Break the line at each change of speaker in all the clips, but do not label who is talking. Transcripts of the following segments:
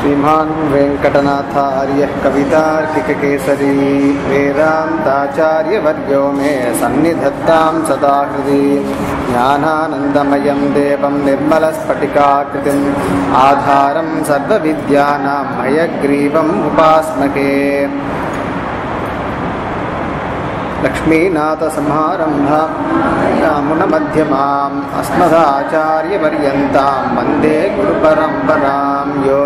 श्रीमान् वेङ्कटनाथार्यः कवितार्किककेसरी वेदान्ताचार्यवर्यो मे सन्निधत्तां सदा हृदि ज्ञानानन्दमयं देवं निर्मलस्फटिकाकृतिम् आधारं सर्वविद्यानां हयग्रीवम् उपास्मके लक्ष्मीनाथसमारम्भा यामुनमध्यमाम् अस्मदाचार्यपर्यन्तां वन्दे गुरुपरम्परां यो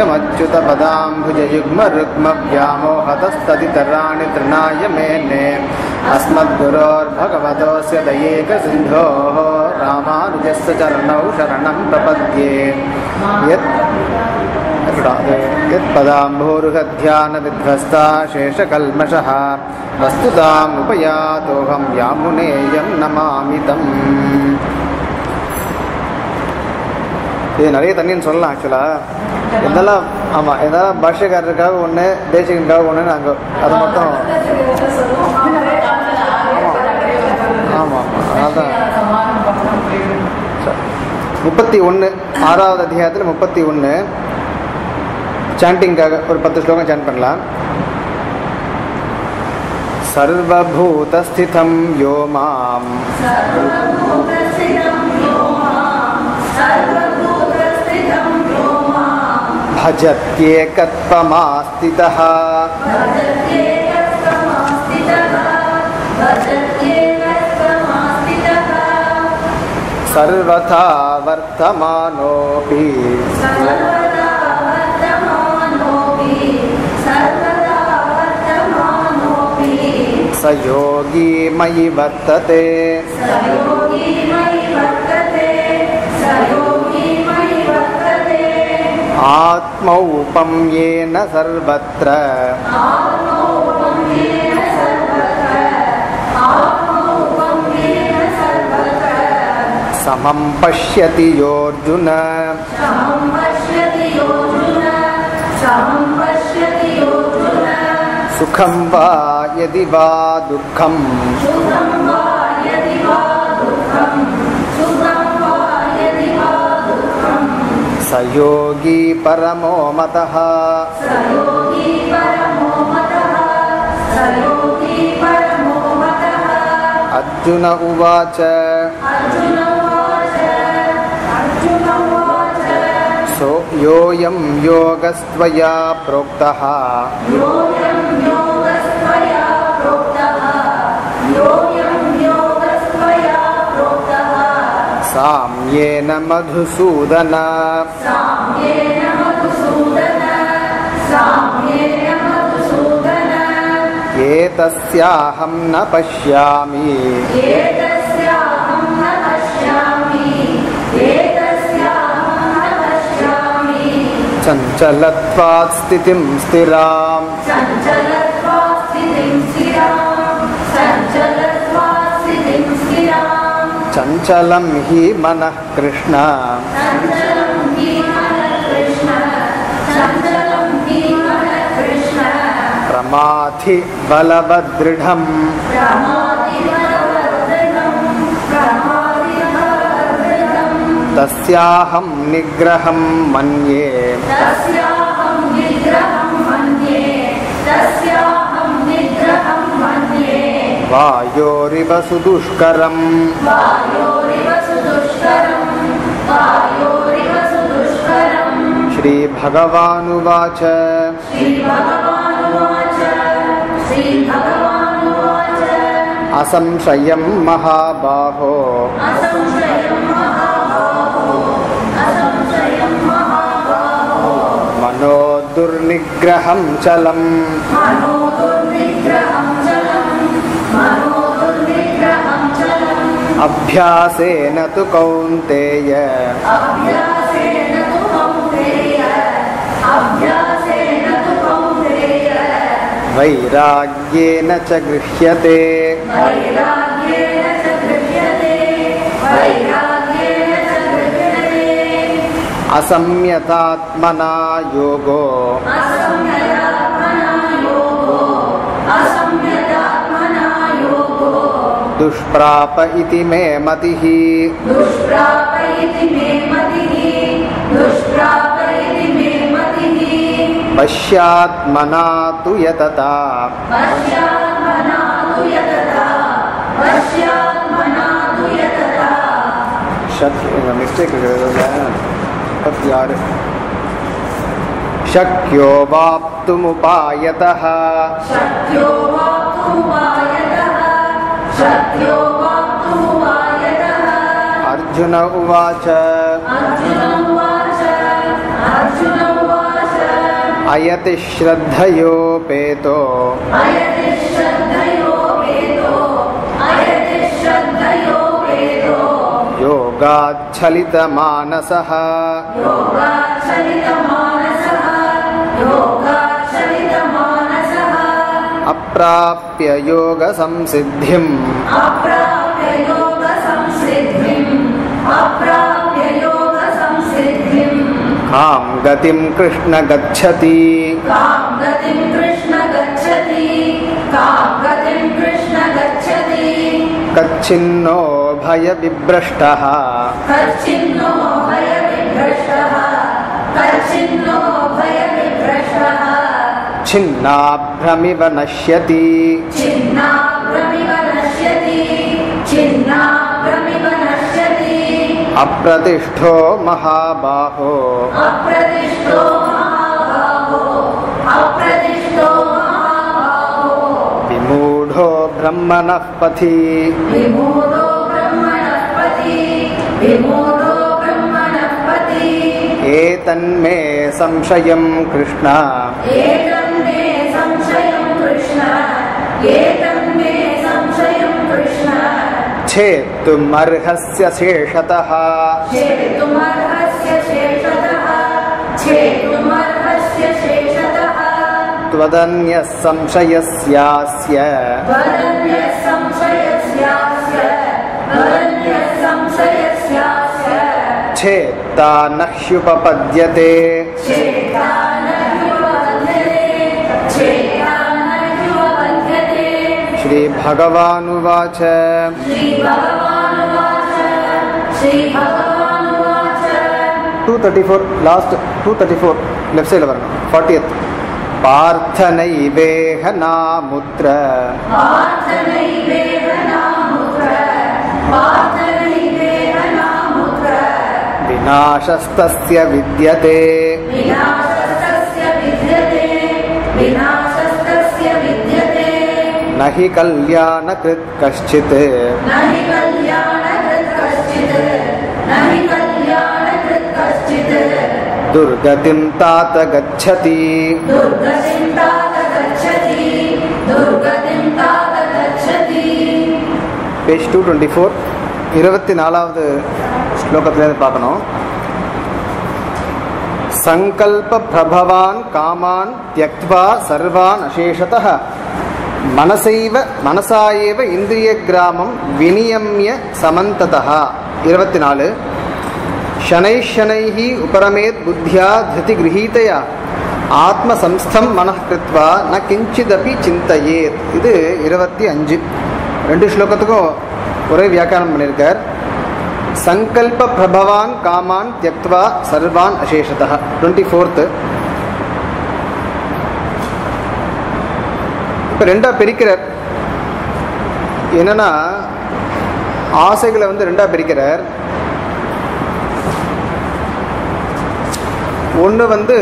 नित्यमच्युतपदाम्भुजयुग्मरुग्मव्यामोहतस्तदितराणि तृणाय मेने अस्मद्गुरोर्भगवतोऽस्य दयेकसिन्धोः रामानुजस्य चरणौ शरणं प्रपद्ये यत् यत्पदाम्भोरुहध्यानविध्वस्ता शेषकल्मषः वस्तुताम् उपयातोऽहं यामुनेयं नमामि தம் இது நிறைய தண்ணின்னு சொல்லலாம் ஆக்சுவலாக எதெல்லாம் ஆமாம் எதெல்லாம் பாஷ்யக்காரருக்காக ஒன்று தேசிகனுக்காக ஒன்று நாங்கள் அதை மட்டும் ஆமாம் ஆமாம் அதான் முப்பத்தி ஒன்று ஆறாவது அத்தியாயத்தில் முப்பத்தி ஒன்று சாண்டிங்காக ஒரு பத்து ஸ்லோகம் சாண்ட் பண்ணலாம் सर्वभूतस्थितं यो मां भजत्येकत्वमास्थितः सर्वथा वर्तमानोऽपि स योगी मयि वर्तते आत्मौपं येन सर्वत्र समं पश्यति योऽर्जुन सुखं वा यदि वा दुःखम् स योगी परमो मतः अर्जुन उवाच सो योऽयं योगस्त्वया प्रोक्तः साम्येन मधुसूदन एतस्याहं न पश्यामि चञ्चलत्वात् स्थितिं स्थिराम् चञ्चलं हि मनः कृष्ण प्रमाथि बलवदृढम् तस्याहं निग्रहं मन्ये वायोरिव सुदुष्करम् श्रीभगवानुवाच असंशयं महाबाहो मनो दुर्निग्रहं चलम् अभ्यासेन तु कौन्तेय वैराग्येन च गृह्यते असंयतात्मना योगो दुष्प्राप इति मे मतिः
दुष्प्राप इति मे मतिः दुष्प्राप इति मे मतिः
वश्यात्मना तु यतता
वश्यात्मना तु यतता वश्यात्मना तु यतता
शक्य मिस्टेक मुपत्ति आறு शक्यो वाप्तुमुपायतः
शक्यो वाप्तुमुपायतः शक्यो वाप्तुमुपायतः
अर्जुन उवाच
अर्जुन उवाच अर्जुन उवाच
अयति श्रद्धयोपेतो
अयति श्रद्धयोपेतो अयति श्रद्धयोपेतो
योगाच्छलितमानसः
योगाच्छलितमानसः योगाच्छलितमानसः
अप्राप्य योगसंसिद्धिम्
अप्राप्य योगसंसिद्धिम् अप्राप्य योगसंसिद्धिम्
कां गतिं कृष्ण गच्छति
कां गतिं कृष्ण गच्छति कां गतिं कृष्ण गच्छति
कच्छिन्नो भयविभ्रष्टः
कच्चिन्नो भयविभ्रष्टः कच्चिन्नो भयविभ्रष्टः
छिन्नाभ्रमिव नश्यति
छिन्नाभ्रमिव नश्यति छिन्नाभ्रमिव नश्यति
अप्रतिष्ठो महाबाहो
अप्रतिष्ठो महाबाहो अप्रतिष्ठो महाबाहो
विमूढो ब्रह्मणः पथि
विमूढो ब्रह्मणः पति विमूढो ब्रह्मणः पति
एतन्मे संशयं कृष्ण
एतन्मे संशयं कृष्ण एतन्मे संशयं कृष्ण
छेत्तुमर्हस्य शेषतः
छेतुमर्हस्य शेषतः छेतुमर्हस्य शेषतः
त्वदन्यः संशयस्यास्य
वदन्यः संशयस्यास्य वदन्यः संशयस्यास्य
छेत्ता न ह्युपपद्यते
चेता न युवबध्यते चेता न युवबध्यते
श्रीभगवानुवाच
श्रीभगवानुवाच श्रीभगवानुवाच
two thirty four last two thirty four left சைடில் வரணும் ஃபார்ட்டியத் பார்த்தனைவேக நாமுத்ர
पार्थनैवेह नामुत्र पार्थनैवेह नामुत्र
विनाशस्तस्य विद्यते
विनाशस्तस्य विद्यते विनाशस्तस्य विद्यते
न हि कल्याणकृत् कश्चित्
न हि कल्याणकृत् कश्चित् न हि कल्याणकृत् कश्चित्
दुर्गतिं तात गच्छति
दुर्गतिं तात गच्छति दुर्गतिं तात गच्छति
பேஜ் டூ டுவெண்ட்டி ஃபோர் இருபத்தி நாலாவது ஸ்லோகத்திலேருந்து பார்க்கணும் சங்கல்ப பிரபவான் காமான் தியக்த்வா சர்வான் அசேஷதः மனசைவ மனசாயேவ இந்திரிய கிராமம் வினியமிய சமந்ததः இருபத்தி நாலு शनैः शनैः उपरमेत् बुद्ध्या धृतिगृहीतया ஆத்மசம்ஸ்தம் மனः கிருத்வா ந கிஞ்சிதபி சிந்தையேத் இது இருபத்தி அஞ்சு ரெண்டு ஸ்லோகத்துக்கும் ஒரே வியாக்கியானம் பண்ணியிருக்கார் சங்கல்ப பிரபவான் காமான் தியக்த்வா சர்வான் அசேஷதா டுவெண்ட்டி ஃபோர்த்து இப்போ ரெண்டா பிரிக்கிறார் என்னன்னா ஆசைகளை வந்து ரெண்டா பிரிக்கிறார் ஒன்று வந்து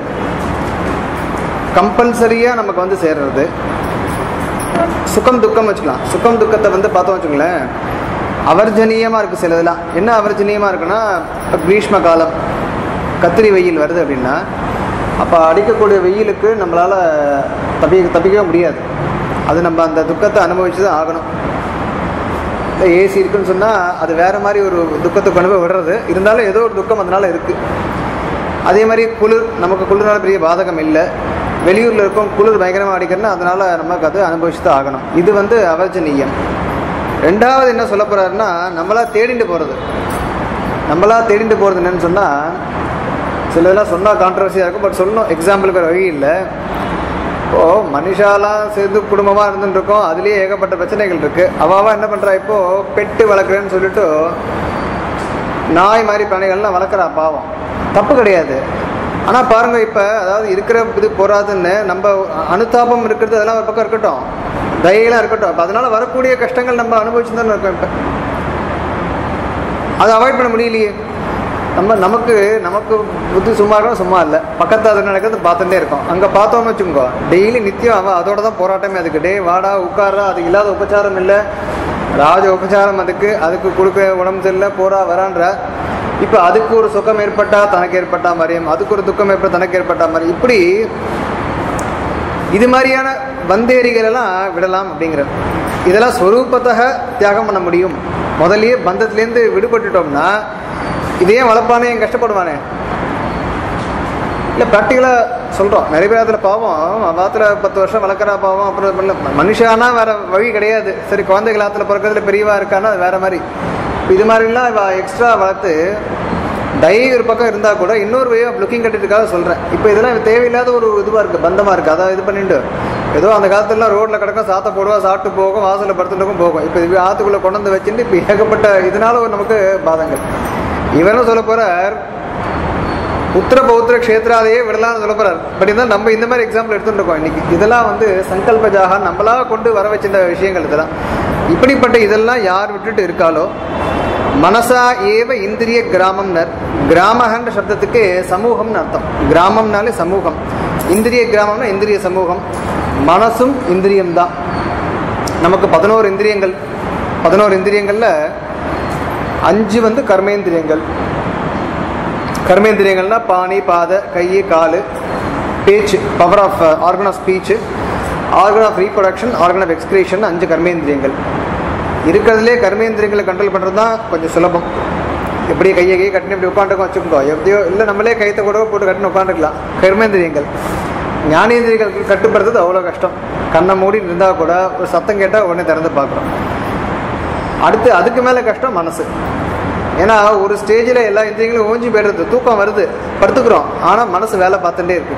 கம்பல்சரியாக நமக்கு வந்து சேர்றது சுகம் துக்கம் வச்சுக்கலாம் சுகம் துக்கத்தை வந்து பார்த்தோம் வச்சுங்களேன் அவர்ஜனீயமாக இருக்குது சிலதெல்லாம் என்ன அவர்ஜனீயமாக இருக்குன்னா இப்போ கிரீஷ்ம காலம் கத்திரி வெயில் வருது அப்படின்னா அப்போ அடிக்கக்கூடிய வெயிலுக்கு நம்மளால் தப்பி தப்பிக்கவே முடியாது அது நம்ம அந்த துக்கத்தை அனுபவிச்சு தான் ஆகணும் ஏசி இருக்குன்னு சொன்னால் அது வேறு மாதிரி ஒரு துக்கத்தை கொண்டு போய் விடுறது இருந்தாலும் ஏதோ ஒரு துக்கம் அதனால் இருக்குது அதே மாதிரி குளிர் நமக்கு குளிர்னால பெரிய பாதகம் இல்லை வெளியூரில் இருக்கும் குளிர் பயங்கரமாக அடிக்கிறதுனா அதனால் நமக்கு அது அனுபவிச்சு தான் ஆகணும் இது வந்து அவர்ஜனீயம் ரெண்டாவது என்ன சொல்ல போகிறாருன்னா நம்மளா தேடிட்டு போகிறது நம்மளா தேடிட்டு போகிறது என்னன்னு சொன்னால் சிலதெல்லாம் சொன்னால் கான்ட்ரவர்சியாக இருக்கும் பட் சொல்லணும் எக்ஸாம்பிளுக்கு ஒரு வழி இல்லை இப்போது மனுஷாலாம் சேர்ந்து குடும்பமாக இருந்துட்டு இருக்கோம் அதுலேயே ஏகப்பட்ட பிரச்சனைகள் இருக்குது அவாவா என்ன பண்ணுறா இப்போது பெட்டு வளர்க்குறேன்னு சொல்லிட்டு நாய் மாதிரி பிராணிகள்லாம் வளர்க்குறா பாவம் தப்பு கிடையாது ஆனால் பாருங்க இப்போ அதாவது இருக்கிற இது போறாதுன்னு நம்ம அனுதாபம் இருக்கிறது அதெல்லாம் ஒரு பக்கம் இருக்கட்டும் தயெல்லாம் இருக்கட்டும் அப்போ அதனால வரக்கூடிய கஷ்டங்கள் நம்ம அனுபவிச்சு தானே இருக்கோம் இப்போ அதை அவாய்ட் பண்ண முடியலையே நம்ம நமக்கு நமக்கு புத்தி சும்மா இருக்கணும் சும்மா இல்லை பக்கத்தில் அது நடக்கிறது பார்த்துட்டே இருக்கோம் அங்கே பார்த்தோம்னு வச்சுக்கோங்க டெய்லி நித்தியம் அவன் அதோட தான் போராட்டமே அதுக்கு டே வாடா உட்கார்றா அது இல்லாத உபச்சாரம் இல்லை ராஜ உபச்சாரம் அதுக்கு அதுக்கு கொடுக்க உடம்பு சரியில்லை போறா வரான்ற இப்போ அதுக்கு ஒரு சுகம் ஏற்பட்டா தனக்கு ஏற்பட்டா மாதிரியும் அதுக்கு ஒரு துக்கம் ஏற்பட்ட தனக்கு ஏற்பட்டா மாதிரி இப்படி இது மாதிரியான பந்தேரிகள் எல்லாம் விடலாம் அப்படிங்கிறது இதெல்லாம் ஸ்வரூபத்தக தியாகம் பண்ண முடியும் முதல்லயே பந்தத்திலேருந்து விடுபட்டுட்டோம்னா இதே வளர்ப்பானே என் கஷ்டப்படுவானே இல்லை ப்ராக்டிக்கலாக சொல்கிறோம் நிறைய பேர் அதில் பாவம் வாத்துல பத்து வருஷம் வளர்க்குறா பாவம் அப்புறம் பண்ணல மனுஷானா வேற வழி கிடையாது சரி குழந்தைகள் ஆற்றுல பிறக்கிறதுல பெரியவா இருக்கான்னா அது வேற மாதிரி இப்ப இது மாதிரிலாம் இவ எக்ஸ்ட்ரா வளர்த்து டை ஒரு பக்கம் இருந்தால் கூட இன்னொரு வே ஆஃப் லுக்கிங் கட்டிட்டுக்காக சொல்கிறேன் இப்போ இதெல்லாம் தேவையில்லாத ஒரு இதுவாக இருக்குது பந்தமாக இருக்குது அதை இது பண்ணிட்டு ஏதோ அந்த காலத்துலலாம் ரோட்டில் கிடக்கும் சாத்த போடுவா சாப்பிட்டு போகும் வாசலில் படுத்துட்டுக்கும் போகும் இப்போ இது ஆற்றுக்குள்ளே கொண்டு வந்து வச்சுட்டு இப்போ ஏகப்பட்ட இதனால ஒரு நமக்கு பாதங்கள் இவரும் சொல்ல போகிறார் புத்திர பௌத்திர க்ஷேத்ராலேயே விடலாம்னு சொல்ல போறார் பட் இருந்தால் நம்ம இந்த மாதிரி எக்ஸாம்பிள் எடுத்துட்டு இருக்கோம் இன்னைக்கு இதெல்லாம் வந்து சங்கல்பஜாக நம்மளா கொண்டு வர வச்சிருந்த விஷயங்கள் இதெல்லாம் இப்படிப்பட்ட இதெல்லாம் யார் விட்டுட்டு இருக்காலோ மனசா ஏவ இந்திரிய கிராமம்னர் கிராமகன்ற சப்தத்துக்கு சமூகம்னு அர்த்தம் கிராமம்னாலே சமூகம் இந்திரிய கிராமம்னா இந்திரிய சமூகம் மனசும் இந்திரியம் தான் நமக்கு பதினோரு இந்திரியங்கள் பதினோரு இந்திரியங்கள்ல அஞ்சு வந்து கர்மேந்திரியங்கள் கர்மேந்திரியங்கள்னா பாணி பாத கை காலு பேச்சு power of organ of speech organ of reproduction organ of excretion அஞ்சு கர்மேந்திரியங்கள் இருக்கிறதுலே கர்மேந்திரியங்களை கண்ட்ரோல் பண்ணுறது தான் கொஞ்சம் சுலபம் எப்படி கையை கையை கட்டினு இப்படி உட்காந்துருக்கோம் வச்சுக்கோ எப்படியோ இல்லை நம்மளே கைத்தை கூட போட்டு கட்டினு உட்காந்துக்கலாம் கர்மேந்திரியங்கள் ஞானேந்திரியங்கள் கட்டுப்படுறது அவ்வளோ கஷ்டம் கண்ணை மூடி இருந்தால் கூட ஒரு சத்தம் கேட்டால் உடனே திறந்து பார்க்குறோம் அடுத்து அதுக்கு மேலே கஷ்டம் மனசு ஏன்னா ஒரு ஸ்டேஜில் எல்லா இந்திரியங்களும் ஓஞ்சி போயிடுறது தூக்கம் வருது படுத்துக்கிறோம் ஆனால் மனசு வேலை பார்த்துட்டே இருக்கு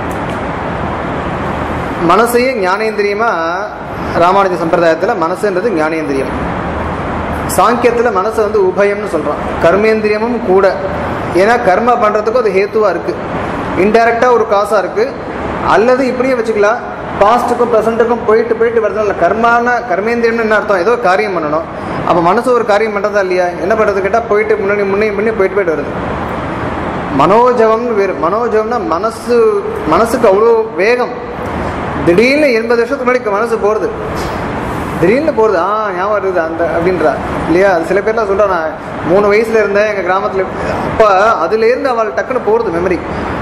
மனசையே ஞானேந்திரியமா ராமானுஜ சம்பிரதாயத்தில் மனசுன்றது ஞானேந்திரியம் சாங்கியத்தில் மனசை வந்து உபயம்னு சொல்கிறோம் கர்மேந்திரியமும் கூட ஏன்னா கர்ம பண்ணுறதுக்கும் அது ஹேத்துவாக இருக்குது இன்டைரக்டாக ஒரு காசாக இருக்குது அல்லது இப்படியே வச்சுக்கலாம் பாஸ்ட்டுக்கும் ப்ரெசண்ட்டுக்கும் போயிட்டு போயிட்டு வருதுனால கர்மான கர்மேந்திரியம்னு என்ன அர்த்தம் ஏதோ காரியம் பண்ணணும் அப்போ மனசு ஒரு காரியம் பண்ணுறதா இல்லையா என்ன பண்ணுறது கேட்டால் போயிட்டு முன்னாடி முன்னே முன்னே போயிட்டு போயிட்டு வருது மனோஜவம்னு வேறு மனோஜவம்னா மனசு மனசுக்கு அவ்வளோ வேகம் திடீர்னு எண்பது வருஷத்துக்கு முன்னாடி மனசு போகிறது திடீர்னு போகிறது ஆ ஞாபகம் இருக்குது அந்த அப்படின்றா இல்லையா அது சில பேர்லாம் சொல்கிறா நான் மூணு வயசில் இருந்தேன் எங்கள் கிராமத்தில் அப்போ அதுலேருந்து அவள் டக்குன்னு போகிறது மெமரி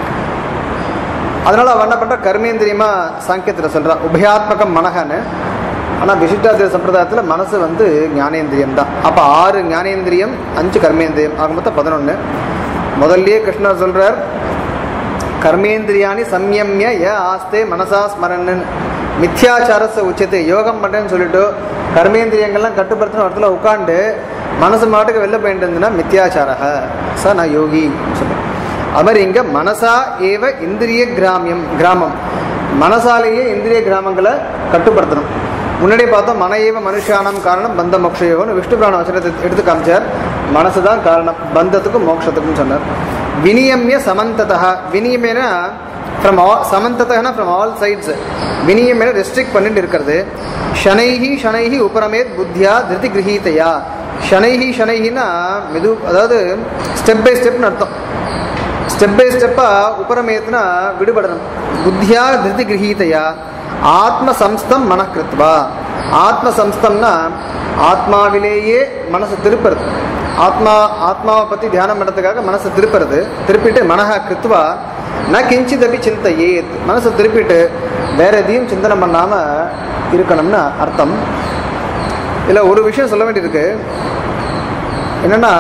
அதனால அவன் என்ன பண்ணுறா கர்மேந்திரியமா சாங்கியத்தில் சொல்கிறான் உபயாத்மகம் மனகன்னு ஆனால் விசிஷ்டாத்திர சம்பிரதாயத்தில் மனசு வந்து ஞானேந்திரியம் தான் அப்போ ஆறு ஞானேந்திரியம் அஞ்சு கர்மேந்திரியம் ஆக மொத்தம் பதினொன்று முதல்லயே கிருஷ்ணர் சொல்கிறார் கர்மேந்திரியானி சம்யம்ய ய ஆஸ்தே மனசா ஸ்மரன்னு மித்யாச்சாரச உச்சத்தை யோகம் பண்ணுறேன்னு சொல்லிட்டு கர்மேந்திரியங்கள்லாம் கட்டுப்படுத்தின இடத்துல உட்காந்து மனசு மாட்டுக்கு வெளில போயிட்டு இருந்ததுன்னா மித்யாச்சாரக ச நான் யோகி சொல்லுவேன் அது மாதிரி இங்கே மனசா ஏவ இந்திரிய கிராமியம் கிராமம் மனசாலேயே இந்திரிய கிராமங்களை கட்டுப்படுத்தணும் முன்னாடி பார்த்தோம் மன ஏவ மனுஷானம் காரணம் பந்த மோக்ஷயோகம்னு விஷ்ணு புராண வசனத்தை எடுத்து காமிச்சார் மனசு தான் காரணம் பந்தத்துக்கும் மோட்சத்துக்கும் சொன்னார் வினியமிய சமந்ததா வினியமேனா ஃப்ரம் ஆல் சமந்ததனா ஃப்ரம் ஆல் சைட்ஸ் வினியமேன ரெஸ்ட்ரிக்ட் பண்ணிட்டு இருக்கிறது ஷனைஹி ஷனைஹி உபரமேத் புத்தியா திருதி கிரகீதையா ஷனைஹி ஷனைஹினா மெது அதாவது ஸ்டெப் பை ஸ்டெப்னு அர்த்தம் ஸ்டெப் பை ஸ்டெப்பாக உபரமேத்னா விடுபடணும் புத்தியா திருதி கிரகீதையா ஆத்ம சம்ஸ்தம் மனக்கிருத்வா ஆத்ம சம்ஸ்தம்னா ஆத்மாவிலேயே மனசு திருப்புறது ஆத்மா ஆத்மாவை பற்றி தியானம் பண்ணுறதுக்காக மனசை திருப்புறது திருப்பிட்டு மனஹ கிருத்வா ந கிஞ்சிதபி சிந்தையே மனசை திருப்பிட்டு வேற எதையும் சிந்தனை பண்ணாமல் இருக்கணும்னு அர்த்தம் இதில் ஒரு விஷயம் சொல்ல வேண்டியிருக்கு என்னன்னா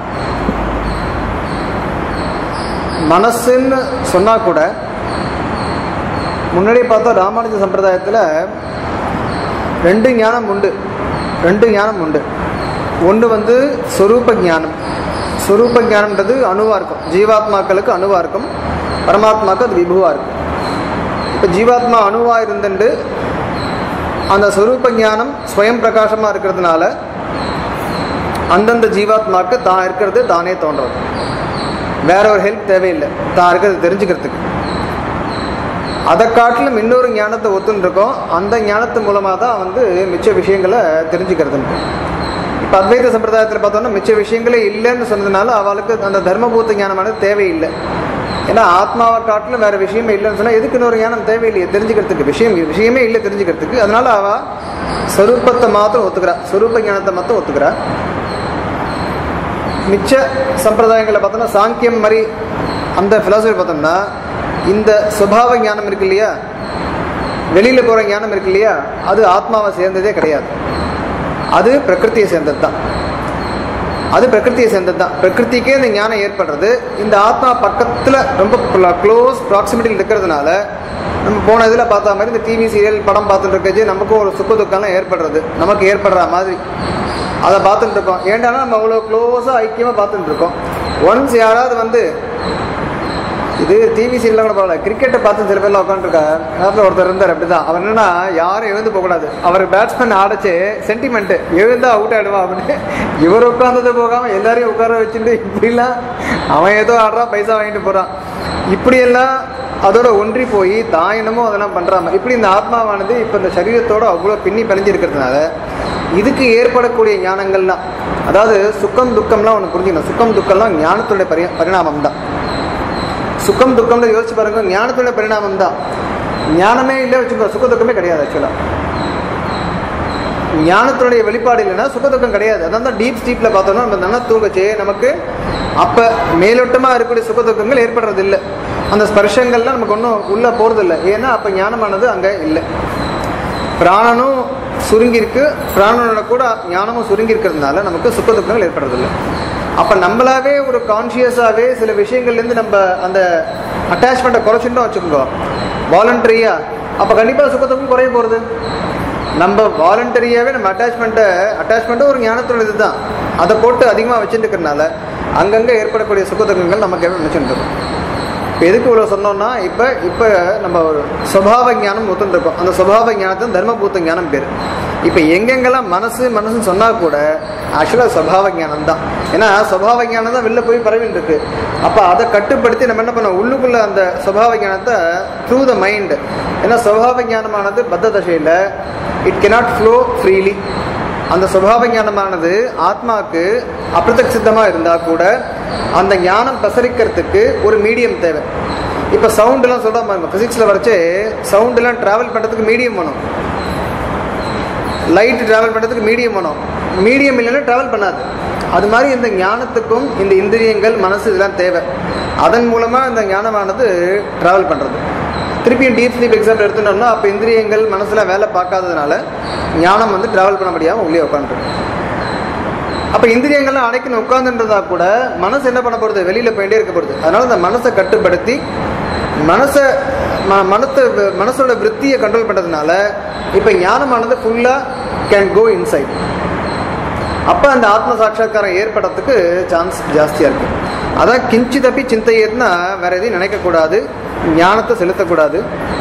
மனசுன்னு சொன்னால் கூட முன்னாடி பார்த்தா ராமானுஜ சம்பிரதாயத்தில் ரெண்டு ஞானம் உண்டு ரெண்டு ஞானம் உண்டு ஒன்று வந்து ஸ்வரூப ஞானம் ஸ்வரூப ஞானம்ன்றது அணுவாக இருக்கும் ஜீவாத்மாக்களுக்கு அணுவாக இருக்கும் பரமாத்மாவுக்கு அது விபுவாக இருக்கும் இப்போ ஜீவாத்மா அணுவாக இருந்துட்டு அந்த ஸ்வரூப ஞானம் ஸ்வயம் பிரகாசமாக இருக்கிறதுனால அந்தந்த ஜீவாத்மாவுக்கு தான் இருக்கிறது தானே தோன்றது வேற ஒரு ஹெல்ப் தேவையில்லை தான் இருக்கிறது தெரிஞ்சுக்கிறதுக்கு அதை காட்டிலும் இன்னொரு ஞானத்தை ஒத்துன்னு இருக்கோம் அந்த ஞானத்து மூலமாக தான் வந்து மிச்ச விஷயங்களை தெரிஞ்சுக்கிறது இப்போ அத்வைத சம்பிரதாயத்தில் பார்த்தோம்னா மிச்ச விஷயங்களே இல்லைன்னு சொன்னதுனால அவளுக்கு அந்த தர்மபூத்த ஞானமானது தேவையில்லை ஏன்னா ஆத்மாவை காட்டிலும் வேற விஷயமே இல்லைன்னு சொன்னால் எதுக்கு இன்னொரு ஞானம் தேவையில்லையே தெரிஞ்சுக்கிறதுக்கு விஷயம் விஷயமே இல்லை தெரிஞ்சுக்கிறதுக்கு அதனால அவ ஸ்வரூபத்தை மாத்திரம் ஒத்துக்கிறா ஸ்வரூப ஞானத்தை மாத்திரம் ஒத்துக்கிறா மிச்ச சம்பிரதாயங்களை பார்த்தோம்னா சாங்கியம் மாதிரி அந்த ஃபிலாசபி பார்த்தோம்னா இந்த சுபாவ ஞானம் இருக்கு இல்லையா வெளியில போற ஞானம் இருக்கு இல்லையா அது ஆத்மாவை சேர்ந்ததே கிடையாது அது பிரகிருத்தியை சேர்ந்தது தான் அது பிரகிருத்தியை சேர்ந்தது தான் பிரகிருதிக்கே இந்த ஞானம் ஏற்படுறது இந்த ஆத்மா பக்கத்தில் ரொம்ப க்ளோஸ் ப்ராக்சிமிட்டியில் இருக்கிறதுனால நம்ம போன இதில் பார்த்தா மாதிரி இந்த டிவி சீரியல் படம் பார்த்துட்டு இருக்கச்சு நமக்கும் ஒரு சுக்க துக்கம்லாம் ஏற்படுறது நமக்கு ஏற்படுற மாதிரி அதை பார்த்துட்டு இருக்கோம் ஏண்டானா நம்ம அவ்வளோ க்ளோஸாக ஐக்கியமாக பார்த்துட்டு இருக்கோம் ஒன்ஸ் யாராவது வந்து இது டிவி சீரியல் கூட பரவாயில்ல கிரிக்கெட்டை பார்த்து சில பேர்லாம் உட்காந்துருக்கா நேரத்தில் ஒருத்தர் இருந்தார் அப்படிதான் அவர் என்னன்னா யாரும் எழுந்து போகக்கூடாது அவர் பேட்ஸ்மேன் ஆடச்சு சென்டிமெண்ட் எழுந்தா அவுட் ஆயிடுவா அப்படின்னு இவர் உட்காந்தது போகாம எல்லாரையும் உட்கார வச்சுட்டு இப்படிலாம் அவன் ஏதோ ஆடுறான் பைசா வாங்கிட்டு போறான் இப்படியெல்லாம் அதோட ஒன்றி போய் தான் என்னமோ அதெல்லாம் பண்றாம இப்படி இந்த ஆத்மாவானது இப்போ இந்த சரீரத்தோட அவ்வளோ பின்னி பிணைஞ்சு இருக்கிறதுனால இதுக்கு ஏற்படக்கூடிய ஞானங்கள்லாம் அதாவது சுக்கம் துக்கம்லாம் ஒன்று புரிஞ்சுக்கணும் சுக்கம் துக்கம்லாம் ஞானத்துடைய பரி பரிணாமம் தான் சுகம் துக்கம்னு யோசிச்சு பாருங்க ஞானத்தோட பரிணாமம் தான் ஞானமே இல்லை வச்சுக்கோ சுக துக்கமே கிடையாது ஆக்சுவலா ஞானத்தினுடைய வெளிப்பாடு இல்லைன்னா சுக துக்கம் கிடையாது அதான் தான் டீப் ஸ்லீப்ல பார்த்தோம்னா நம்ம நல்லா தூங்கச்சு நமக்கு அப்ப மேலோட்டமா இருக்கக்கூடிய சுக துக்கங்கள் ஏற்படுறது இல்லை அந்த ஸ்பர்ஷங்கள்லாம் நமக்கு ஒன்றும் உள்ள போறது இல்லை ஏன்னா அப்ப ஞானமானது அங்க இல்லை பிராணனும் சுருங்கி இருக்கு பிராணனோட கூட ஞானமும் சுருங்கி இருக்கிறதுனால நமக்கு சுக துக்கங்கள் ஏற்படுறதில்லை அப்ப நம்மளாவே ஒரு கான்சியஸாவே சில விஷயங்கள்லேருந்து நம்ம அந்த அட்டாச்மெண்ட்டை குறைச்சுட்டோம் வச்சுக்கோங்க வாலண்டரியா அப்ப கண்டிப்பா சுகத்துக்கும் குறைய போறது நம்ம வாலண்டரியாவே நம்ம அட்டாச்மெண்ட்டை அட்டாச்மெண்ட்டும் ஒரு ஞானத்தோட இதுதான் அதை போட்டு அதிகமாக வச்சுட்டு இருக்கிறனால அங்கங்கே ஏற்படக்கூடிய சுகதுக்கங்கள் நமக்கு நினச்சிட்டு இருக்கும் இப்போ எதுக்கு இவ்வளோ சொன்னோம்னா இப்போ இப்போ நம்ம ஒரு சுபாவ ஞானம் ஒத்துருக்கோம் அந்த சுபாவ ஞானத்தை தர்மபூத்த ஞானம் பேர் இப்போ எங்கெங்கெல்லாம் மனசு மனசுன்னு சொன்னால் கூட ஆக்சுவலாக சுபாவ ஞானம் தான் ஏன்னா சுபாவ ஞானம் தான் வெளில போய் பரவிட்டு இருக்கு அப்போ அதை கட்டுப்படுத்தி நம்ம என்ன பண்ணோம் உள்ளுக்குள்ள அந்த சுபாவ ஞானத்தை த்ரூ த மைண்ட் ஏன்னா சுபாவ ஞானமானது பத்த தசையில் இட் கெனாட் ஃப்ளோ ஃப்ரீலி அந்த சுபாவ ஞானமானது ஆத்மாவுக்கு அப்பிரதட்சித்தமாக இருந்தால் கூட அந்த ஞானம் பிரசரிக்கிறதுக்கு ஒரு மீடியம் தேவை இப்போ சவுண்டெல்லாம் சொல்கிறா பாருங்க ஃபிசிக்ஸில் வரைச்சு சவுண்டெல்லாம் ட்ராவல் பண்ணுறதுக்கு மீடியம் வேணும் லைட் ட்ராவல் பண்ணுறதுக்கு மீடியம் வேணும் மீடியம் இல்லைன்னா ட்ராவல் பண்ணாது அது மாதிரி இந்த ஞானத்துக்கும் இந்த இந்திரியங்கள் மனசு இதெல்லாம் தேவை அதன் மூலமாக இந்த ஞானமானது ட்ராவல் பண்ணுறது திருப்பியும் டீப் ஸ்லீப் எக்ஸாம்பிள் எடுத்துட்டோம்னா அப்போ இந்திரியங்கள் மனசில் வேலை பார்க்காததுனால ஞானம் வந்து ட்ராவல் பண்ண முடியாமல் உள்ளே உட்காந்துருக்கு அப்போ இந்திரியங்கள்லாம் அடைக்கணும் உட்காந்துன்றதா கூட மனசு என்ன பண்ண போகிறது வெளியில் போயிட்டே இருக்க போகிறது அதனால இந்த மனசை கட்டுப்படுத்தி மனசை ம மனத்தை மனசோட விற்த்தியை கண்ட்ரோல் பண்ணுறதுனால இப்போ ஞானமானது ஃபுல்லாக கேன் கோ இன்சைட் அப்போ அந்த ஆத்ம சாட்சா்காரம் ஏற்படுறதுக்கு சான்ஸ் ஜாஸ்தியாக இருக்குது அதான் கிஞ்சி தப்பி சிந்தையதுன்னா வேற எதையும் நினைக்கக்கூடாது ஞானத்தை செலுத்தக்கூடாது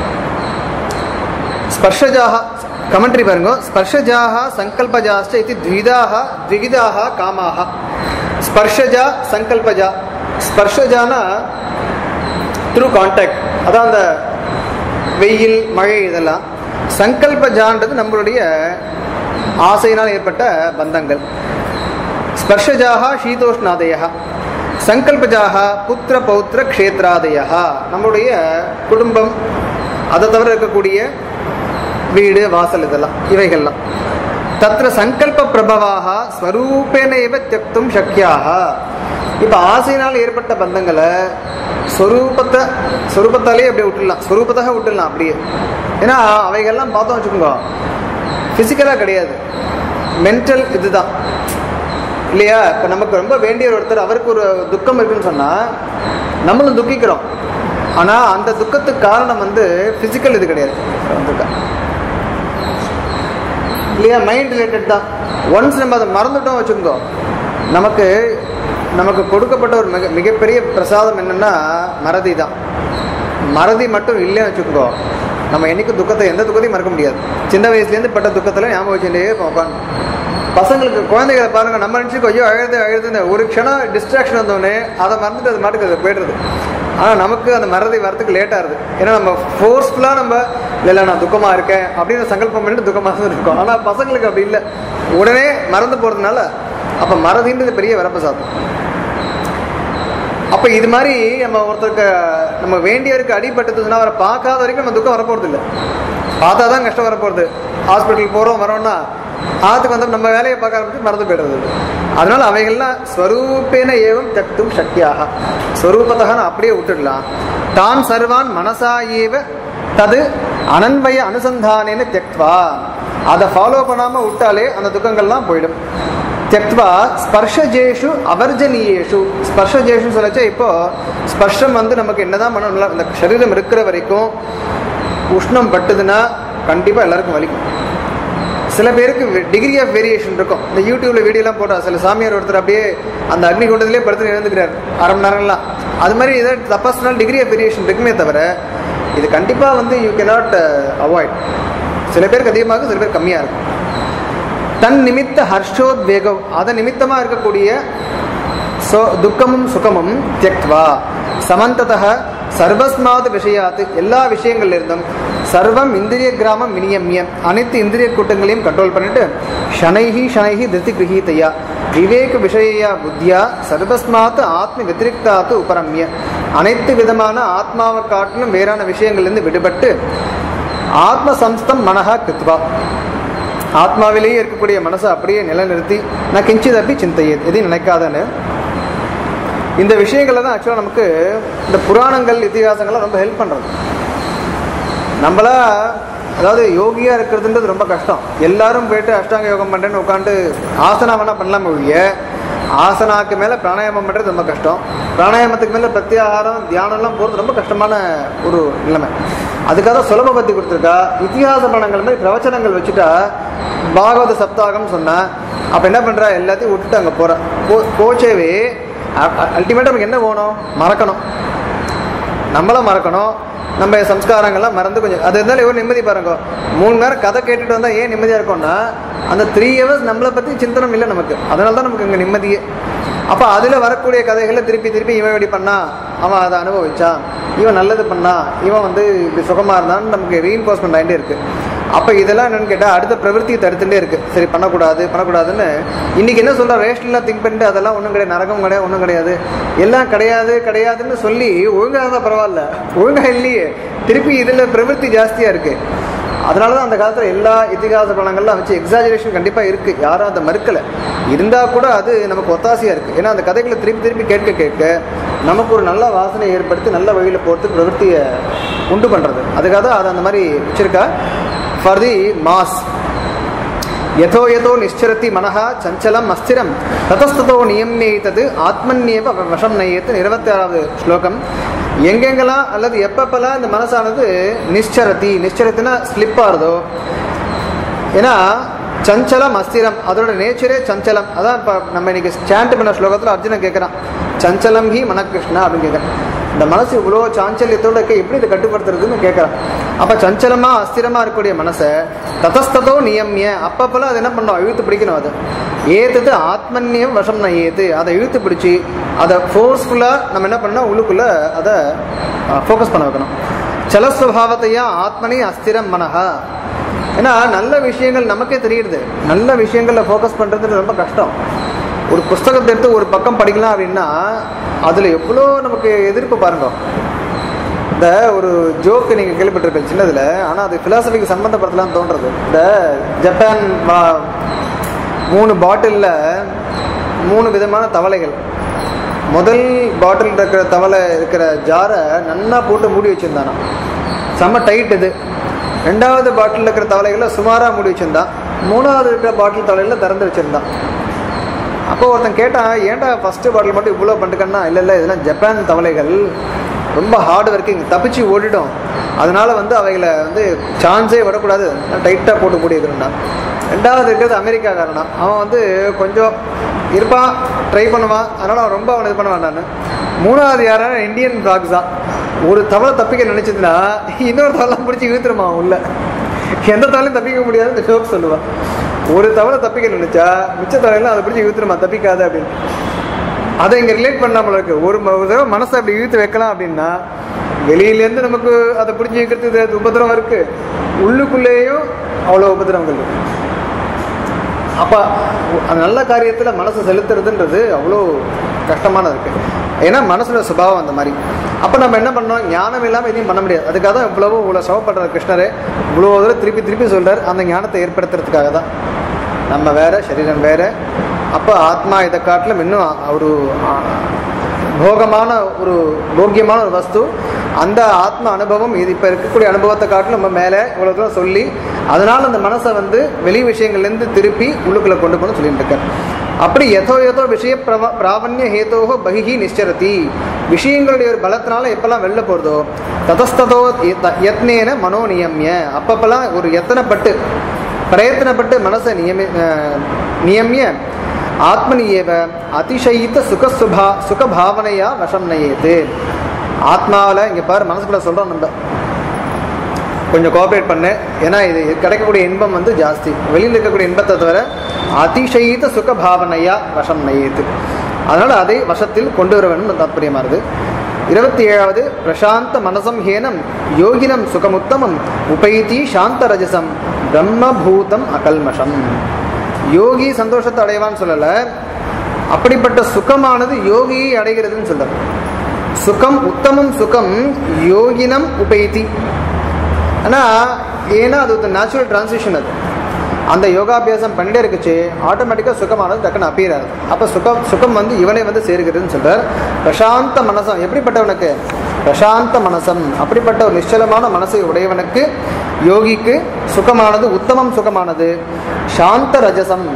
ஸ்பர்ஷஜாக கமெண்ட்ரி பாருங்க ஸ்பர்ஷஜாக சங்கல்பஜாஸ்ட இது த்விதாக த்விவிதாக காமாக ஸ்பர்ஷஜா சங்கல்பஜா ஸ்பர்ஷஜானா த்ரூ கான்டாக்ட் அதான் அந்த வெயில் மழை இதெல்லாம் சங்கல்பஜான்றது நம்மளுடைய ஆசையினால் ஏற்பட்ட பந்தங்கள் ஸ்பர்ஷஜாக சீதோஷ்ணாதயா சங்கல்பஜாக புத்திர பௌத்திர க்ஷேத்ராதயா நம்மளுடைய குடும்பம் அதை தவிர இருக்கக்கூடிய வீடு வாசல் இதெல்லாம் இவைகள்லாம் தத்திர சங்கல்ப பிரபவாக ஸ்வரூபேன இவ தியக்தும் சக்கியாக இப்போ ஆசையினால் ஏற்பட்ட பந்தங்களை ஸ்வரூபத்தை ஸ்வரூபத்தாலே அப்படியே விட்டுடலாம் ஸ்வரூபத்தாக விட்டுடலாம் அப்படியே ஏன்னா அவைகள்லாம் பார்த்தோம் வச்சுக்கோங்க ஃபிசிக்கலாக கிடையாது மென்டல் இதுதான் இல்லையா இப்போ நமக்கு ரொம்ப வேண்டிய ஒருத்தர் அவருக்கு ஒரு துக்கம் இருக்குன்னு சொன்னால் நம்மளும் துக்கிக்கிறோம் ஆனால் அந்த துக்கத்துக்கு காரணம் வந்து ஃபிசிக்கல் இது கிடையாது துக்கம் இல்லையா மைண்ட் ரிலேட்டட் தான் ஒன்ஸ் நம்ம அதை மறந்துட்டோம் வச்சுக்கோ நமக்கு நமக்கு கொடுக்கப்பட்ட ஒரு மிக மிகப்பெரிய பிரசாதம் என்னன்னா மறதி தான் மறதி மட்டும் இல்லைன்னு வச்சுக்கோ நம்ம என்னைக்கும் துக்கத்தை எந்த துக்கத்தையும் மறக்க முடியாது சின்ன வயசுலேருந்து பட்ட துக்கத்தில் ஞாபகம் வச்சுட்டே இருப்போம் உட்காந்து பசங்களுக்கு குழந்தைகளை பாருங்க நம்ம நினச்சிக்கோ ஐயோ அழுது அழுதுன்னு ஒரு க்ஷணம் டிஸ்ட்ராக்ஷன் வந்தோடனே அதை மறந்துட்டு அது மாட்டுக்கு அது போயிடுறது ஆனால் நமக்கு அந்த மறதி வரதுக்கு லேட் ஆகுது ஏன்னா நம்ம ஃபோர்ஸ்ஃபுல்லாக நம்ம இல்லை இல்லை நான் துக்கமாக இருக்கேன் அப்படின்னு சங்கல்பம் பண்ணிட்டு துக்கமாக தான் இருக்கோம் ஆனால் பசங்களுக்கு அப்படி இல்லை உடனே மறந்து போகிறதுனால அப்போ மறதின்றது பெரிய வரப்பிரசாதம் அப்போ இது மாதிரி நம்ம ஒருத்தருக்கு நம்ம வேண்டியவருக்கு அடிபட்டதுன்னா அவரை பார்க்காத வரைக்கும் நம்ம துக்கம் வரப்போகிறது இல்லை பார்த்தா தான் கஷ்டம் வரப்போகிறது ஹாஸ்பிட்டல் போகிறோம் வரோம்னா ஆத்துக்கு வந்து நம்ம வேலையை பார்க்க ஆரம்பிச்சு மறந்து போயிடுறது அதனால அவைகள்லாம் ஸ்வரூபேன ஏவம் தத்தும் சக்தியாக ஸ்வரூபத்தகன்னு அப்படியே விட்டுடலாம் தான் சர்வான் மனசா ஏவ தது அனன்வய அனுசந்தானேன்னு தெக்வா அதை ஃபாலோ பண்ணாம விட்டாலே அந்த துக்கங்கள்லாம் போயிடும் தெக்வா ஸ்பர்ஷஜேஷு அவர்ஜனீயேஷு ஸ்பர்ஷஜேஷு சொல்லச்சே இப்போ ஸ்பர்ஷம் வந்து நமக்கு என்னதான் பண்ணணும் இந்த சரீரம் இருக்கிற வரைக்கும் உஷ்ணம் பட்டுதுன்னா கண்டிப்பா எல்லாருக்கும் வலிக்கும் சில பேருக்கு டிகிரி ஆஃப் வேரியேஷன் இருக்கும் இந்த யூடியூப்ல வீடியோலாம் போட்டா சில சாமியார் ஒருத்தர் அப்படியே அந்த அக்னி குண்டத்திலே படுத்து இழந்துக்கிறார் அரை மணி நேரம்லாம் அது மாதிரி ஏதாவது தப்பாஸ்னால் டிகிரி ஆஃப் வேரியேஷன் இருக்குமே தவிர இது கண்டிப்பா வந்து யூ cannot அவாய்ட் சில பேருக்கு அதிகமாக சில பேர் கம்மியா இருக்கும் தன் நிமித்த ஹர்ஷோத்வேகம் அதை நிமித்தமா இருக்கக்கூடிய சோ துக்கமும் சுகமும் தியக்வா சமந்ததः சர்வஸ்மாத் விஷயாத்து எல்லா விஷயங்கள்ல இருந்தும் சர்வம் இந்திரிய கிராமம் வினியமியம் அனைத்து இந்திரிய கூட்டங்களையும் கண்ட்ரோல் பண்ணிட்டு ஷனைஹி ஷனைஹி திருத்தி கிரகீதையா விவேக விஷயா புத்தியா சர்வஸ்மாத் ஆத்ம வத்திரிக்தாத்து உபரம்ய அனைத்து விதமான ஆத்மாவை காட்டிலும் வேறான விஷயங்கள்லேருந்து விடுபட்டு ஆத்ம சம்ஸ்தம் மனஹா கிருத்வா ஆத்மாவிலேயே இருக்கக்கூடிய மனசை அப்படியே நிலைநிறுத்தி நான் கிஞ்சித் அப்படி சிந்தையே எதையும் நினைக்காதன்னு இந்த விஷயங்கள்ல தான் ஆக்சுவலாக நமக்கு இந்த புராணங்கள் இதிகாசங்கள்லாம் ரொம்ப ஹெல்ப் பண்ணுறது நம்மளா அதாவது யோகியா இருக்கிறதுன்றது ரொம்ப கஷ்டம் எல்லாரும் போயிட்டு அஷ்டாங்க யோகம் பண்ணுறேன்னு உட்காந்து ஆசனா வேணா பண்ணலாம ஒழிய ஆசனாக்கு மேலே பிராணாயாமம் பண்ணுறது ரொம்ப கஷ்டம் பிராணாயாமத்துக்கு மேலே பிரத்யாகாரம் தியானம்லாம் போகிறது ரொம்ப கஷ்டமான ஒரு நிலைமை அதுக்காக சுலப பத்தி கொடுத்துருக்கா இத்திஹாச படங்கள் மாதிரி பிரவச்சனங்கள் வச்சுட்டா பாகவத சப்தாகம் சொன்னா அப்போ என்ன பண்ணுறா எல்லாத்தையும் விட்டுட்டு அங்கே போகிறா போ போச்சேவே அல்டிமேட்டாக நமக்கு என்ன வேணும் மறக்கணும் நம்மளும் மறக்கணும் நம்ம சம்ஸ்காரங்கள்லாம் மறந்து கொஞ்சம் அது இருந்தாலும் எவ்வளோ நிம்மதி பாருங்க மூணு நேரம் கதை கேட்டுட்டு வந்தால் ஏன் நிம்மதியாக இருக்கும்னா அந்த த்ரீ ஹவர்ஸ் நம்மளை பற்றி சிந்தனம் இல்லை நமக்கு அதனால தான் நமக்கு இங்கே நிம்மதியே அப்போ அதில் வரக்கூடிய கதைகளை திருப்பி திருப்பி இவன் இப்படி பண்ணா அவன் அதை அனுபவிச்சான் இவன் நல்லது பண்ணா இவன் வந்து இப்படி சுகமாக இருந்தான்னு நமக்கு ரீஇன்ஃபோர்ஸ்மெண்ட் ஆகிட்டே இருக்கு அப்போ இதெல்லாம் என்னன்னு கேட்டால் அடுத்த பிரவൃத்தியை தடுத்துட்டே இருக்கு சரி பண்ணக்கூடாது பண்ணக்கூடாதுன்னு இன்னைக்கு என்ன சொல்ற ரேஷனலாக திங்க் பண்ணிட்டு அதெல்லாம் ஒன்றும் கிடையாது நரகம் கிடையாது ஒன்றும் கிடையாது எல்லாம் கிடையாது கிடையாதுன்னு சொல்லி ஒழுங்காக தான் பரவாயில்ல ஒழுங்கா இல்லையே திருப்பி இதில் பிரவൃத்தி ஜாஸ்தியாக இருக்கு அதனால தான் அந்த காலத்தில் எல்லா இதிகாச படங்கள்லாம் வச்சு எக்ஸாஜரேஷன் கண்டிப்பாக இருக்குது யாரும் அதை மறுக்கலை இருந்தால் கூட அது நமக்கு ஒத்தாசையாக இருக்குது ஏன்னா அந்த கதைகளை திருப்பி திருப்பி கேட்க கேட்க நமக்கு ஒரு நல்ல வாசனை ஏற்படுத்தி நல்ல வழியில் போகிறதுக்கு பிரவൃத்தியை உண்டு பண்ணுறது அதுக்காக தான் அதை அந்த மாதிரி வச்சிருக்கா ஃபார் தி மாஸ் யதோ யதோ நிಶ್ಚರತಿ மனஹ சஞ்சலம் அஸ்திரம் ததஸ்ததோ நியம்யேத்தது ஆத்மன்யேவ வசம் நயத்து இருபத்தி ஆறாவது ஸ்லோகம் எங்கெங்கெல்லாம் அல்லது எப்பப்பெல்லாம் இந்த மனசானது நிಶ್ಚரதி நிಶ್ಚரத்தினா ஸ்லிப் ஆகுதோ ஏன்னா சஞ்சலம் அஸ்திரம் அதோட நேச்சரே சஞ்சலம் அதான் இப்போ நம்ம இன்னைக்கு சாண்ட் பண்ண ஸ்லோகத்தில் அர்ஜுனன் கேட்குறான் சஞ்சலம் ஹி மனகிருஷ்ணா அப்படின்னு கேட்குறான் இந்த மனசு இவ்வளோ சாஞ்சல்யத்தோட இருக்க எப்படி இதை கட்டுப்படுத்துறதுன்னு கேட்குறான் அப்போ சஞ்சலமா அஸ்திரமா இருக்கக்கூடிய மனசை ததஸ்ததோ நியமிய அப்பப்பெல்லாம் அது என்ன பண்ணோம் இழுத்து பிடிக்கணும் அது ஏத்தது ஆத்மன்யம் வசம் நான் ஏத்து அதை இழுத்து பிடிச்சி அதை ஃபோர்ஸ்ஃபுல்லாக நம்ம என்ன பண்ணோம் உள்ளுக்குள்ள அதை ஃபோக்கஸ் பண்ண வைக்கணும் சலஸ்வபாவத்தையா ஆத்மனி அஸ்திரம் மனஹா ஏன்னா நல்ல விஷயங்கள் நமக்கே தெரியுது நல்ல விஷயங்கள்ல ஃபோக்கஸ் பண்றது ரொம்ப கஷ்டம் ஒரு புஸ்தகத்தை எடுத்து ஒரு பக்கம் படிக்கலாம் அப்படின்னா அதுல எவ்வளோ நமக்கு எதிர்ப்பு பாருங்க இந்த ஒரு ஜோக்கு நீங்க கேள்விப்பட்டிருக்க சின்னதுல ஆனா அது பிலாசபிக்கு சம்பந்தப்படுத்தலாம் தோன்றது இந்த ஜப்பான் வா- மூணு பாட்டில்ல மூணு விதமான தவளைகள் முதல் பாட்டில் இருக்கிற தவளை இருக்கிற ஜாரை நன்னா போட்டு மூடி வச்சிருந்தானா செம்ம டைட் இது ரெண்டாவது பாட்டில் இருக்கிற தவளைகளை சுமாராக மூடி வச்சிருந்தான் மூணாவது இருக்கிற பாட்டில் தவளைகளை திறந்து வச்சிருந்தான் அப்போ ஒருத்தன் கேட்டான் ஏன்டா ஃபர்ஸ்ட் பாட்டில் மட்டும் இவ்வளோ பண்ணிட்டுக்கன்னா இல்லை இல்லை இதெல்லாம் ஜப்பான் தவளைகள் ரொம்ப ஹார்ட் ஒர்க்கிங் தப்பிச்சு ஓடிடும் அதனால வந்து அவைகளை வந்து சான்ஸே விடக்கூடாது டைட்டாக போட்டு மூடி வைக்கணும்னா ரெண்டாவது இருக்கிறது அமெரிக்காக்காரனா அவன் வந்து கொஞ்சம் இருப்பான் ட்ரை பண்ணுவான் அதனால அவன் ரொம்ப அவன் இது பண்ண வேண்டான்னு மூணாவது யாரான இந்தியன் டாக்ஸ் தான் ஒரு தவளை தப்பிக்க நினைச்சதுன்னா இன்னொரு தவளை பிடிச்சி இழுத்துருமா அவன் உள்ள எந்த தவளையும் தப்பிக்க முடியாது இந்த ஷோக் சொல்லுவான் ஒரு தவளை தப்பிக்க நினைச்சா மிச்ச தவளையெல்லாம் அதை பிடிச்சி இழுத்துருமா தப்பிக்காது அப்படின்னு அதை இங்க ரிலேட் பண்ணாமல் இருக்கு ஒரு ம- ஒரு தடவை மனசை அப்படி இழுத்து வைக்கலாம் அப்படின்னா வெளியிலேருந்து நமக்கு அதை பிடிச்சி இழுக்கிறதுக்கு இது உபத்திரவம் இருக்கு உள்ளுக்குள்ளேயும் அவ்வளோ உபத்திரவங்கள் இருக்கு அப்போ அந்த நல்ல காரியத்தில் மனசை செலுத்துறதுன்றது அவ்வளோ கஷ்டமானது இருக்கு ஏன்னா மனசுல சுபாவம் அந்த மாதிரி அப்போ நம்ம என்ன பண்ணோம் ஞானம் இல்லாமல் எதையும் பண்ண முடியாது அதுக்காக தான் இவ்வளவு இவ்வளோ சவப்படுற கிருஷ்ணரே இவ்வளோ தூரம் திருப்பி திருப்பி சொல்றார் அந்த ஞானத்தை ஏற்படுத்துறதுக்காக தான் நம்ம வேற சரீரம் வேற அப்போ ஆத்மா இதை காட்டிலும் இன்னும் ஒரு ஆ, போகமான ஒரு போக்கியமான ஒரு வஸ்து அந்த ஆத்ம அனுபவம் இது இப்போ இருக்கக்கூடிய அனுபவத்தை காட்டிலும் நம்ம மேலே இவ்வளோ தூரம் சொல்லி அதனால் அந்த மனசை வந்து வெளி விஷயங்கள்லேருந்து திருப்பி உள்ளுக்குள்ளே கொண்டு போகணும்னு சொல்லிட்டு இருக்கார் அப்படி எதோ எதோ விஷய பிரவ பிராவண்ய ஹேதோகோ பகிஹி நிஷ்சரதி விஷயங்களுடைய ஒரு பலத்தினால எப்பெல்லாம் வெளில போகிறதோ ததஸ்ததோ யத்- யத்னேன மனோ நியமிய அப்பப்பெல்லாம் ஒரு எத்தனைப்பட்டு பிரயத்தனப்பட்டு மனசை நியமி அஹ், நியமிய ஆத்மனியேவ அதிசயித்த சுக சுபா சுக பாவனையா வசம் நயேது ஆத்மாவில் இங்கே பாரு மனசுக்குள்ள சொல்கிறோம் நம்ம கொஞ்சம் கோஆப்ரேட் பண்ணு ஏன்னா இது கிடைக்கக்கூடிய இன்பம் வந்து ஜாஸ்தி வெளியில் இருக்கக்கூடிய இன்பத்தை தவிர அதிசயித்த சுக பாவனையா வசம் நயேது அதனால் அதை வசத்தில் கொண்டு வர வேண்டும் தாத்பரியமானது இருபத்தி ஏழாவது பிரசாந்த மனசம் ஹேனம் யோகினம் சுகமுத்தமம் உபைதி சாந்த ரஜசம் பிரம்மபூதம் அகல்மஷம் யோகி சந்தோஷத்தை அடைவான்னு சொல்லலை அப்படிப்பட்ட சுகமானது யோகியை அடைகிறதுன்னு சொல்றார் சுகம் உத்தமம் சுகம் யோகினம் உபைதி ஆனால் ஏன்னா அது ஒரு நேச்சுரல் டிரான்சிஷன் அது அந்த யோகாபியாசம் பண்ணிட்டே இருக்குச்சு ஆட்டோமேட்டிக்காக சுகமானது டக்குன்னு appear ஆகுது அப்போ சுகம் சுகம் வந்து இவனை வந்து சேர்கிறதுன்னு சொல்றார் பிரசாந்த மனசம் எப்படிப்பட்டவனுக்கு பிரசாந்த மனசம் அப்படிப்பட்ட ஒரு நிശ്ചலமான மனசை உடையவனுக்கு யோகிக்கு சுகமானது உத்தமம் சுகமானது சாந்த ரஜசம்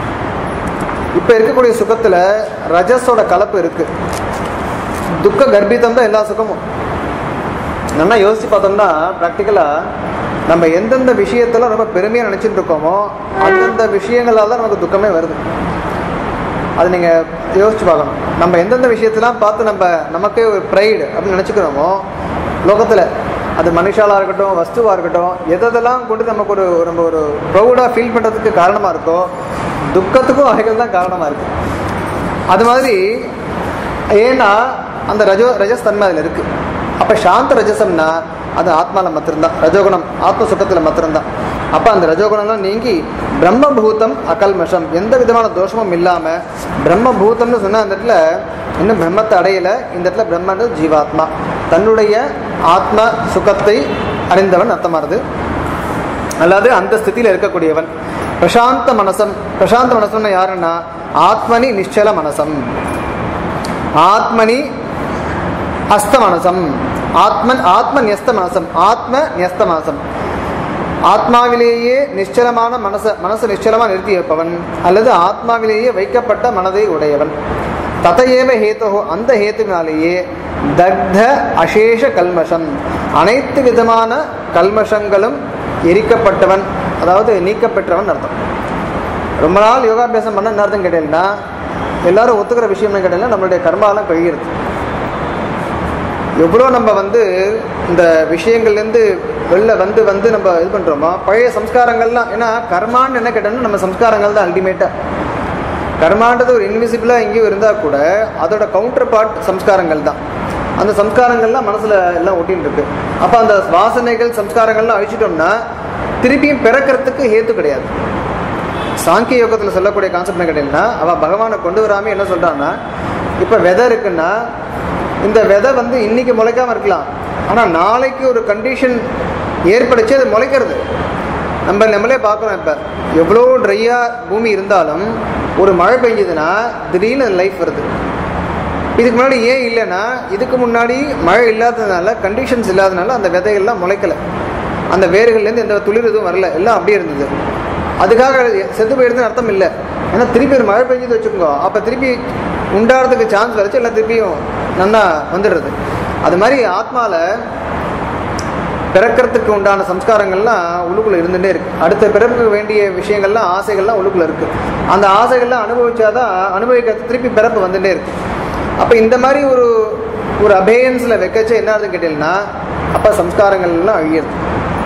இப்போ இருக்கக்கூடிய சுகத்தில் ரஜஸோட கலப்பு இருக்கு துக்க கர்ப்பிதம் தான் எல்லா சுகமும் நல்லா யோசிச்சு பார்த்தோம்னா ப்ராக்டிக்கலாக நம்ம எந்தெந்த விஷயத்துல ரொம்ப பெருமையாக நினச்சிட்டு இருக்கோமோ அந்தந்த விஷயங்களால தான் நமக்கு துக்கமே வருது அது நீங்கள் யோசிச்சு பார்க்கணும் நம்ம எந்தெந்த விஷயத்தெல்லாம் பார்த்து நம்ம நமக்கே ஒரு ப்ரைடு அப்படின்னு நினச்சிக்கிறோமோ லோகத்தில் அது மனுஷாலாக இருக்கட்டும் வஸ்துவாக இருக்கட்டும் எதெல்லாம் கொண்டு நமக்கு ஒரு நம்ம ஒரு ப்ரௌடாக ஃபீல் பண்ணுறதுக்கு காரணமாக இருக்கோ துக்கத்துக்கும் அவைகள் தான் காரணமாக இருக்குது அது மாதிரி ஏன்னா அந்த ரஜோ ரஜஸ் தன்மை அதில் இருக்குது அப்போ சாந்த ரஜசம்னா அது ஆத்மாவில் மாத்திரம்தான் ரஜோகுணம் ஆத்ம சுகத்தில் மாத்திரம்தான் அப்போ அந்த ரஜோகுணம்லாம் நீங்கி பிரம்மபூதம் அகல்மஷம் எந்த விதமான தோஷமும் இல்லாமல் பிரம்மபூதம்னு சொன்னால் அந்த இடத்துல இன்னும் பிரம்மத்தை அடையலை இந்த இடத்துல பிரம்மன்றது ஜீவாத்மா தன்னுடைய ஆத்ம சுகத்தை அறிந்தவன் அர்த்தமானது அல்லாது அந்த ஸ்திதியில் இருக்கக்கூடியவன் பிரசாந்த மனசம் பிரசாந்த மனசம்னா யாருன்னா ஆத்மனி நிಶ್ಚல மனசம் ஆத்மனி அஸ்த மனசம் ஆத்மன் ஆத்ம நியஸ்த மனசம் ஆத்ம நியஸ்த மனசம் ஆத்மாவிலேயே நிശ്ചலமான மனச மனசு நிശ്ചலமாக நிறுத்தி வைப்பவன் அல்லது ஆத்மாவிலேயே வைக்கப்பட்ட மனதை உடையவன் ததையேவ ஹேதோ அந்த ஹேத்துவினாலேயே தக்த அசேஷ கல்மஷம் அனைத்து விதமான கல்மஷங்களும் எரிக்கப்பட்டவன் அதாவது நீக்கப்பெற்றவன் அர்த்தம் ரொம்ப நாள் யோகாபியாசம் பண்ண என்ன அர்த்தம் கேட்டீங்கன்னா எல்லாரும் ஒத்துக்கிற விஷயம் என்ன கேட்டீங்கன்னா நம்மளுடைய கர்மாலாம் கழிகிறது எவ்வளோ நம்ம வந்து இந்த விஷயங்கள்லேருந்து வெளில வந்து வந்து நம்ம இது பண்ணுறோமோ பழைய சம்ஸ்காரங்கள்லாம் ஏன்னா கர்மான்னு என்ன கேட்டோம்னா நம்ம சம்ஸ்காரங்கள் தான் அல்டிமேட்டாக கர்மான்றது ஒரு இன்விசிபிளாக எங்கேயும் இருந்தால் கூட அதோட கவுண்டர் பார்ட் சம்ஸ்காரங்கள் தான் அந்த சம்ஸ்காரங்கள்லாம் மனசில் எல்லாம் ஒட்டின்னு இருக்கு அப்போ அந்த வாசனைகள் சம்ஸ்காரங்கள்லாம் அழிச்சிட்டோம்னா திருப்பியும் பிறக்கிறதுக்கு ஹேத்து கிடையாது சாங்கிய யோகத்தில் சொல்லக்கூடிய கான்செப்ட் என்ன கேட்டீங்கன்னா அவள் பகவானை கொண்டு வராம என்ன சொல்கிறான்னா இப்போ விதை இருக்குன்னா இந்த விதை வந்து இன்னைக்கு முளைக்காம இருக்கலாம் ஆனால் நாளைக்கு ஒரு கண்டிஷன் ஏற்படுச்சு அது முளைக்கிறது நம்ம நம்மளே பார்க்குறோம் இப்போ எவ்வளோ ட்ரையாக பூமி இருந்தாலும் ஒரு மழை பெஞ்சதுன்னா திடீர்னு லைஃப் வருது இதுக்கு முன்னாடி ஏன் இல்லைன்னா இதுக்கு முன்னாடி மழை இல்லாததுனால கண்டிஷன்ஸ் இல்லாததுனால அந்த விதைகள்லாம் முளைக்கலை அந்த வேர்கள்லேருந்து எந்த துளிர் எதுவும் வரல எல்லாம் அப்படியே இருந்தது அதுக்காக செத்து போயிடுதுன்னு அர்த்தம் இல்லை ஏன்னா திருப்பி ஒரு மழை பெஞ்சது வச்சுக்கோங்க அப்போ திருப்பி உண்டாடுறதுக்கு சான்ஸ் வரைச்சு எல்லாம் திருப்பியும் நல்லா வந்துடுறது அது மாதிரி ஆத்மாவில் பிறக்கிறதுக்கு உண்டான சம்ஸ்காரங்கள்லாம் உள்ளுக்குள்ளே இருந்துகிட்டே இருக்கு அடுத்த பிறப்புக்கு வேண்டிய விஷயங்கள்லாம் ஆசைகள்லாம் உள்ளுக்குள்ளே இருக்கு அந்த ஆசைகள்லாம் அனுபவிச்சாதான் அனுபவிக்கிறது திருப்பி பிறப்பு வந்துட்டே இருக்கு அப்போ இந்த மாதிரி ஒரு ஒரு அபேயன்ஸில் வைக்கச்சே என்ன ஆகுதுன்னு கேட்டீங்கன்னா அப்போ சம்ஸ்காரங்கள்லாம் அழியிறது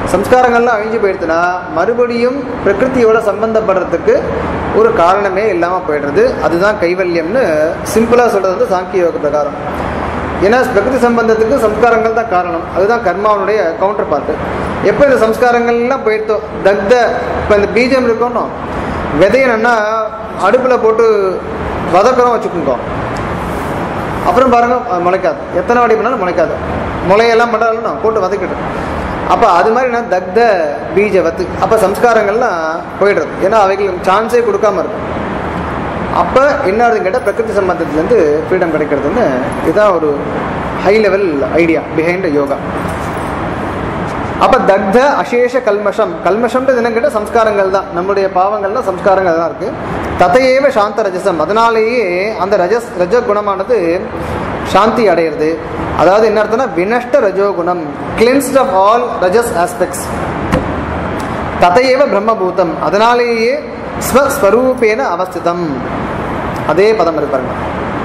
சம்ஸ்காரங்கள்லாம் அழிஞ்சு போயிடுச்சுன்னா மறுபடியும் பிரகிருதியோட சம்பந்தப்படுறதுக்கு ஒரு காரணமே இல்லாமல் போயிடுறது அதுதான் கைவல்யம்னு சிம்பிளாக சொல்கிறது வந்து சாங்கிய யோக பிரகாரம் ஏன்னா பிரகிருதி சம்பந்தத்துக்கு சம்ஸ்காரங்கள் தான் காரணம் அதுதான் கர்மாவனுடைய கவுண்டர் பார்ட்டு எப்போ இந்த சம்ஸ்காரங்கள்லாம் போயிடுத்தோ தக்த இப்போ இந்த பீஜம் இருக்கணும் விதையணும்னா அடுப்பில் போட்டு வதக்கிறோம் வச்சுக்கோங்க அப்புறம் பாருங்க அது முளைக்காது எத்தனை வாடி பண்ணாலும் முளைக்காது முளையெல்லாம் பண்ணாலும் போட்டு வதக்கிட்டு அப்போ அது மாதிரி நான் தக்த பீஜ வத்து அப்போ சம்ஸ்காரங்கள்லாம் போயிடுறது ஏன்னா அவைகளுக்கு சான்ஸே கொடுக்காம இருக்கும் அப்போ என்ன ஆகுதுன்னு கேட்டால் பிரகிருதி சம்பந்தத்துலேருந்து ஃப்ரீடம் கிடைக்கிறதுன்னு இதுதான் ஒரு high level idea behind yoga அப்போ தக்த அசேஷ கல்மஷம் கல்மஷம்ன்றது என்னன்னு கேட்டால் சம்ஸ்காரங்கள் தான் நம்முடைய பாவங்கள் தான் சம்ஸ்காரங்கள் தான் இருக்குது ததையேவ சாந்த ரஜசம் அதனாலேயே அந்த ரஜஸ் ரஜ குணமானது சாந்தி அடையிறது அதாவது என்ன அர்த்தம்னா வினஷ்ட ரஜோகுணம் கிளின்ஸ்ட் ஆஃப் ஆல் ரஜஸ் ஆஸ்பெக்ட்ஸ் ததையேவ பிரம்மபூதம் அதனாலேயே ஸ்வஸ்வரூபேன அவஸ்திதம் அதே பதம் இருக்கு பாருங்க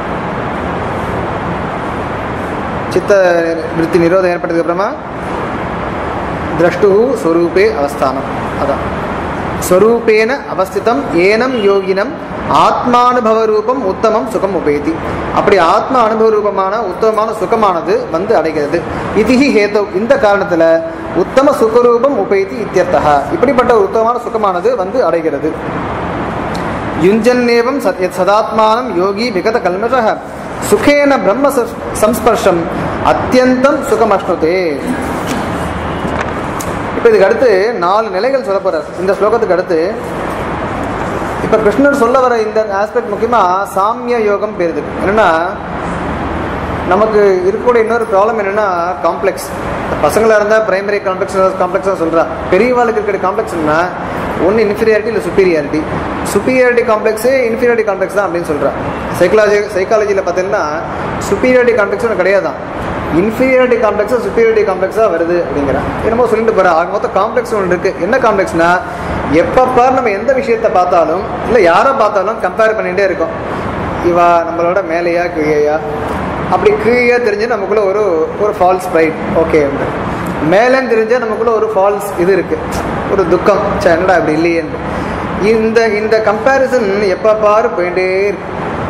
சித்த விருத்தி நிரோதம் ஏற்பட்டதுக்கு அப்புறமா திரஷ்டு ஸ்வரூபே அவஸ்தானம் அதான் ஸ்வரூபேன அவஸ்திதம் ஏனம் யோகினம் ஆத்மானுபவ ரூபம் உத்தமம் சுகம் உபேதி அப்படி ஆத்ம அனுபவ ரூபமான உத்தமமான சுகமானது வந்து அடைகிறது இதிஹி ஹேதோ இந்த காரணத்துல உத்தம சுகரூபம் உபேதி இத்தியர்த்தா இப்படிப்பட்ட ஒரு உத்தமமான சுகமானது வந்து அடைகிறது யுஞ்சன்னேவம் சத் யத் சதாத்மானம் யோகி விகத கல்மஷः சுகேன பிரம்ம ச- சம்ஸ்பர்ஷம் அத்தியந்தம் சுகமஷ்ணுதே இப்போ இதுக்கு அடுத்து நாலு நிலைகள் சொல்ல போறார் இந்த ஸ்லோகத்துக்கு அடுத்து இப்போ கிருஷ்ணர் சொல்ல வர இந்த ஆஸ்பெக்ட் முக்கியமாக சாமிய யோகம் பேருது என்னன்னா நமக்கு இருக்கக்கூடிய இன்னொரு ப்ராப்ளம் என்னன்னா காம்ப்ளெக்ஸ் பசங்களாக இருந்தால் பிரைமரி காம்ப்ளெக்ஸ் காம்ப்ளெக்ஸாக சொல்கிறா பெரியவாளுக்கு இருக்கிற காம்ப்ளெக்ஸ்னா ஒன்று இன்ஃபீரியாரிட்டி இல்லை சுப்பீரியாரிட்டி சுப்பீரியாரிட்டி காம்ப்ளெக்ஸே இன்ஃபீரியாரிட்டி காம்ப்ளெக்ஸ் தான் அப்படின்னு சொல்கிறா சைக்காலஜி சைக்காலஜியில் பார்த்தீங்கன்னா சுப்பீரியாரிட்டி காம்ப்ளெக்ஸ் ஒன்று கிடையாதான் இன்ஃபீரியாரிட்டி காம்ப்ளெக்ஸாக சுப்பீரியாரிட்டி காம்ப்ளெக்ஸாக வருது அப்படிங்கிறா என்னமோ சொல்லிட்டு போகிறா ஆக மொத்தம் காம்ப்ளெக்ஸ் ஒன்று இருக்குது என்ன காம்ப்ளெக்ஸ்னா எப்பப்போ நம்ம எந்த விஷயத்தை பார்த்தாலும் இல்லை யாரை பார்த்தாலும் கம்பேர் பண்ணிகிட்டே இருக்கோம் இவா நம்மளோட மேலேயா கீழேயா அப்படி கீழே தெரிஞ்சு நமக்குள்ள ஒரு ஒரு ஃபால்ஸ் ப்ரைட் ஓகே மேலேன்னு தெரிஞ்சால் நமக்குள்ள ஒரு ஃபால்ஸ் இது இருக்கு ஒரு துக்கம் ச்சே, என்னடா இப்படி இல்லையேன்னு இந்த இந்த கம்பேரிசன் எப்போ பாரு போயிட்டே இருக்கு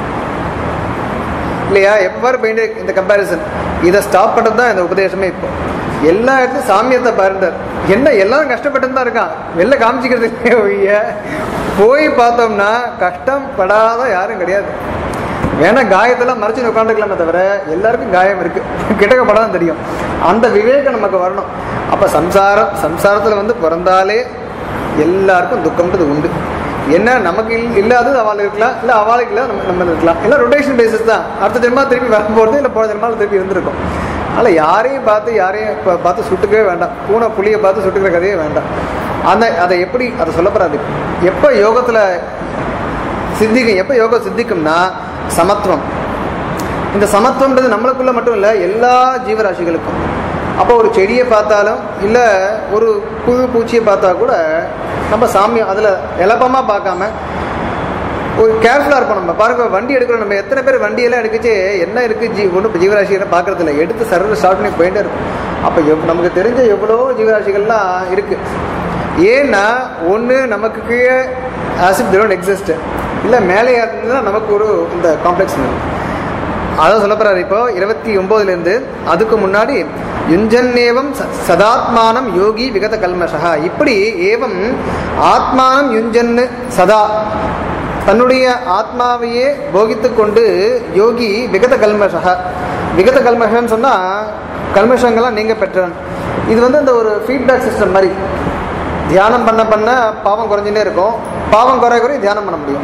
இல்லையா எப்போ பாரு போயிட்டே இருக்கு இந்த கம்பேரிசன் இதை ஸ்டாப் பண்ணுறது தான் இந்த உபதேசமே இப்போ எல்லா இடத்துலையும் சாமியத்தை பாருந்தார் என்ன எல்லாரும் கஷ்டப்பட்டு தான் இருக்கான் வெளில காமிச்சிக்கிறது இல்லையே ஒழிய போய் பார்த்தோம்னா கஷ்டம் படாத யாரும் கிடையாது வேணா காயத்தெல்லாம் மறைச்சு உட்காந்துக்கலாமே தவிர எல்லாருக்கும் காயம் இருக்கு கிட்டக்க படம் தெரியும் அந்த விவேகம் நமக்கு வரணும் அப்ப சம்சாரம் சம்சாரத்துல வந்து பிறந்தாலே எல்லாருக்கும் துக்கம்ன்றது உண்டு என்ன நமக்கு இல்- இல்லாதது அவளுக்கு இருக்கலாம் இல்லை அவளுக்கு இல்லை நம்ம நம்ம இருக்கலாம் எல்லாம் ரொட்டேஷன் பேசிஸ் தான் அடுத்த ஜென்மா திருப்பி வரும்போது இல்லை போன ஜென்மாவில் திருப்பி இருந்திருக்கும் அதனால் யாரையும் பார்த்து யாரையும் பா- பார்த்து சுட்டுக்கவே வேண்டாம் பூனை புளியை பார்த்து சுட்டுக்கிற கதையே வேண்டாம் அந்த அதை எப்படி அதை சொல்லப்படாது எப்போ யோகத்தில் சித்திக்கும் எப்போ யோகம் சித்திக்கும்னா சமத்துவம் இந்த சமத்துவம்ன்றது நம்மளுக்குள்ள மட்டும் இல்லை எல்லா ஜீவராசிகளுக்கும் அப்போ ஒரு செடியை பார்த்தாலும் இல்லை ஒரு புழு பூச்சியை பார்த்தா கூட நம்ம சாமியம் அதில் எலப்பமாக பார்க்காம ஒரு கேர்ஃபுல்லாக இருப்போம் நம்ம பாருங்க வண்டி எடுக்கிறோம் நம்ம எத்தனை பேர் வண்டியெல்லாம் எடுக்கச்சு என்ன இருக்குது ஜீ ஒன்றும் ஜீவராசிகளை பார்க்கறது இல்லை எடுத்து சர்வ ஸ்டார்ட் பண்ணி போயிட்டே இருக்கும் அப்போ எவ் நமக்கு தெரிஞ்ச எவ்வளோ ஜீவராசிகள்லாம் இருக்குது ஏன்னா ஒன்று நமக்கு கீழே ஆசிட் திரோன் எக்ஸிஸ்ட் இல்லை மேலே இருந்ததுன்னா நமக்கு ஒரு இந்த காம்ப்ளெக்ஸ் அதான் சொல்ல போறாரு இப்போ இருபத்தி ஒன்பதுலேருந்து அதுக்கு முன்னாடி யுஞ்சன்னேவம் ச- சதாத்மானம் யோகி விகத கல்மஷா இப்படி ஏவம் ஆத்மானம் யுஞ்சன்னு சதா தன்னுடைய ஆத்மாவையே போகித்துக் கொண்டு யோகி விகத கல்மஷா விகத கல்மஷன்னு சொன்னால் கல்மஷங்கள்லாம் நீங்க பெற்றவன் இது வந்து இந்த ஒரு ஃபீட்பேக் சிஸ்டம் மாதிரி தியானம் பண்ண பண்ண பாவம் குறைஞ்சுட்டே இருக்கும் பாவம் குறைய குறைய தியானம் பண்ண முடியும்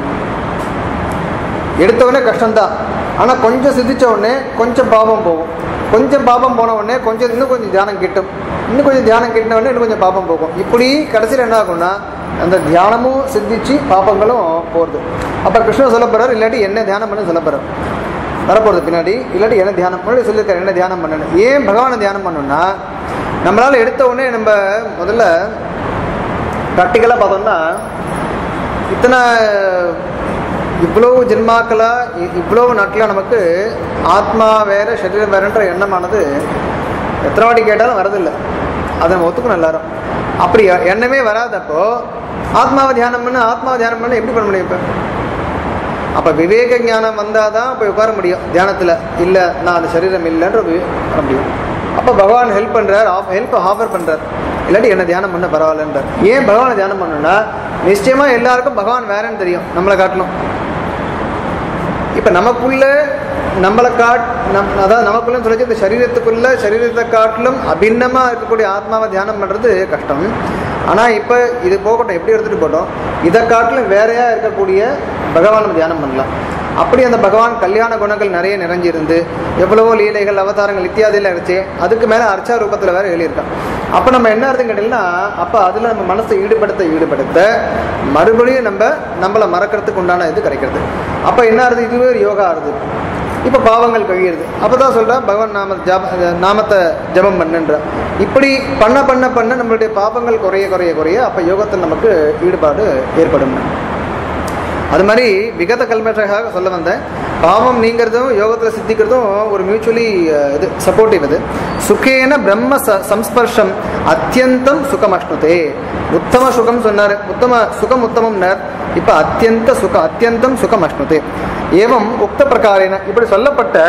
எடுத்த உடனே கஷ்டம்தான் ஆனால் கொஞ்சம் சிந்திச்ச உடனே கொஞ்சம் பாவம் போகும் கொஞ்சம் பாவம் போன உடனே கொஞ்சம் இன்னும் கொஞ்சம் தியானம் கிட்டும் இன்னும் கொஞ்சம் தியானம் கிட்டின உடனே இன்னும் கொஞ்சம் பாபம் போகும் இப்படி கடைசியில் என்ன ஆகும்னா அந்த தியானமும் சிந்திச்சு பாப்பங்களும் போகிறது அப்போ கிருஷ்ணன் சொல்ல போறாரு இல்லாட்டி என்ன தியானம் பண்ணு சொல்ல போறாரு வரப்போகிறது பின்னாடி இல்லாட்டி என்ன தியானம் முன்னாடி சொல்லியிருக்காரு என்ன தியானம் பண்ணணும் ஏன் பகவானை தியானம் பண்ணணும்னா நம்மளால் எடுத்த உடனே நம்ம முதல்ல ப்ராக்டிக்கலாக பார்த்தோம்னா இத்தனை இவ்வளவு ஜென்மாக்களா இ- இவ்வளவு நாட்களா நமக்கு ஆத்மா வேற சரீரம் வேறன்ற எண்ணமானது எத்தனை வாட்டி கேட்டாலும் வரதில்லை அதை நம்ம ஒத்துக்கணும் எல்லாரும் அப்படி எண்ணமே வராதப்போ ஆத்மாவை தியானம் பண்ண ஆத்மாவை தியானம் பண்ண எப்படி பண்ண முடியும் இப்போ அப்ப விவேக ஞானம் வந்தாதான் போய் உட்கார முடியும் தியானத்துல இல்ல நான் அந்த சரீரம் இல்லைன்ற ஒரு வர முடியும் அப்ப பகவான் ஹெல்ப் பண்றார் ஹெல்ப் ஆஃபர் பண்றார் இல்லாட்டி என்ன தியானம் பண்ண பரவாயில்லன்றார் ஏன் பகவானை தியானம் பண்ணணும்னா நிச்சயமா எல்லாருக்கும் பகவான் வேறன்னு தெரியும் நம்மளை காட்டணும் இப்ப நமக்குள்ள நம்மளை காட் நம் அதாவது நமக்குள்ள சொல்லிச்சு இந்த சரீரத்துக்குள்ள சரீரத்தை காட்டிலும் அபிண்ணமா இருக்கக்கூடிய ஆத்மாவை தியானம் பண்றது கஷ்டம் ஆனா இப்ப இது போகட்டும் எப்படி எடுத்துட்டு போட்டோம் இதை காட்டிலும் வேறையா இருக்கக்கூடிய பகவான் நம்ம தியானம் பண்ணலாம் அப்படி அந்த பகவான் கல்யாண குணங்கள் நிறைய நிறைஞ்சிருந்து எவ்வளவோ லீலைகள் அவதாரங்கள் இத்தியாதியில் இருந்துச்சு அதுக்கு மேல அர்ச்சா ரூபத்துல வேற எழுதியிருக்கான் அப்ப நம்ம என்ன அர்த்தம் கேட்டீங்கன்னா அப்ப அதுல நம்ம மனசை ஈடுபடுத்த ஈடுபடுத்த மறுபடியும் நம்ம நம்மளை மறக்கிறதுக்கு உண்டான இது கிடைக்கிறது அப்ப என்ன ஆறுது இதுவே ஒரு யோகா ஆறுது இப்ப பாவங்கள் கழியுது அப்பதான் சொல்றேன் பகவான் நாம ஜப நாமத்தை ஜபம் பண்ணுன்ற இப்படி பண்ண பண்ண பண்ண நம்மளுடைய பாவங்கள் குறைய குறைய குறைய அப்ப யோகத்தில் நமக்கு ஈடுபாடு ஏற்படும் அது மாதிரி விகத கல்மஷகாக சொல்ல வந்தேன் பாவம் நீங்கிறதும் யோகத்தில் சித்திக்கிறதும் ஒரு மியூச்சுவலி இது சப்போர்ட்டிவ் இது சுகேன பிரம்ம ச சம்ஸ்பர்ஷம் அத்தியந்தம் சுகமஷ்ணுதே உத்தம சுகம் சொன்னார் உத்தம சுகம் உத்தமம்னார் இப்ப அத்தியந்த சுக அத்தியந்தம் சுகம் அஷ்ணுதே ஏவம் உக்த பிரகாரேன இப்படி சொல்லப்பட்ட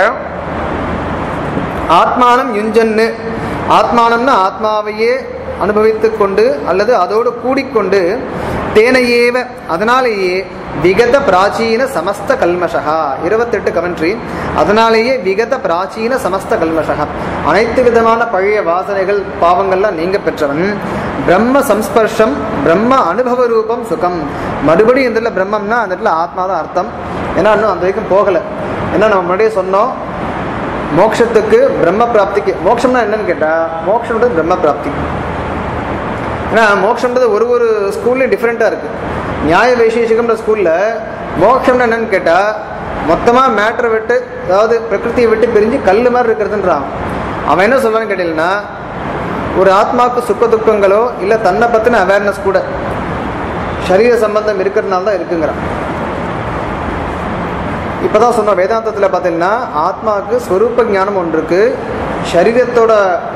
ஆத்மானம் யுஞ்சன்னு ஆத்மானம்னா ஆத்மாவையே அனுபவித்துக் கொண்டு அல்லது அதோடு கூடிக்கொண்டு தேனையேவ அதனாலேயே விகத பிராச்சீன சமஸ்த கல்மஷகா இருபத்தெட்டு கமெண்ட்ரி அதனாலேயே விகத பிராச்சீன சமஸ்த கல்மஷகா அனைத்து விதமான பழைய வாசனைகள் பாவங்கள்லாம் நீங்க பெற்றவன் பிரம்ம சம்ஸ்பர்ஷம் பிரம்ம அனுபவ ரூபம் சுகம் மறுபடியும் இந்த இடத்துல பிரம்மம்னா அந்த இடத்துல ஆத்மா தான் அர்த்தம் ஏன்னா இன்னும் அந்த வரைக்கும் போகலை ஏன்னா நம்ம முன்னாடியே சொன்னோம் மோட்சத்துக்கு பிரம்ம பிராப்திக்கு மோட்சம்னா என்னன்னு கேட்டா மோட்சம்ன்றது பிரம்ம பிராப்தி ஏன்னா மோட்சம்ன்றது ஒரு ஒரு ஸ்கூல்லையும் டிஃப்ரெண்ட்டாக இருக்கு நியாய வைசேஷிகம்ன்ற ஸ்கூலில் மோட்சம்னா என்னன்னு கேட்டால் மொத்தமாக மேட்டரை விட்டு அதாவது பிரகிருதியை விட்டு பிரிஞ்சு கல் மாதிரி இருக்கிறதுன்றான் அவன் என்ன சொல்றான்னு கேட்டீங்கன்னா ஒரு ஆத்மாவுக்கு சுக்க துக்கங்களோ இல்லை தன்னை பற்றின அவேர்னஸ் கூட சரீர சம்பந்தம் இருக்கிறதுனால தான் இருக்குங்கிறான் இப்பதான் சொன்னோம் வேதாந்தத்தில் பார்த்தீங்கன்னா ஆத்மாவுக்கு ஸ்வரூப ஞானம் ஒன்று இருக்கு சரீரத்தோட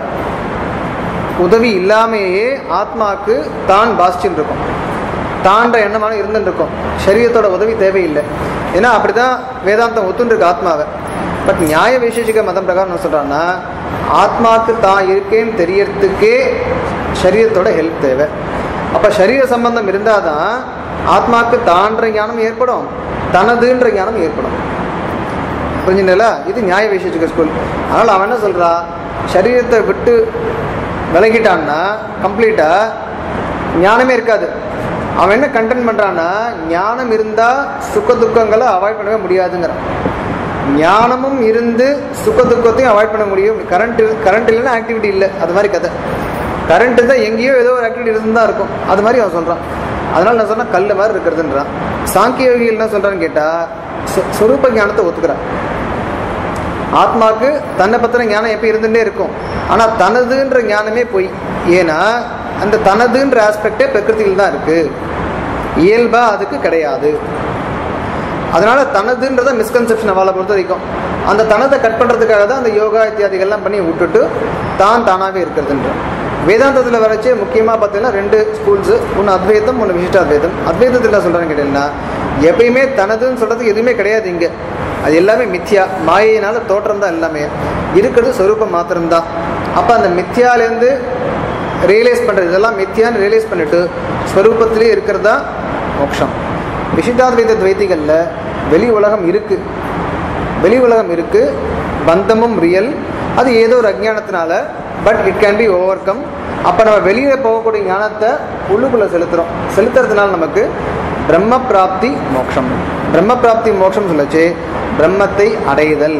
உதவி இல்லாமையே ஆத்மாவுக்கு தான் பாசிச்சுன்னு இருக்கும் தான்ற எண்ணமான இருந்துட்டு இருக்கும் சரீரத்தோட உதவி தேவையில்லை ஏன்னா அப்படிதான் வேதாந்தம் ஒத்துன்னு ஆத்மாவை பட் நியாய விசேஷிக மதம் பிரகாரம் என்ன சொல்றான்னா ஆத்மாவுக்கு தான் இருக்கேன்னு தெரியறதுக்கே சரீரத்தோட ஹெல்ப் தேவை அப்ப சரீர சம்பந்தம் இருந்தாதான் ஆத்மாவுக்கு தான்ற ஞானம் ஏற்படும் தனதுன்ற ஞானம் ஏற்படும் புரிஞ்சுங்களா இது நியாய விசேஷிக ஸ்கூல் அதனால் அவன் என்ன சொல்றா சரீரத்தை விட்டு விலகிட்டான்னா கம்ப்ளீட்டா ஞானமே இருக்காது அவன் என்ன கண்டென்ட் பண்றான்னா ஞானம் இருந்தா சுக துக்கங்களை அவாய்ட் பண்ணவே முடியாதுங்கிறான் ஞானமும் இருந்து சுக துக்கத்தையும் அவாய்ட் பண்ண முடியும் கரண்ட் கரண்ட் இல்லைன்னா ஆக்டிவிட்டி இல்லை அது மாதிரி கதை கரண்ட் தான் எங்கேயோ ஏதோ ஒரு ஆக்டிவிட்டி இருந்து தான் இருக்கும் அது மாதிரி அவன் சொல்றான் அதனால நான் சொன்னா கல் மாதிரி இருக்கிறதுன்றான் சாங்கிய யோகிகள் என்ன சொல்றான்னு கேட்டா சொ- சொரூப ஞானத்தை ஒத்துக்கிறான் ஆத்மாவுக்கு தன்னை பத்தின ஞானம் எப்போ இருந்துட்டே இருக்கும் ஆனா தனதுன்ற ஞானமே போய் ஏன்னா அந்த தனதுன்ற ஆஸ்பெக்டே பிரகிருதியில் தான் இருக்கு இயல்பா அதுக்கு கிடையாது அதனால தனதுன்றத மிஸ்கன்செப்ஷன் அவளை பொறுத்த வரைக்கும் அந்த தனதை கட் பண்றதுக்காக தான் அந்த யோகா இத்தியாதிகள்லாம் பண்ணி விட்டுட்டு தான் தானாவே இருக்கிறதுன்ற வேதாந்தத்தில் வரைச்சே முக்கியமாக பார்த்தீங்கன்னா ரெண்டு ஸ்கூல்ஸ் ஒன்று அத்வைதம் ஒன்று விசிஷ்டாத்வைதம் அத்வைதத்தில் என்ன சொல்கிறான்னு கேட்டீங்கன்னா எப்பயுமே தனதுன்னு சொல்கிறதுக்கு எதுவுமே கிடையாது இங்கே அது எல்லாமே மித்யா மாயினால தோற்றம் தான் எல்லாமே இருக்கிறது சொரூபம் மாத்திரம்தான் அப்போ அந்த மித்யாலேருந்து ரியலைஸ் பண்ணுறது இதெல்லாம் மித்யான்னு ரியலைஸ் பண்ணிட்டு ஸ்வரூபத்திலே இருக்கிறது தான் மோட்சம் விசிஷ்டாத்வைத துவைத்திகளில் வெளி உலகம் இருக்கு வெளி உலகம் இருக்கு பந்தமும் ரியல் அது ஏதோ ஒரு அஜ்ஞானத்தினால but it can be overcome அப்போ நம்ம வெளியே போகக்கூடிய ஞானத்தை உள்ளுக்குள்ளே செலுத்துகிறோம் செலுத்துறதுனால நமக்கு பிரம்ம பிராப்தி மோட்சம் பிரம்ம பிராப்தி மோட்சம் சொல்லச்சு பிரம்மத்தை அடைதல்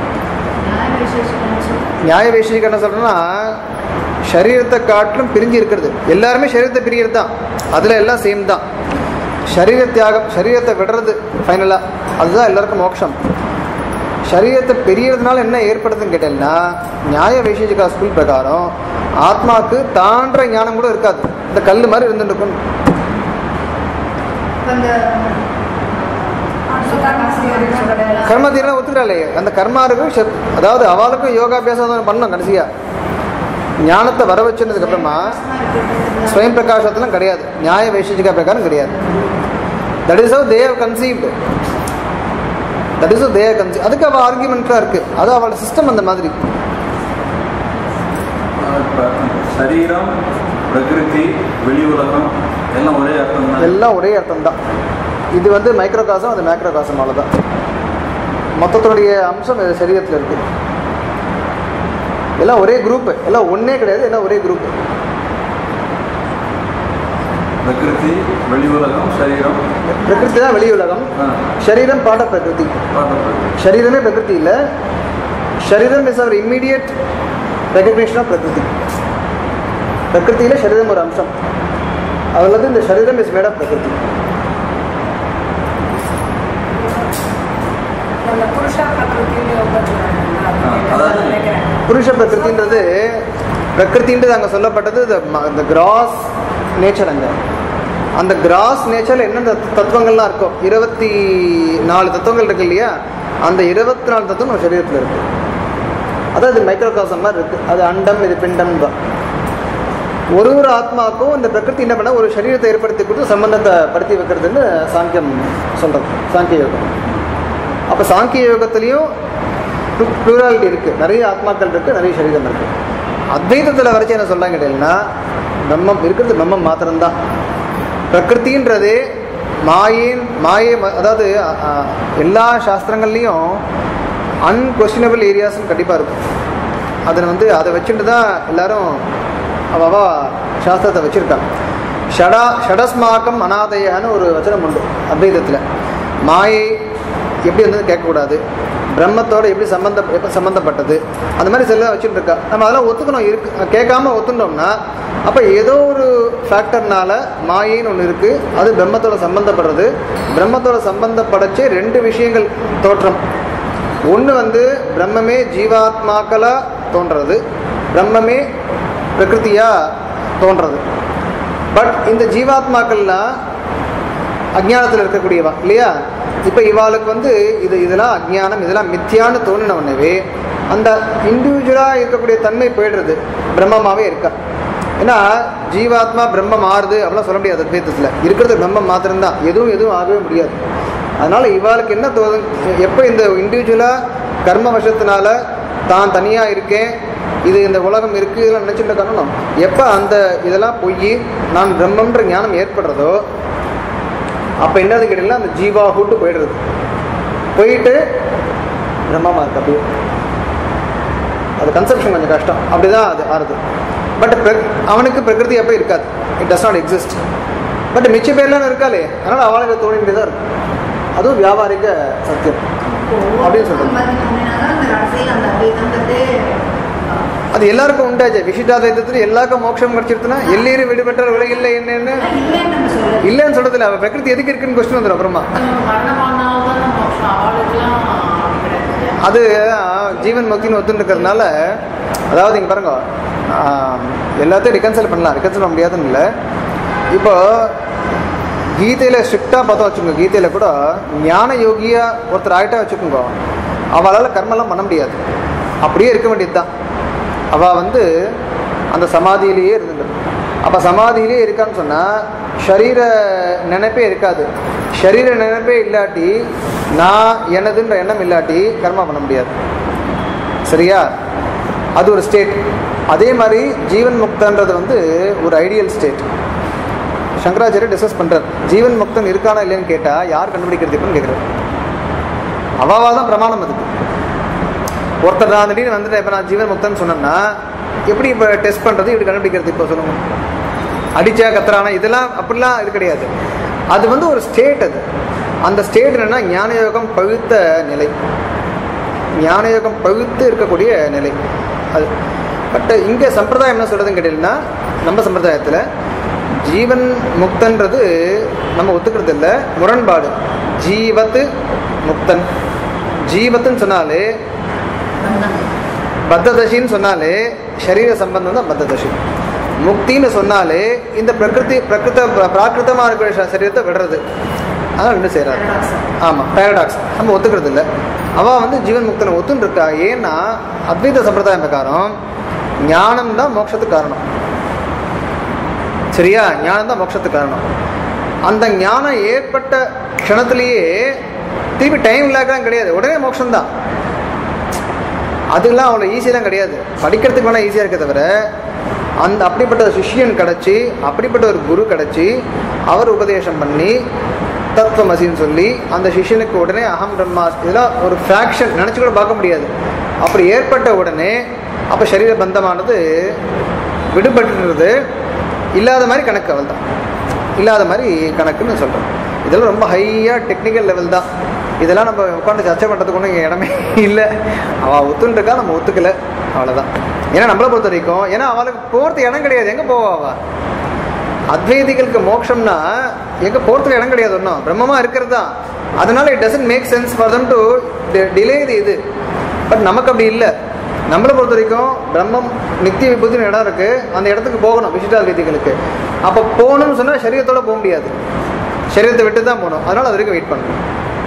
நியாய வைசேஷிக என்ன சொல்றேன்னா சரீரத்தை காட்டிலும் பிரிஞ்சு இருக்கிறது எல்லாருமே சரீரத்தை பிரியறது தான் அதுல எல்லாம் சேம் தான் சரீர தியாகம் சரீரத்தை விடுறது ஃபைனலா அதுதான் எல்லாருக்கும் மோட்சம் சரீரத்தை பெரியதுனால என்ன ஏற்படுதுன்னு கேட்டீங்கன்னா நியாய வைசேஷிகா ஸ்கூல் பிரகாரம் ஆத்மாவுக்கு தான்ற ஞானம் கூட இருக்காது இந்த கல் மாதிரி இருந்துட்டு இருக்கும் கர்ம தீரம் ஒத்துக்கிறாளே அந்த கர்மா இருக்கும் சத்- அதாவது அவளுக்கும் யோகாபியாசம் தான் பண்ணணும் கடைசியா ஞானத்தை வர வச்சுனதுக்கு அப்புறமா ஸ்வயம் பிரகாசத்துலாம் கிடையாது நியாய வைசேஷிகா பிரகாரம் கிடையாது that is how they conceived that is they conceive அதுக்கு அவள் ஆர்குமெண்ட்டாக இருக்குது அது அவளோட சிஸ்டம் அந்த மாதிரி
இப்ப சரீரம் பிரகிருதி வெளி உலகம் எல்லாம் ஒரே அர்த்தம் தான்
எல்லாம் ஒரே அர்த்தம் தான் இது வந்து மைக்ரோ காசம் அது மேக்ரோ காசம் அவ்வளோதான் மொத்தத்தினுடைய அம்சம் இது சரீரத்தில் இருக்கு எல்லாம் ஒரே குரூப் எல்லாம் ஒன்றே கிடையாது எல்லாம் ஒரே குரூப்
பிரகிருதி வெளி உலகம் சரீரம்
பிரகிருதி தான் வெளி உலகம்
ஆ,
சரீரம் பாட பிரகிருதி
பாடப்படுது.
சரீரமே பிரகிருதி இல்லை சரீரம் is our immediate recognition of பிரகிருதி பிரகிருதியில் சரீரம் ஒரு அம்சம் அதில் வந்து இந்த சரீரம் இஸ் மேட் ஆஃப் பிரகிருதி
அந்த புருஷா பிரகிருதியில
ஆ, அதாவது-
நினைக்கிறேன்
புருஷ பிரகிருதின்றது பிரகிருதின்றது அங்கே சொல்லப்பட்டது இந்த கிராஸ் நேச்சர் அங்கே அந்த கிராஸ் நேச்சரில் என்னென்ன தத்துவங்கள்லாம் இருக்கும் இருபத்தி நாலு தத்துவங்கள் இருக்கு இல்லையா அந்த இருபத்தி நாலு தத்துவம் நம்ம சரீரத்தில் இருக்கு அதாவது மைக்ரோ காசம் மாதிரி இருக்கு அது அண்டம் இது பிண்டம் தான் ஒரு ஒரு ஆத்மாவுக்கும் இந்த பிரகிருதி என்ன பண்ண ஒரு சரீரத்தை ஏற்படுத்தி கொடுத்து சம்பந்தத்தை படுத்தி வைக்கிறதுன்னு சாங்கியம் சொல்றது சாங்கிய யோகம் அப்போ சாங்கிய யோகத்துலேயும் ப்ளூராலிட்டி இருக்குது நிறைய ஆத்மாக்கள் இருக்குது நிறைய சரீரம் இருக்குது அத்வைதத்தில் வரைச்சு என்ன சொல்கிறாங்க கேட்டீங்கன்னா பிரம்மம் இருக்கிறது பிரம்மம் மாத்திரம்தான் பிரகிருத்தின்றது மாயின் மாயை ம- அதாவது அ, அ, எல்லா சாஸ்திரங்கள்லேயும் அன்கொஸ்டினபிள் ஏரியாஸ்னு கண்டிப்பாக இருக்கும் அதில் வந்து அதை வச்சுட்டு தான் எல்லாரும் அவவா சாஸ்திரத்தை வச்சுருக்காங்க ஷடா ஷடஸ்மாக்கம் அனாதையான்னு ஒரு வச்சனம் உண்டு அத்வைதத்தில் மாயை எப்படி வந்து கேட்கக்கூடாது பிரம்மத்தோட எப்படி சம்பந்த எப்ப சம்பந்தப்பட்டது அந்த மாதிரி சில வச்சுட்டு இருக்கா நம்ம அதெல்லாம் ஒத்துக்கணும் இருக்கு கேட்காம ஒத்துட்டோம்னா அப்போ ஏதோ ஒரு ஃபேக்டர்னால மாயின்னு ஒன்று இருக்குது அது பிரம்மத்தோட சம்பந்தப்படுறது பிரம்மத்தோட சம்பந்தப்படச்சே ரெண்டு விஷயங்கள் தோற்றம் ஒன்று வந்து பிரம்மமே ஜீவாத்மாக்களாக தோன்றது பிரம்மமே பிரகிருதியாக தோன்றது பட் இந்த ஜீவாத்மாக்கள்லாம் அஜ்ஞானத்தில் இருக்கக்கூடியவா இல்லையா இப்போ இவாளுக்கு வந்து இது இதெல்லாம் அஜ்ஞானம் இதெல்லாம் மித்தியான்னு தோணின உடனே அந்த இண்டிவிஜுவலாக இருக்கக்கூடிய தன்மை போயிடுறது பிரம்மமாவே இருக்கா ஏன்னா ஜீவாத்மா பிரம்மம் மாறுது அப்படிலாம் சொல்ல முடியாது அத்வைத்தத்தில் இருக்கிறது பிரம்மம் மாத்திரம்தான் எதுவும் எதுவும் ஆகவே முடியாது அதனால இவாளுக்கு என்ன தோணு எப்போ இந்த இண்டிவிஜுவலாக கர்ம வசத்தினால தான் தனியாக இருக்கேன் இது இந்த உலகம் இருக்குது இதெல்லாம் நினச்சிட்டு காரணம் எப்போ அந்த இதெல்லாம் பொய் நான் பிரம்மன்ற ஞானம் ஏற்படுறதோ அப்போ என்னது கேட்டீங்கன்னா அந்த ஜீவாஹுட்டு போயிடுறது போயிட்டு பிரம்மமா இருக்கு அப்படியே அது கன்செப்ஷன் கொஞ்சம் கஷ்டம் அப்படிதான் அது ஆறுது பட் அவனுக்கு பிரகிருதி அப்போ இருக்காது it does not exist but மிச்ச பேர்லாம் இருக்காளே அதனால் அவளுக்கு தோணிக்கிட்டே தான் இருக்கும் அதுவும் வியாபாரிக சத்தியம் அப்படின்னு சொல்றது. அது எல்லாருக்கும் உண்டாச்சு விசிட்டாத்வைத்தத்தில் எல்லாருக்கும் மோட்சம் கிடைச்சிருச்சுன்னா எல்லீரும் விடுபட்ட உலகில்லை என்னன்னு இல்லைன்னு சொல்றதில்ல அவ பிரகிருதி எதுக்கு இருக்குன்னு கொஸ்டின் வந்துடும் அப்புறமா
மரணமானால்தான் மோட்சம் அவளுக்கெல்லாம் அப்படி கிடையாது
அது ஆ, ஜீவன் முக்தின்னு ஒத்துன்னு இருக்கிறதுனால அதாவது இங்கே பாருங்க ஆ, எல்லாத்தையும் ரிகன்சல் பண்ணலாம் ரிகன்சல் பண்ண முடியாதுன்னு இல்லை இப்போ கீதையில் ஸ்ட்ரிக்டாக பார்த்தா வச்சுக்கோங்க கீதையில் கூட ஞான யோகியா ஒருத்தர் ஆகிட்டா வச்சுக்கோங்க அவளால் கர்மெல்லாம் பண்ண முடியாது அப்படியே இருக்க வேண்டியது தான் அவள் வந்து அந்த சமாதியிலேயே இருந்துட்டு அப்போ சமாதியிலேயே இருக்கான்னு சொன்னால் ஷரீர நினைப்பே இருக்காது ஷரீர நினைப்பே இல்லாட்டி நான் எனதுன்ற எண்ணம் இல்லாட்டி கர்மா பண்ண முடியாது சரியா அது ஒரு ஸ்டேட் அதே மாதிரி ஜீவன் முக்தன்றது வந்து ஒரு ஐடியல் ஸ்டேட் சங்கராச்சாரியர் டிஸ்கஸ் பண்றார் ஜீவன் முக்தன் இருக்கானா இல்லைன்னு கேட்டால் யார் கண்டுபிடிக்கிறது இப்படின்னு கேட்குறாரு அவாவா தான் பிரமாணம் அதுக்கு ஒருத்தர் நான் திடீர்னு வந்துட்டு இப்போ நான் ஜீவன் முக்தன் சொன்னேன்னா எப்படி இப்போ டெஸ்ட் பண்ணுறது இப்படி கண்டுபிடிக்கிறது இப்போ சொல்லுங்க அடிச்சா கத்துறானா இதெல்லாம் அப்படிலாம் இது கிடையாது அது வந்து ஒரு ஸ்டேட் அது அந்த ஸ்டேட் என்னன்னா ஞானயோகம் பழுத்த நிலை ஞானயோகம் பழுத்து இருக்கக்கூடிய நிலை அது பட் இங்கே சம்பிரதாயம் என்ன சொல்கிறதுன்னு கேட்டீங்கன்னா நம்ம சம்பிரதாயத்தில் ஜீவன் முக்தன்றது நம்ம ஒத்துக்கிறது இல்லை முரண்பாடு ஜீவத்து முக்தன் ஜீவத்துன்னு சொன்னாலே பத்ததசின்னு சொன்னாலே சரீர சம்பந்தம் தான் பத்ததசி முக்தின்னு சொன்னாலே இந்த பிரகிருதி பிரகிருத பிராகிருத்தமாக இருக்கிற ச- சரீரத்தை விடுறது அதான் ரெண்டும் செய்கிறாரு ஆமாம் பேரடாக்ஸ் நம்ம ஒத்துக்கிறது இல்லை அவள் வந்து ஜீவன் முக்தனை ஒத்துன்னு இருக்கா ஏன்னா அத்வைத சம்பிரதாயம் பிரகாரம் ஞானம் தான் மோட்சத்துக்கு காரணம் சரியா ஞானம் தான் மோட்சத்துக்கு காரணம் அந்த ஞானம் ஏற்பட்ட க்ஷணத்திலேயே திருப்பி டைம் இல்லாக்கலாம் கிடையாது உடனே மோட்சம் தான் அதெல்லாம் அவ்வளோ ஈஸியெல்லாம் கிடையாது படிக்கிறதுக்கு வேணால் ஈஸியாக இருக்க தவிர அந்த அப்படிப்பட்ட ஒரு சிஷ்யன் கிடச்சி அப்படிப்பட்ட ஒரு குரு கிடச்சி அவர் உபதேசம் பண்ணி தத்துவமசின்னு சொல்லி அந்த சிஷ்யனுக்கு உடனே அகம் பிரம்மாஸ் இதெல்லாம் ஒரு ஃப்ராக்ஷன் நினச்சி கூட பார்க்க முடியாது அப்படி ஏற்பட்ட உடனே அப்போ சரீர பந்தமானது விடுபட்டுறது இல்லாத மாதிரி கணக்கு அவள் தான் இல்லாத மாதிரி கணக்குன்னு சொல்கிறோம் இதெல்லாம் ரொம்ப ஹையாக டெக்னிக்கல் லெவல் தான் இதெல்லாம் நம்ம உட்காந்து சர்ச்சை பண்ணுறதுக்கு ஒன்றும் இங்கே இடமே இல்லை அவள் ஒத்துன்ருக்கா நம்ம ஒத்துக்கல அவ்வளோதான் ஏன்னா நம்மளை பொறுத்த வரைக்கும் ஏன்னா அவளுக்கு போகிறதுக்கு இடம் கிடையாது எங்கே போவா அவ அத்வைதிகளுக்கு மோட்சம்னா எங்கே போகிறதுக்கு இடம் கிடையாது ஒன்றும் பிரம்மமாக இருக்கிறது தான் அதனால it doesn't make sense for them to delay இது இது பட் நமக்கு அப்படி இல்லை நம்மளை பொறுத்த வரைக்கும் பிரம்மம் நித்திய விபூதின்னு இடம் இருக்கு அந்த இடத்துக்கு போகணும் விசிட்டாத்வைதிகளுக்கு அப்போ போகணும்னு சொன்னால் சரீரத்தோட போக முடியாது சரீரத்தை விட்டு தான் போகணும் அதனால அது வரைக்கும் வெயிட் பண்ணணும்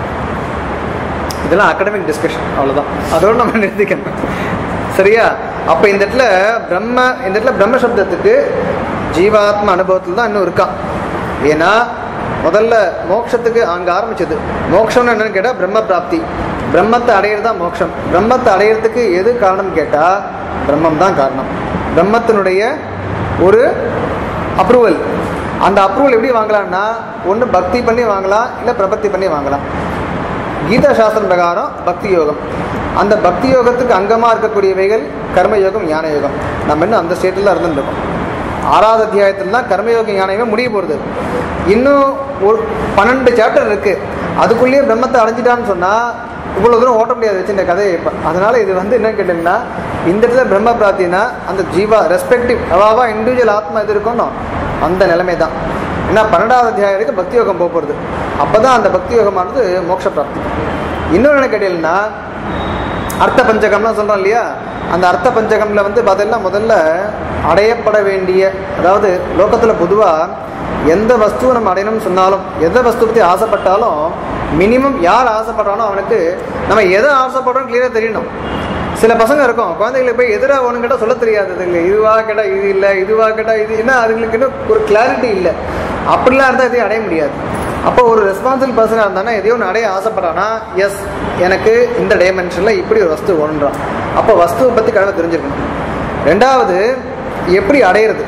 இதெல்லாம் அகடமிக் டிஸ்கஷன் அவ்வளோதான் அதோட நம்ம நிறுத்திக்கணும் சரியா அப்போ இந்த இடத்துல பிரம்ம இந்த இடத்துல பிரம்ம சப்தத்துக்கு ஜீவாத்ம அனுபவத்தில் தான் இன்னும் இருக்கான் ஏன்னா முதல்ல மோட்சத்துக்கு அங்கே ஆரம்பிச்சது மோட்சம்னு என்னன்னு கேட்டால் பிரம்ம பிராப்தி பிரம்மத்தை அடையிறது தான் மோட்சம் பிரம்மத்தை அடையிறதுக்கு எது காரணம் கேட்டால் பிரம்மம் தான் காரணம் பிரம்மத்தினுடைய ஒரு அப்ரூவல் அந்த அப்ரூவல் எப்படி வாங்கலாம்னா ஒன்று பக்தி பண்ணி வாங்கலாம் இல்லை பிரபத்தி பண்ணி வாங்கலாம் கீதா சாஸ்திரம் பிரகாரம் பக்தி யோகம் அந்த பக்தி யோகத்துக்கு அங்கமாக இருக்கக்கூடியவைகள் கர்மயோகம் ஞான யோகம் நம்ம இன்னும் அந்த ஸ்டேட்டில் தான் இருந்துருக்கோம் ஆறாவது அத்தியாயத்தில் தான் கர்மயோக ஞானமே முடிய போகிறது இன்னும் ஒரு பன்னெண்டு சாப்டர் இருக்குது அதுக்குள்ளேயே பிரம்மத்தை அடைஞ்சிட்டான்னு சொன்னால் இவ்வளோ தூரம் ஓட்ட முடியாது வச்சு இந்த கதையை இப்போ அதனால் இது வந்து என்ன கேட்டிங்கன்னா இந்த இடத்துல பிரம்ம பிரார்த்தினா அந்த ஜீவா ரெஸ்பெக்டிவ் அவாவா இண்டிவிஜுவல் ஆத்மா எது இருக்கணும் அந்த நிலைமை தான் ஏன்னா பன்னெண்டாவது அத்தியாயம் வரைக்கும் பக்தி யோகம் போக போகிறது அப்போ தான் அந்த பக்தி யோகமானது மோட்ச பிராப்தி இன்னொன்று என்ன கேட்டீங்கன்னா அர்த்த பஞ்சகம்லாம் சொல்கிறோம் இல்லையா அந்த அர்த்த பஞ்சகம்ல வந்து பார்த்தீங்கன்னா முதல்ல அடையப்பட வேண்டிய அதாவது லோகத்தில் பொதுவாக எந்த வஸ்துவை நம்ம அடையணும்னு சொன்னாலும் எந்த வஸ்து பற்றி ஆசைப்பட்டாலும் மினிமம் யார் ஆசைப்படுறானோ அவனுக்கு நம்ம எதை ஆசைப்படுறோம் கிளியராக தெரியணும் சில பசங்க இருக்கும் குழந்தைங்களுக்கு போய் எதிராக ஒன்று கேட்டால் சொல்ல தெரியாது அதுங்க இதுவாக கேட்டால் இது இல்லை இதுவாக கேட்டால் இது என்ன அதுங்களுக்கு இன்னும் ஒரு கிளாரிட்டி இல்லை அப்படிலாம் இருந்தால் எதையும் அடைய முடியாது அப்போ ஒரு ரெஸ்பான்சிபிள் பர்சனாக இருந்தானா எதையோ ஒன்று அடைய ஆசைப்படானா எஸ் எனக்கு இந்த டைமென்ஷனில் இப்படி ஒரு வஸ்து ஒன்றான் அப்போ வஸ்துவை பற்றி கடவுள் தெரிஞ்சிருக்கணும் ரெண்டாவது எப்படி அடையிறது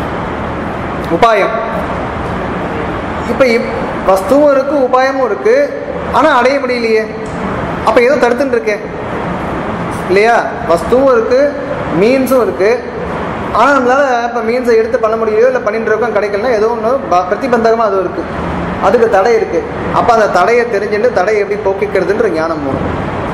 உபாயம் இப்போ இப் வஸ்துவும் இருக்கு உபாயமும் இருக்கு ஆனால் அடைய முடியலையே அப்போ ஏதோ தடுத்துன்னு இருக்கேன் இல்லையா வஸ்துவும் இருக்கு மீன்ஸும் இருக்கு ஆனால் நம்மளால இப்போ மீன்ஸை எடுத்து பண்ண முடியலையோ இல்லை பண்ணிட்டு இருக்கோம் கிடைக்கலனா ஏதோ ஒன்று பிரதிபந்தகமாக அது இருக்கு அதுக்கு தடை இருக்கு அப்போ அந்த தடையை தெரிஞ்சுட்டு தடையை எப்படி போக்கிக்கிறதுன்ற ஞானம் மூலம்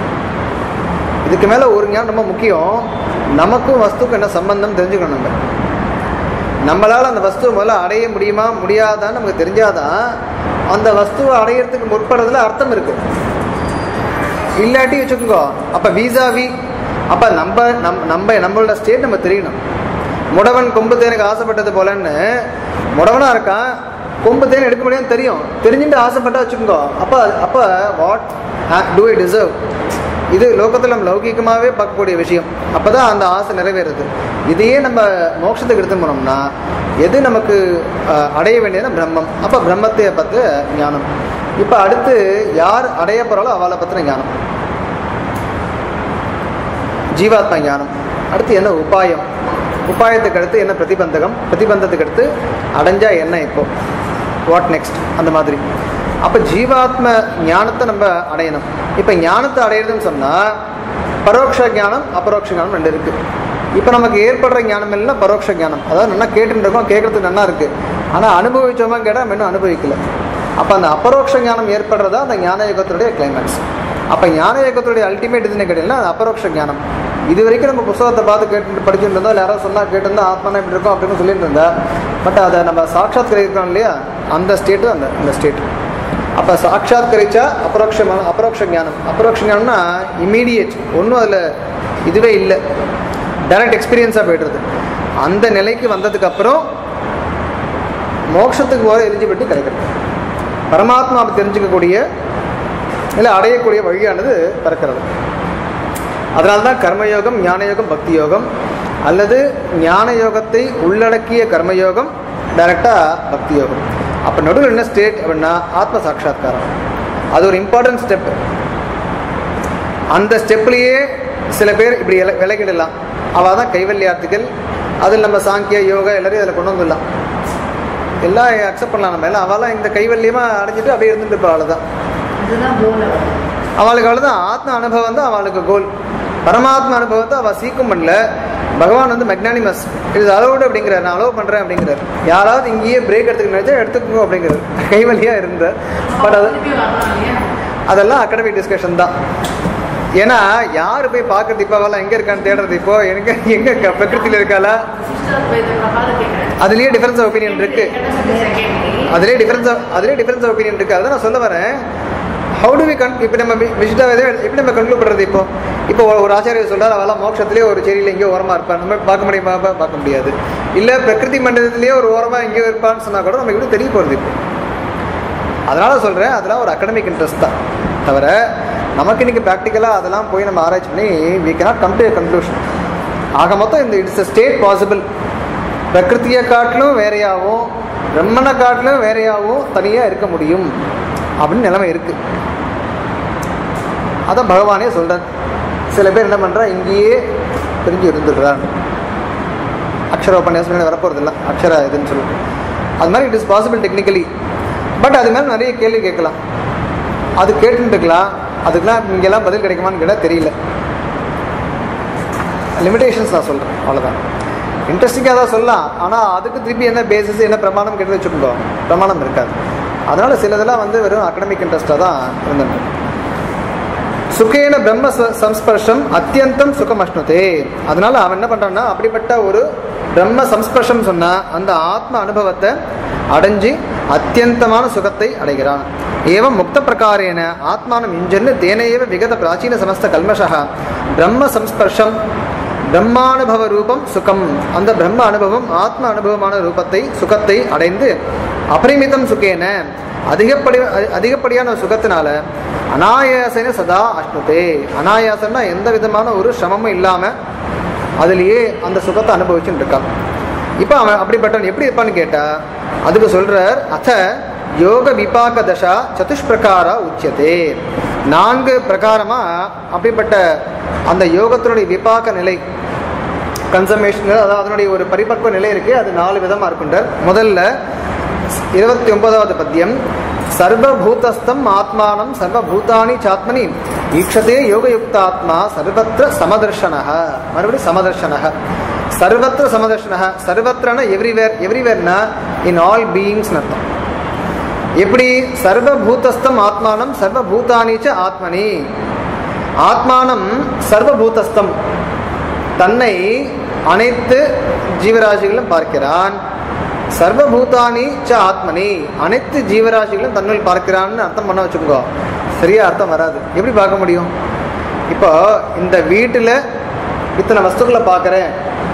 இதுக்கு மேலே ஒரு ஞானம் ரொம்ப முக்கியம் நமக்கும் வஸ்துக்கும் என்ன சம்பந்தம் தெரிஞ்சுக்கணும் நம்ம நம்மளால் அந்த வஸ்துவை முதல்ல அடைய முடியுமா முடியாதான்னு நமக்கு தெரிஞ்சாதான் அந்த வஸ்துவை அடையிறதுக்கு முற்படுறதுல அர்த்தம் இருக்கு இல்லாட்டி வச்சுக்கோங்க அப்போ வீசாவி அப்போ நம்ம நம் நம்ம நம்மளோட ஸ்டேட் நம்ம தெரியணும் முடவன் கொம்பு தேனுக்கு ஆசைப்பட்டது போலன்னு முடவனாக இருக்கான் கொம்பு தேன் எடுக்க முடியும்னு தெரியும் தெரிஞ்சுட்டு ஆசைப்பட்டா வச்சுக்கோங்க அப்போ அப்போ வாட் டூ ஐ டிசர்வ் இது லோகத்தில் நம்ம லௌகிகமாகவே பார்க்கக்கூடிய விஷயம் அப்போ தான் அந்த ஆசை நிறைவேறுது இதையே நம்ம மோட்சத்துக்கு எடுத்து போனோம்னா எது நமக்கு அஹ், அடைய வேண்டியதுன்னா பிரம்மம் அப்போ பிரம்மத்தை பற்றிய ஞானம் இப்போ அடுத்து யார் அடைய போகிறாலோ அவளை பற்றின ஞானம் ஜீவாத்மா ஞானம் அடுத்து என்ன உபாயம் உபாயத்துக்கு அடுத்து என்ன பிரதிபந்தகம் பிரதிபந்தத்துக்கு அடுத்து அடைஞ்சா என்ன இப்போ வாட் நெக்ஸ்ட் அந்த மாதிரி அப்போ ஜீவாத்ம ஞானத்தை நம்ம அடையணும் இப்போ ஞானத்தை அடையிறதுன்னு சொன்னால் பரோட்ச ஞானம் அபரோக்ஷ ஞானம் ரெண்டு இருக்கு இப்போ நமக்கு ஏற்படுற ஞானம் எல்லாம் பரோட்ச ஞானம் அதாவது நல்லா கேட்டுட்டு இருக்கோம் கேட்கறதுக்கு நல்லா இருக்கு ஆனால் அனுபவிச்சோமா கேட்டால் நம்ம இன்னும் அனுபவிக்கல அப்போ அந்த அபரோக்ஷ ஞானம் ஏற்படுறதா அந்த ஞான யுகத்தினுடைய கிளைமேக்ஸ் அப்போ ஞான யுகத்துடைய அல்டிமேட் இதுன்னு கேட்டீங்கன்னா அது அபரோக்ஷ ஞானம் இது வரைக்கும் நம்ம புத்தகத்தை பார்த்து கேட்டு படிச்சுட்டு இருந்தோம் இல்லை யாராவது சொன்னால் கேட்டிருந்தா ஆத்மானா இப்படி இருக்கும் அப்படின்னு சொல்லிட்டு இருந்தா பட் அதை நம்ம சாட்சாத்கரிக்கிறோம் இல்லையா அந்த ஸ்டேட்டு அந்த அந்த ஸ்டேட் அப்போ சாட்சாத்கரிச்சா அபரோக்ஷமான அபரோக்ஷ ஞானம் அபரோக்ஷ ஞானம்னா இமீடியட் ஒன்றும் அதில் இதுவே இல்லை டைரக்ட் எக்ஸ்பீரியன்ஸாக போய்டுறது அந்த நிலைக்கு வந்ததுக்கப்புறம் மோட்சத்துக்கு போகிற எலிஜிபிலிட்டி கிடைக்கிறது பரமாத்மாவை தெரிஞ்சுக்கக்கூடிய இல்லை அடையக்கூடிய வழியானது பிறக்கிறது அதனால தான் கர்மயோகம் ஞானயோகம் பக்தி யோகம் அல்லது ஞான யோகத்தை உள்ளடக்கிய கர்மயோகம் டைரக்டா பக்தி யோகம் அப்போ நடுவில் என்ன ஸ்டேட் அப்படின்னா ஆத்ம சாட்சா்காரம் அது ஒரு இம்பார்ட்டன்ட் ஸ்டெப் அந்த ஸ்டெப்லேயே சில பேர் இப்படி வில- விலகிடலாம் அவள் தான் கைவல்யார்த்திகள் அதில் நம்ம சாங்கிய யோகா எல்லாரையும் அதில் கொண்டு வந்துடலாம் எல்லாம் அக்செப்ட் பண்ணலாம் நம்ம எல்லாம் அவெல்லாம் இந்த கைவல்யமாக அடைஞ்சிட்டு அப்படியே இருந்துட்டு இருப்பா அவ்வளோதான்
இதுதான் கோல்
அவளுக்கு அவ்வளோதான் ஆத்ம அனுபவம் தான் அவளுக்கு கோல் பரமாத்ம அனுபவத்தை அவள் சீக்கும் பண்ணல பகவான் வந்து மெக்னானிமஸ் இது அலோடு அப்படிங்கிறார் நான் அலோவ் பண்ணுறேன் அப்படிங்கிறார் யாராவது இங்கேயே பிரேக் எடுத்துக்க நினைச்சா எடுத்துக்கோ அப்படிங்கிறார் கைவலியாக இருந்தார் பட் அது
திருப்பி வரலாம் இல்லையா
அதெல்லாம் அகடமிக் டிஸ்கஷன் தான் ஏன்னா யார் போய் பார்க்கறது இப்போ அவெல்லாம் எங்கே இருக்கான்னு தேடுறது இப்போ எனக்கு எங்கே க- பிரகிருதியில் இருக்காளா
சிஸ்டர் இது பிரபாத கேட்குறேன்
அதுலேயே டிஃபரன்ஸ் ஆஃப் ஒப்பீனியன் இருக்கு அதுலேயே டிஃபரன்ஸ் அதுலேயே டிஃபரன்ஸ் ஆஃப் ஒப்பீனியன் இருக்கு அதான் நான் சொல்ல வரேன் ஹவு டு வி கன் இப்போ நம்ம விசிட்டா எப்படி நம்ம கன்க்ளூட் பண்ணுறது இப்போ இப்போ ஒரு- ஒரு ஆச்சாரியர் சொல்றாரு அவெல்லாம் மோட்சத்திலேயே ஒரு செடியில் எங்கேயோ ஓரமாக இருப்பான் நம்ம பார்க்க முடியுமா பா- பார்க்க முடியாது இல்லை பிரகிருதி மண்டலத்திலேயே ஒரு ஓரமாக எங்கேயோ இருப்பான்னு சொன்னால் கூட நமக்கு எப்படி தெரிய போகிறது இப்போ அதனால சொல்கிறேன் அதெல்லாம் ஒரு அகடமிக் இன்ட்ரெஸ்ட் தான் தவிர நமக்கு இன்னைக்கு ப்ராக்டிக்கலாக அதெல்லாம் போய் நம்ம ஆராய்ச்சி பண்ணி we cannot come to conclusion ஆக மொத்தம் இந்த இட்ஸ் a ஸ்டேட் பாசிபிள் பிரகிருத்தியை காட்டிலும் வேறையாகவும் பிரம்மனை காட்டிலும் வேறையாகவும் தனியாக இருக்க முடியும் அப்படின்னு நிலைமை இருக்கு அதான் பகவானே சொல்றார் சில பேர் என்ன பண்றா இங்கேயே பிரிஞ்சு இருந்துடுறாங்க அக்ஷர உபன்யாசம் வரப்போகிறது இல்லை அக்ஷர இதுன்னு சொல்லிட்டு அது மாதிரி it is possible technically but அது மேலே நிறைய கேள்வி கேட்கலாம் அது கேட்டுட்டு இருக்கலாம் அதுக்கெல்லாம் இங்கெல்லாம் பதில் கிடைக்குமான்னு கேட்டால் தெரியல லிமிடேஷன்ஸ் நான் சொல்கிறேன் அவ்வளோதான் இன்ட்ரெஸ்டிங்காக தான் சொல்லலாம் ஆனால் அதுக்கு திருப்பி என்ன பேசிஸ் என்ன பிரமாணம் கேட்டு வச்சுக்கோங்க பிரமாணம் இருக்காது அதனால சிலதெல்லாம் வந்து வெறும் அகடமிக் இன்ட்ரெஸ்டாக தான் இருந்துட்டு சுகேன பிரம்ம ச- சம்ஸ்பர்ஷம் அத்தியந்தம் சுகம் அஷ்ணுதே அதனால அவன் என்ன பண்றான்னா அப்படிப்பட்ட ஒரு பிரம்ம சம்ஸ்பர்ஷம் சொன்னா அந்த ஆத்ம அனுபவத்தை அடைஞ்சு அத்தியந்தமான சுகத்தை அடைகிறான் ஏவம் முக்த பிரகாரேன ஆத்மானம் இஞ்சன்னு தேனையேவ விகத பிராச்சீன சமஸ்த கல்மஷா பிரம்ம சம்ஸ்பர்ஷம் பிரம்மானுபவ ரூபம் சுகம் அந்த பிரம்ம அனுபவம் ஆத்ம அனுபவமான ரூபத்தை சுகத்தை அடைந்து அபரிமிதம் சுகேன அதிகப்படி அ- அதிகப்படியான சுகத்தினால அனாயாசன சதா அஷ்ணுதே அனாயாசம்னா எந்த விதமான ஒரு சிரமமும் இல்லாம அதுலயே அந்த சுகத்தை அனுபவிச்சுட்டு இருக்கான் இப்போ அவன் அப்படிப்பட்டவன் எப்படி இருப்பான்னு கேட்டா அதுக்கு சொல்றார் அத யோக விபாக தசா சதுஷ்பிரகாரா உச்சியதே நான்கு பிரகாரமா அப்படிப்பட்ட அந்த யோகத்தினுடைய விபாக நிலை கன்சமேஷன் அதாவது அதனுடைய ஒரு பரிபக்வ நிலை இருக்கு அது நாலு விதமா இருக்குண்டார் முதல்ல இருபத்தி ஒன்பதாவது பத்தியம் சர்வபூதஸ்தம் ஆத்மானம் சர்வபூதானி சாத்மனி ஈக்ஷதே யோகயுக்த ஆத்மா சர்வத்திர சமதர்ஷனக மறுபடியும் சமதர்ஷனக சர்வத்திர சமதர்ஷனக சர்வத்திரன எவ்ரிவேர் எவ்ரிவேர்னா இன் ஆல் பீயிங்ஸ் அர்த்தம் எப்படி சர்வபூதஸ்தம் ஆத்மானம் சர்வபூதானி ச ஆத்மனி ஆத்மானம் சர்வபூதஸ்தம் தன்னை அனைத்து ஜீவராசிகளும் பார்க்கிறான் சர்வபூதானி ச ஆத்மனி அனைத்து ஜீவராசிகளும் தன்னுள் பார்க்கிறான்னு அர்த்தம் பண்ண வச்சுக்கோ சரியா அர்த்தம் வராது எப்படி பார்க்க முடியும் இப்போ இந்த வீட்டில் இத்தனை வஸ்துக்களை பார்க்குறேன்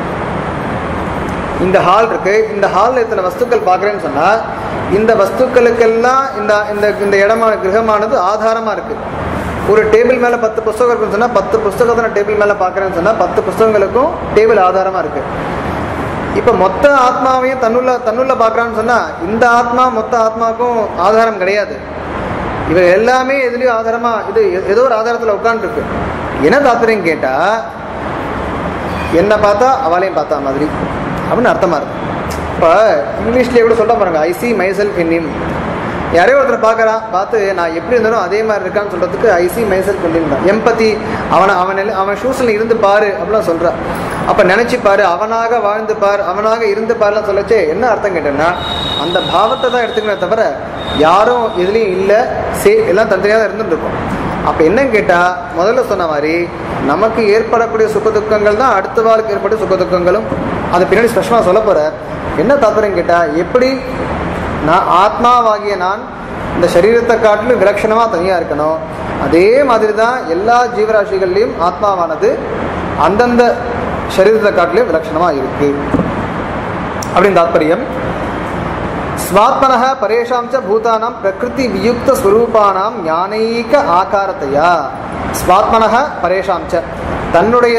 இந்த ஹால் இருக்கு இந்த ஹாலில் இத்தனை வஸ்துக்கள் பார்க்குறேன்னு சொன்னால் இந்த வஸ்துக்களுக்கெல்லாம் இந்த இந்த இந்த இடமான கிரகமானது ஆதாரமாக இருக்கு ஒரு டேபிள் மேலே பத்து புஸ்தகம் இருக்குன்னு சொன்னால் பத்து புஸ்தகத்தை நான் டேபிள் மேலே பார்க்குறேன்னு சொன்னால் பத்து புஸ்தகங்களுக்கும் டேபிள் ஆதாரமாக இருக்கு இப்போ மொத்த ஆத்மாவையும் தன்னுள்ள தன்னுள்ள பார்க்குறான்னு சொன்னால் இந்த ஆத்மா மொத்த ஆத்மாவுக்கும் ஆதாரம் கிடையாது இவர் எல்லாமே எதுலேயும் ஆதாரமாக இது ஏதோ ஒரு ஆதாரத்தில் உட்காந்துருக்கு என்ன தாத்பரியம் கேட்டால் என்னை பார்த்தா அவளையும் பார்த்தா மாதிரி அப்படின்னு அர்த்தமா இருக்கு இப்போ இங்கிலீஷ்லேயே கூட சொல்ல பாருங்க I see myself in him யாரையோ ஒருத்தர் பார்க்கறான் பார்த்து நான் எப்படி இருந்தாலும் அதே மாதிரி இருக்கான்னு சொல்றதுக்கு ஐ சி மைசெல்ஃப் இன் தான் எம்பத்தி அவனை அவன் நிலை- அவன் ஷூஸில் இருந்து பாரு அப்படிலாம் சொல்றான் அப்போ நினைச்சு பாரு அவனாக வாழ்ந்து பார் அவனாக இருந்து பாருலாம் சொல்லச்சே என்ன அர்த்தம் கேட்டேன்னா அந்த பாவத்தை தான் எடுத்துக்கணும் தவிர யாரும் எதுலேயும் இல்லை சே எல்லாம் தனித்தனியாக தான் இருந்துட்டு இருக்கோம் அப்போ என்னன்னு கேட்டால் முதல்ல சொன்ன மாதிரி நமக்கு ஏற்படக்கூடிய சுக துக்கங்கள் தான் அடுத்த வாழ்க்கை ஏற்படும் சுக துக்கங்களும் அது பின்னாடி ஸ்பெஷலாக சொல்ல போற என்ன தாத்பரியம் கேட்டால் எப்படி நான் ஆத்மாவாகிய நான் இந்த சரீரத்தை காட்டிலும் விலட்சணமாக தனியாக இருக்கணும் அதே மாதிரி தான் எல்லா ஜீவராசிகள்லையும் ஆத்மாவானது அந்தந்த சரீரத்தை காட்டிலும் விலட்சணமாக இருக்கு அப்படின்னு தாத்பரியம் ஸ்வாத்மனः பரேஷாं च பூதானாं பிரகிருதி வியுக்த ஸ்வரூபானாம் ஞானைக ஆகாரத்தையா ஸ்வாத்மனः பரேஷாம் ச தன்னுடையதும்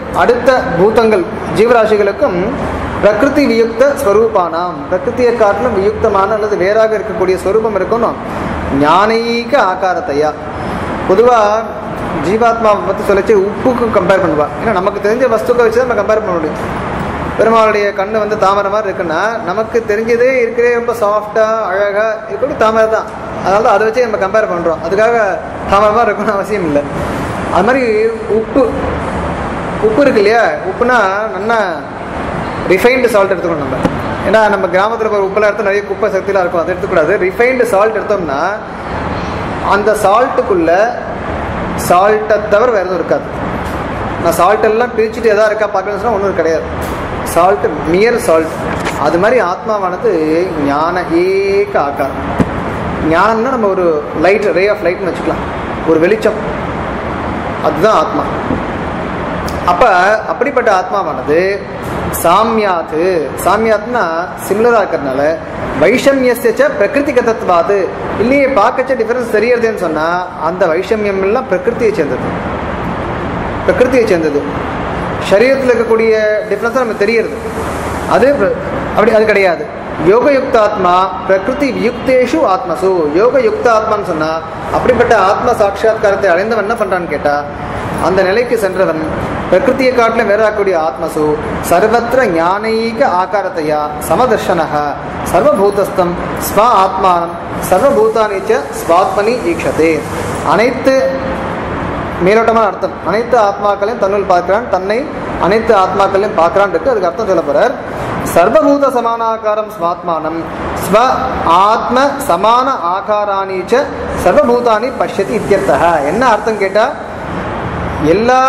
அடுத்த பூதங்கள் ஜீவராசிகளுக்கும் பிரகிருதி வியுக்த ஸ்வரூபானாம் பிரகிருதியை காட்டிலும் வியுக்தமான அல்லது வேறாக இருக்கக்கூடிய ஸ்வரூபம் இருக்கணும் ஞானீக ஆகாரத்தையா பொதுவாக ஜீவாத்மாவை பற்றி சொல்லிச்சு உப்புக்கு கம்பேர் பண்ணுவா ஏன்னா நமக்கு தெரிஞ்ச வஸ்துக்களை வச்சு தான் நம்ம கம்பேர் பண்ண முடியும் பெருமாளுடைய கண்ணு வந்து தாமரை மாதிரி இருக்குன்னா நமக்கு தெரிஞ்சதே இருக்கிறே ரொம்ப சாஃப்டாக அழகாக இருக்கக்கூடிய தாமரை தான் அதனால தான் அதை வச்சு நம்ம கம்பேர் பண்ணுறோம் அதுக்காக தாமரை மாதிரி இருக்கணும்னு அவசியம் இல்லை அது மாதிரி உப்பு உப்பு இருக்கு இல்லையா உப்புனா நல்லா ரிஃபைன்டு சால்ட் எடுத்துக்கணும் நம்ம ஏன்னா நம்ம கிராமத்தில் போகிற உப்புலாம் எடுத்து நிறைய குப்பை சக்திலாம் இருக்கும் அதை எடுத்துக்கூடாது ரிஃபைன்டு சால்ட் எடுத்தோம்னா அந்த சால்ட்டுக்குள்ள சால்ட்டை தவிர வேறு எதுவும் இருக்காது நான் சால்ட் எல்லாம் பிரிச்சுட்டு எதா இருக்கா பார்க்கணும்னு சொன்னால் ஒன்றும் கிடையாது சால்ட் மியர் சால்ட் அது மாதிரி ஆத்மாவானது ஞான ஏக ஆக்காரம் ஞானம்னா நம்ம ஒரு லைட் ரே ஆஃப் லைட்னு வச்சுக்கலாம் ஒரு வெளிச்சம் அதுதான் ஆத்மா அப்ப அப்படிப்பட்ட ஆத்மாவானது சாமியாத்து சாமியாத்னா சிமிலரா இருக்கிறதுனால வைஷமியஸ்ய பிரகிருதி கதத்வாது இல்லையே பார்க்கச்ச டிஃபரன்ஸ் தெரியறதுன்னு சொன்னா அந்த வைஷமியம் எல்லாம் பிரகிருத்தியை சேர்ந்தது பிரகிருத்தியை சேர்ந்தது சரீரத்தில் இருக்கக்கூடிய டிஃப்ரென்ஸ் நமக்கு தெரியறது அது பிர- அப்படி அது கிடையாது யோகயுக்த ஆத்மா பிரகிருதி வியுக்தேஷு ஆத்மசு யோகயுக்த ஆத்மான்னு சொன்னா அப்படிப்பட்ட ஆத்ம சாட்சா்காரத்தை அடைந்தவன் என்ன பண்றான்னு கேட்டா அந்த நிலைக்கு சென்றவன் பிரகிருத்தியை காட்டிலும் வேறாக்கூடிய ஆத்மசு சர்வத்திர ஞானீக ஆகாரத்தையா சமதர்ஷனக சர்வபூதஸ்தம் ஸ்வ ஆத்மானம் சர்வபூதானிச்ச ஸ்வாத்மனி ஈக்ஷதே அனைத்து மேலோட்டமான அர்த்தம் அனைத்து ஆத்மாக்களையும் தன்னுள் பார்க்கிறான் தன்னை அனைத்து ஆத்மாக்களையும் பார்க்கிறான் இருக்கு அதுக்கு அர்த்தம் சொல்ல போறார் சர்வபூத சமானாகாரம் ஸ்வாத்மானம் ஸ்வ ஆத்ம சமான ஆகாராணி ச சர்வபூதானி பஷ்யதி இத்தியர்த்தः என்ன அர்த்தம் கேட்டா எல்லா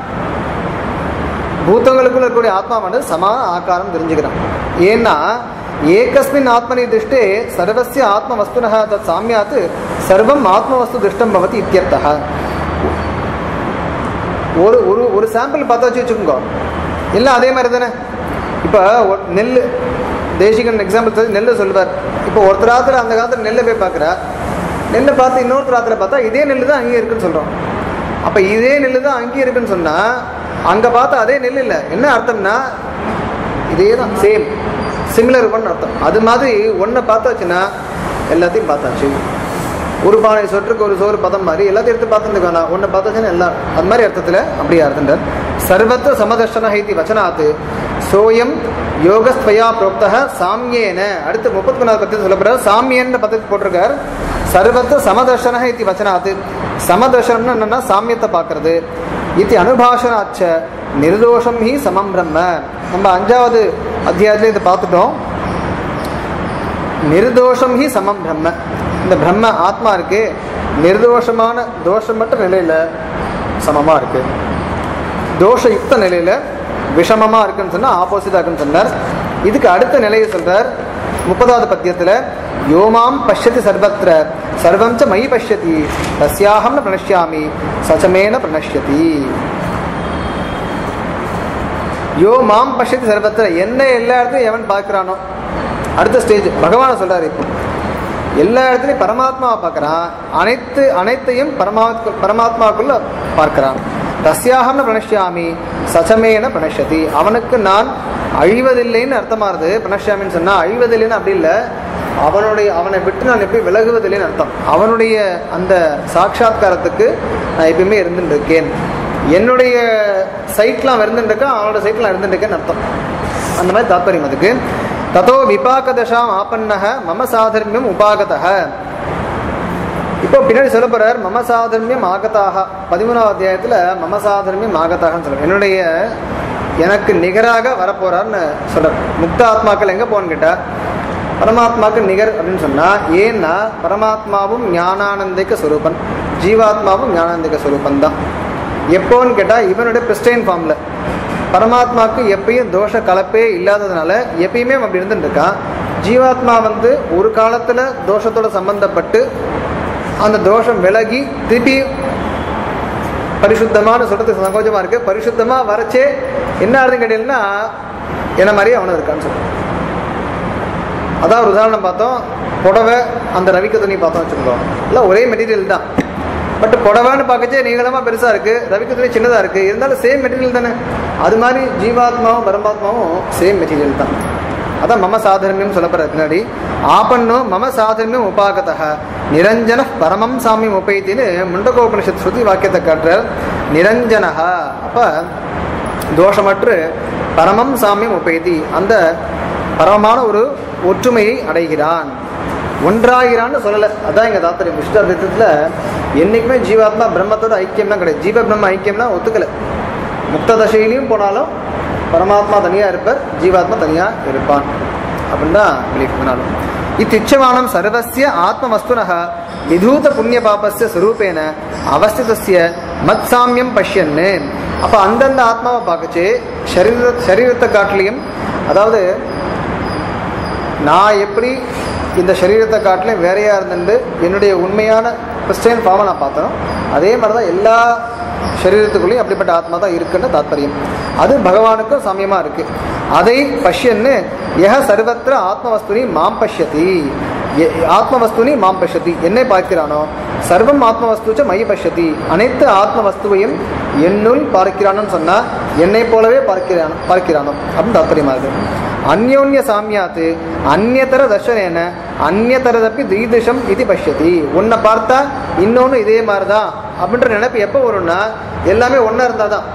பூத்தங்களுக்குள்ள இருக்கக்கூடிய ஆத்மாவானது சமான ஆகாரம் தெரிஞ்சுக்கிறான் ஏன்னா ஏகஸ்மின் ஆத்மனி திருஷ்டே சர்வசிய ஆத்ம வஸ்துனः தத் சாமியாத் சர்வம் ஆத்மவஸ்து திருஷ்டம் பவதி இத்தியர்த்தः ஒரு ஒரு ஒரு சாம்பிள் பார்த்து வச்சு வச்சுக்கோங்க எல்லாம் அதே மாதிரி தானே இப்போ நெல் தேசிகன் எக்ஸாம்பிள் நெல் சொல்லுவார் இப்போ ஒருத்தர் ஆத்துல அந்த காலத்தில் நெல்லை போய் பார்க்குறா நெல்லை பார்த்து இன்னொருத்தர் ஆத்துல பார்த்தா இதே நெல் தான் அங்கேயே இருக்குன்னு சொல்கிறோம் அப்போ இதே நெல் தான் அங்கேயே இருக்குன்னு சொன்னால் அங்கே பார்த்தா அதே நெல் இல்லை என்ன அர்த்தம்னா இதே தான் சேம் சிமிலர் ஒன் அர்த்தம் அது மாதிரி ஒன்றை பார்த்தாச்சுன்னா எல்லாத்தையும் பார்த்தாச்சு ஒரு பானை சொற்றுக்கு ஒரு சோறு பதம் மாதிரி எல்லாத்தையும் எடுத்து பார்த்துருக்கானா ஒன்று பார்த்தாச்சுன்னா எல்லாம் அது மாதிரி அர்த்தத்தில் அப்படியே அர்த்தம் சர்வத்திர சமதர்ஷன ஹைதி வச்சனாத்து சோயம் யோகஸ்துவயா புரோக்தக சாமியேன அடுத்து முப்பத்தி மூணாவது பத்தி சொல்லப்படுறாரு சாமியன்ற பதவி போட்டிருக்கார் சர்வத்திர சமதர்ஷன இத்தி வச்சனாத்து சமதர்ஷனம்னா என்னன்னா சாமியத்தை பார்க்கறது இது அனுபாஷனாச்ச நிர்தோஷம் ஹி சமம் பிரம்ம நம்ம அஞ்சாவது அத்தியாயத்துல இதை பார்த்துட்டோம் நிர்தோஷம் ஹி சமம் பிரம்ம இந்த பிரம்ம ஆத்மா இருக்கு நிர்தோஷமான தோஷமற்ற நிலையில சமமா இருக்கு தோஷயுக்த நிலையில விஷமமா இருக்குன்னு சொன்னா ஆப்போசிட்டா இருக்குன்னு சொன்னார் இதுக்கு அடுத்த நிலையை சொல்றார் முப்பதாவது பத்தியத்துல யோமாம் பஷ்யதி சர்வத்திர சர்வம் ச மயி பஷ்யதி தஸ்யாஹம் ந பிரணஷ்யாமி சச்சமேன பிரணஷ்யதி யோ மாம் பஷ்யதி சர்வத்திர என்ன எல்லா இடத்துலையும் எவன் பார்க்கிறானோ அடுத்த ஸ்டேஜ் பகவானை சொல்றாரு இப்போ எல்லா இடத்துலையும் பரமாத்மாவை பார்க்கறான் அனைத்து அனைத்தையும் பரமாத்மா பரமாத்மாவுக்குள்ள பார்க்கிறான் தஸ்யாகம் பிரணஷ்யாமி சச்சமேன பிரணஷ்யதி அவனுக்கு நான் அழிவதில்லைன்னு அர்த்தமாகுது பிரணஷ்யாமின்னு சொன்னா அழிவதில்லைன்னு அப்படி இல்லை அவனுடைய அவனை விட்டு நான் எப்படி விலகுவதில்லைன்னு அர்த்தம் அவனுடைய அந்த சாட்சாத்காரத்துக்கு நான் எப்பயுமே இருந்துட்டு இருக்கேன் என்னுடைய சைட்லாம் இருந்துருக்கேன் அவனோட சைட்லாம் இருந்துருக்கேன்னு அர்த்தம் அந்த மாதிரி தாத்பரியம் அதுக்கு ததோ விபாகதசாம் ஆபன்னக மம சாதர்மியம் உபாகதः இப்போ பின்னாடி சொல்ல போறார் மம சாதர்மியம் ஆகதாக பதிமூணாவது அத்தியாயத்துல மம சாதர்மியம் ஆகதாகன்னு சொல்றார் என்னுடைய எனக்கு நிகராக வரப்போறார்னு சொல்றார் முக்த ஆத்மாக்கள் எங்க போன்னு கேட்டா பரமாத்மாவுக்கு நிகர் அப்படின்னு சொன்னா ஏன்னா பரமாத்மாவும் ஞானானந்திக ஸ்வரூபன் ஜீவாத்மாவும் ஞானானந்திக ஸ்வரூபன் தான் எப்போன்னு கேட்டா இவனுடைய பிரிஸ்டைன் ஃபார்ம்ல பரமாத்மாவுக்கு எப்பயும் தோஷ கலப்பே இல்லாததுனால எப்பயுமே அவன் அப்படி இருந்துட்டு இருக்கான் ஜீவாத்மா வந்து ஒரு காலத்துல தோஷத்தோட சம்பந்தப்பட்டு அந்த தோஷம் விலகி திருப்பி பரிசுத்தமான சொல்றதுக்கு சங்கோஜமா இருக்கு பரிசுத்தமா வரச்சே என்ன ஆகுதுன்னு கேட்டீங்கன்னா என்ன மாதிரியே அவனும் இருக்கான்னு சொல்றான் அதான் ஒரு உதாரணம் பார்த்தோம் புடவை அந்த ரவிக்க துணி பார்த்தோம் வச்சுருக்கோம் எல்லாம் ஒரே மெட்டீரியல் தான் பட் புடவைன்னு பார்க்கச்சே நீளமாக பெருசாக இருக்குது ரவிக்க துணி சின்னதாக இருக்குது இருந்தாலும் சேம் மெட்டீரியல் தானே அது மாதிரி ஜீவாத்மாவும் பரமாத்மாவும் சேம் மெட்டீரியல் தான் அதான் மம சாதர்மியம் சொல்லப்படுறது பின்னாடி ஆபன்னோ மம சாதர்மியம் உபாகதா நிரஞ்சன பரமம் சாமியம் உபயத்தின்னு முண்டகோபனிஷத் ஸ்ருதி வாக்கியத்தை காட்டுறார் நிரஞ்சனஹா அப்ப தோஷமற்று பரமம் சாமியம் உபயதி அந்த பரமமான ஒரு ஒற்றுமையை அடைகிறான் ஒன்றாகிறான்னு சொல்லலை அதான் எங்கள் தாத்தர் விஷ்டார்த்தத்தில் என்றைக்குமே ஜீவாத்மா பிரம்மத்தோட ஐக்கியம்லாம் கிடையாது ஜீவ பிரம்ம ஐக்கியம்லாம் ஒத்துக்கலை முக்த தசையிலையும் போனாலும் பரமாத்மா தனியாக இருப்பார் ஜீவாத்மா தனியாக இருப்பான் அப்படின்னு தான் பிலீஃப் பண்ணாலும் இத்திச்சமானம் சர்வசிய ஆத்மவஸ்துனः விதூத புண்ணிய பாபஸ்ய ஸ்வரூபேன அவஸ்திதஸ்ய மத் சாமியம் பஷ்யன்னு அப்போ அந்தந்த ஆத்மாவை பார்க்கச்சு சரீர சரீரத்தை காட்டிலையும் அதாவது நான் எப்படி இந்த சரீரத்தை காட்டிலும் வேறையா இருந்துட்டு என்னுடைய உண்மையான கிறிஸ்டியன் ஃபார்மை நான் பார்த்தனோ அதே மாதிரி தான் எல்லா சரீரத்துக்குள்ளேயும் அப்படிப்பட்ட ஆத்மா தான் இருக்குன்னு தாத்பரியம் அது பகவானுக்கும் சமயமாக இருக்கு அதை பஷ்யன்னு யஹ சர்வத்திர ஆத்மவஸ்துனி மாம் பஷ்யதி எ- ஆத்மவஸ்துனி மாம் பஷ்யதி என்னை பார்க்கிறானோ சர்வம் ஆத்மவஸ்துச்ச மை பஷ்யதி அனைத்து ஆத்மவஸ்துவையும் என்னுள் பார்க்கிறானோன்னு சொன்னா என்னை போலவே பார்க்கிறான் பார்க்கிறானோ அப்படின்னு தாத்பரியமா இருக்கு அந்யோன்ய சாமியாத்து அந்நியதர தர்ஷனேன அந்நியதரதப்பி தீதிஷம் இது பஷ்யதி உன்னை பார்த்தா இன்னொன்று இதே மாதிரி தான் அப்படின்ற நினைப்பு எப்போ வரும்னா எல்லாமே ஒன்றா இருந்தால் தான்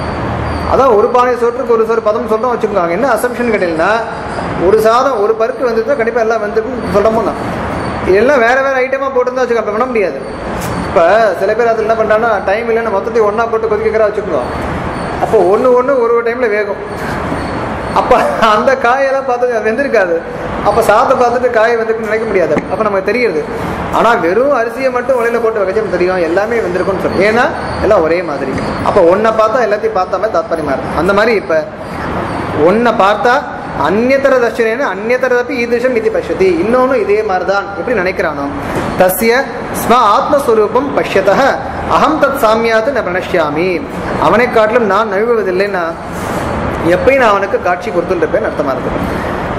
அதான் ஒரு பானை சோற்றுக்கு ஒரு சோறு பதம் சொல்கிறோம் வச்சுக்கோங்க என்ன அசம்ஷன் கேட்டீங்கன்னா ஒரு சாதம் ஒரு பருக்கு வந்துருந்தா கண்டிப்பாக எல்லாம் வந்துருக்கும் சொல்கிறோமோ தான் எல்லாம் வேற வேற ஐட்டமாக போட்டுருந்தா வச்சுக்கோ அப்போ பண்ண முடியாது இப்போ சில பேர் அதில் என்ன பண்ணுறாங்கன்னா டைம் இல்லைன்னு மொத்தத்தையும் ஒன்றா போட்டு கொதிக்கிறா வச்சுக்கோ அப்போ ஒன்று ஒன்று ஒரு ஒரு டைமில் வேகும் அப்போ அந்த காயெல்லாம் பார்த்து வெந்திருக்காது அப்போ சாதத்தை பார்த்துட்டு காய் வந்துருக்குன்னு நினைக்க முடியாது அப்போ நமக்கு தெரியுது ஆனால் வெறும் அரிசியை மட்டும் உலையில போட்டு வச்சா தெரியும் எல்லாமே வெந்திருக்கும்னு சொல்லி ஏன்னா எல்லாம் ஒரே மாதிரி அப்போ ஒன்றை பார்த்தா எல்லாத்தையும் பார்த்தா மாதிரி தாத்பரியமா இருக்கும் அந்த மாதிரி இப்போ ஒன்றை பார்த்தா அந்நியதர தர்ஷனேன அந்நியதரதப்பி ஈதிஷம் இது பஷ்யதி இன்னொன்று இதே மாதிரி தான் எப்படி நினைக்கிறானோ தஸ்ய ஸ்வ ஆத்மஸ்வரூபம் பஷ்யத அகம் தத் சாமியாத்து ந பிரணஷ்யாமி அவனை காட்டிலும் நான் நழுவுவதில்லைன்னா எப்பயும் நான் அவனுக்கு காட்சி கொடுத்துருப்பேன் அர்த்தமா இருக்கு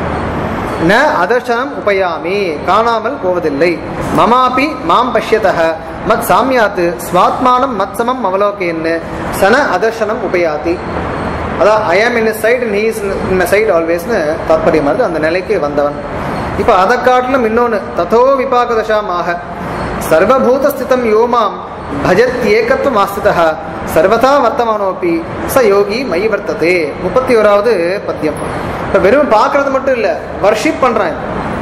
ந அதர்ஷனம் உபயாமி காணாமல் போவதில்லை மமாபி மாம் பஷ்யதः மத் சாமியாத்து ஸ்வாத்மானம் மத் சமம் அவலோகேன்னு சன அதர்ஷனம் உபயாதி அதான் I am inside and he's inside ஆல்வேஸ்னு தாத்பரியமா இருக்கு அந்த நிலைக்கு வந்தவன் இப்போ அதை காட்டிலும் இன்னொன்று ததோ விபாக தசாமாக சர்வபூத ஸ்திதம் யோமாம் பஜத் ஏகத்துவம் ஆஸ்திதா சர்வதா வர்த்தமானோப்பி ச யோகி மயி வர்த்ததே முப்பத்தி ஓராவது பத்தியம் இப்போ வெறும் பார்க்கறது மட்டும் இல்லை வர்ஷிப் பண்ணுறான்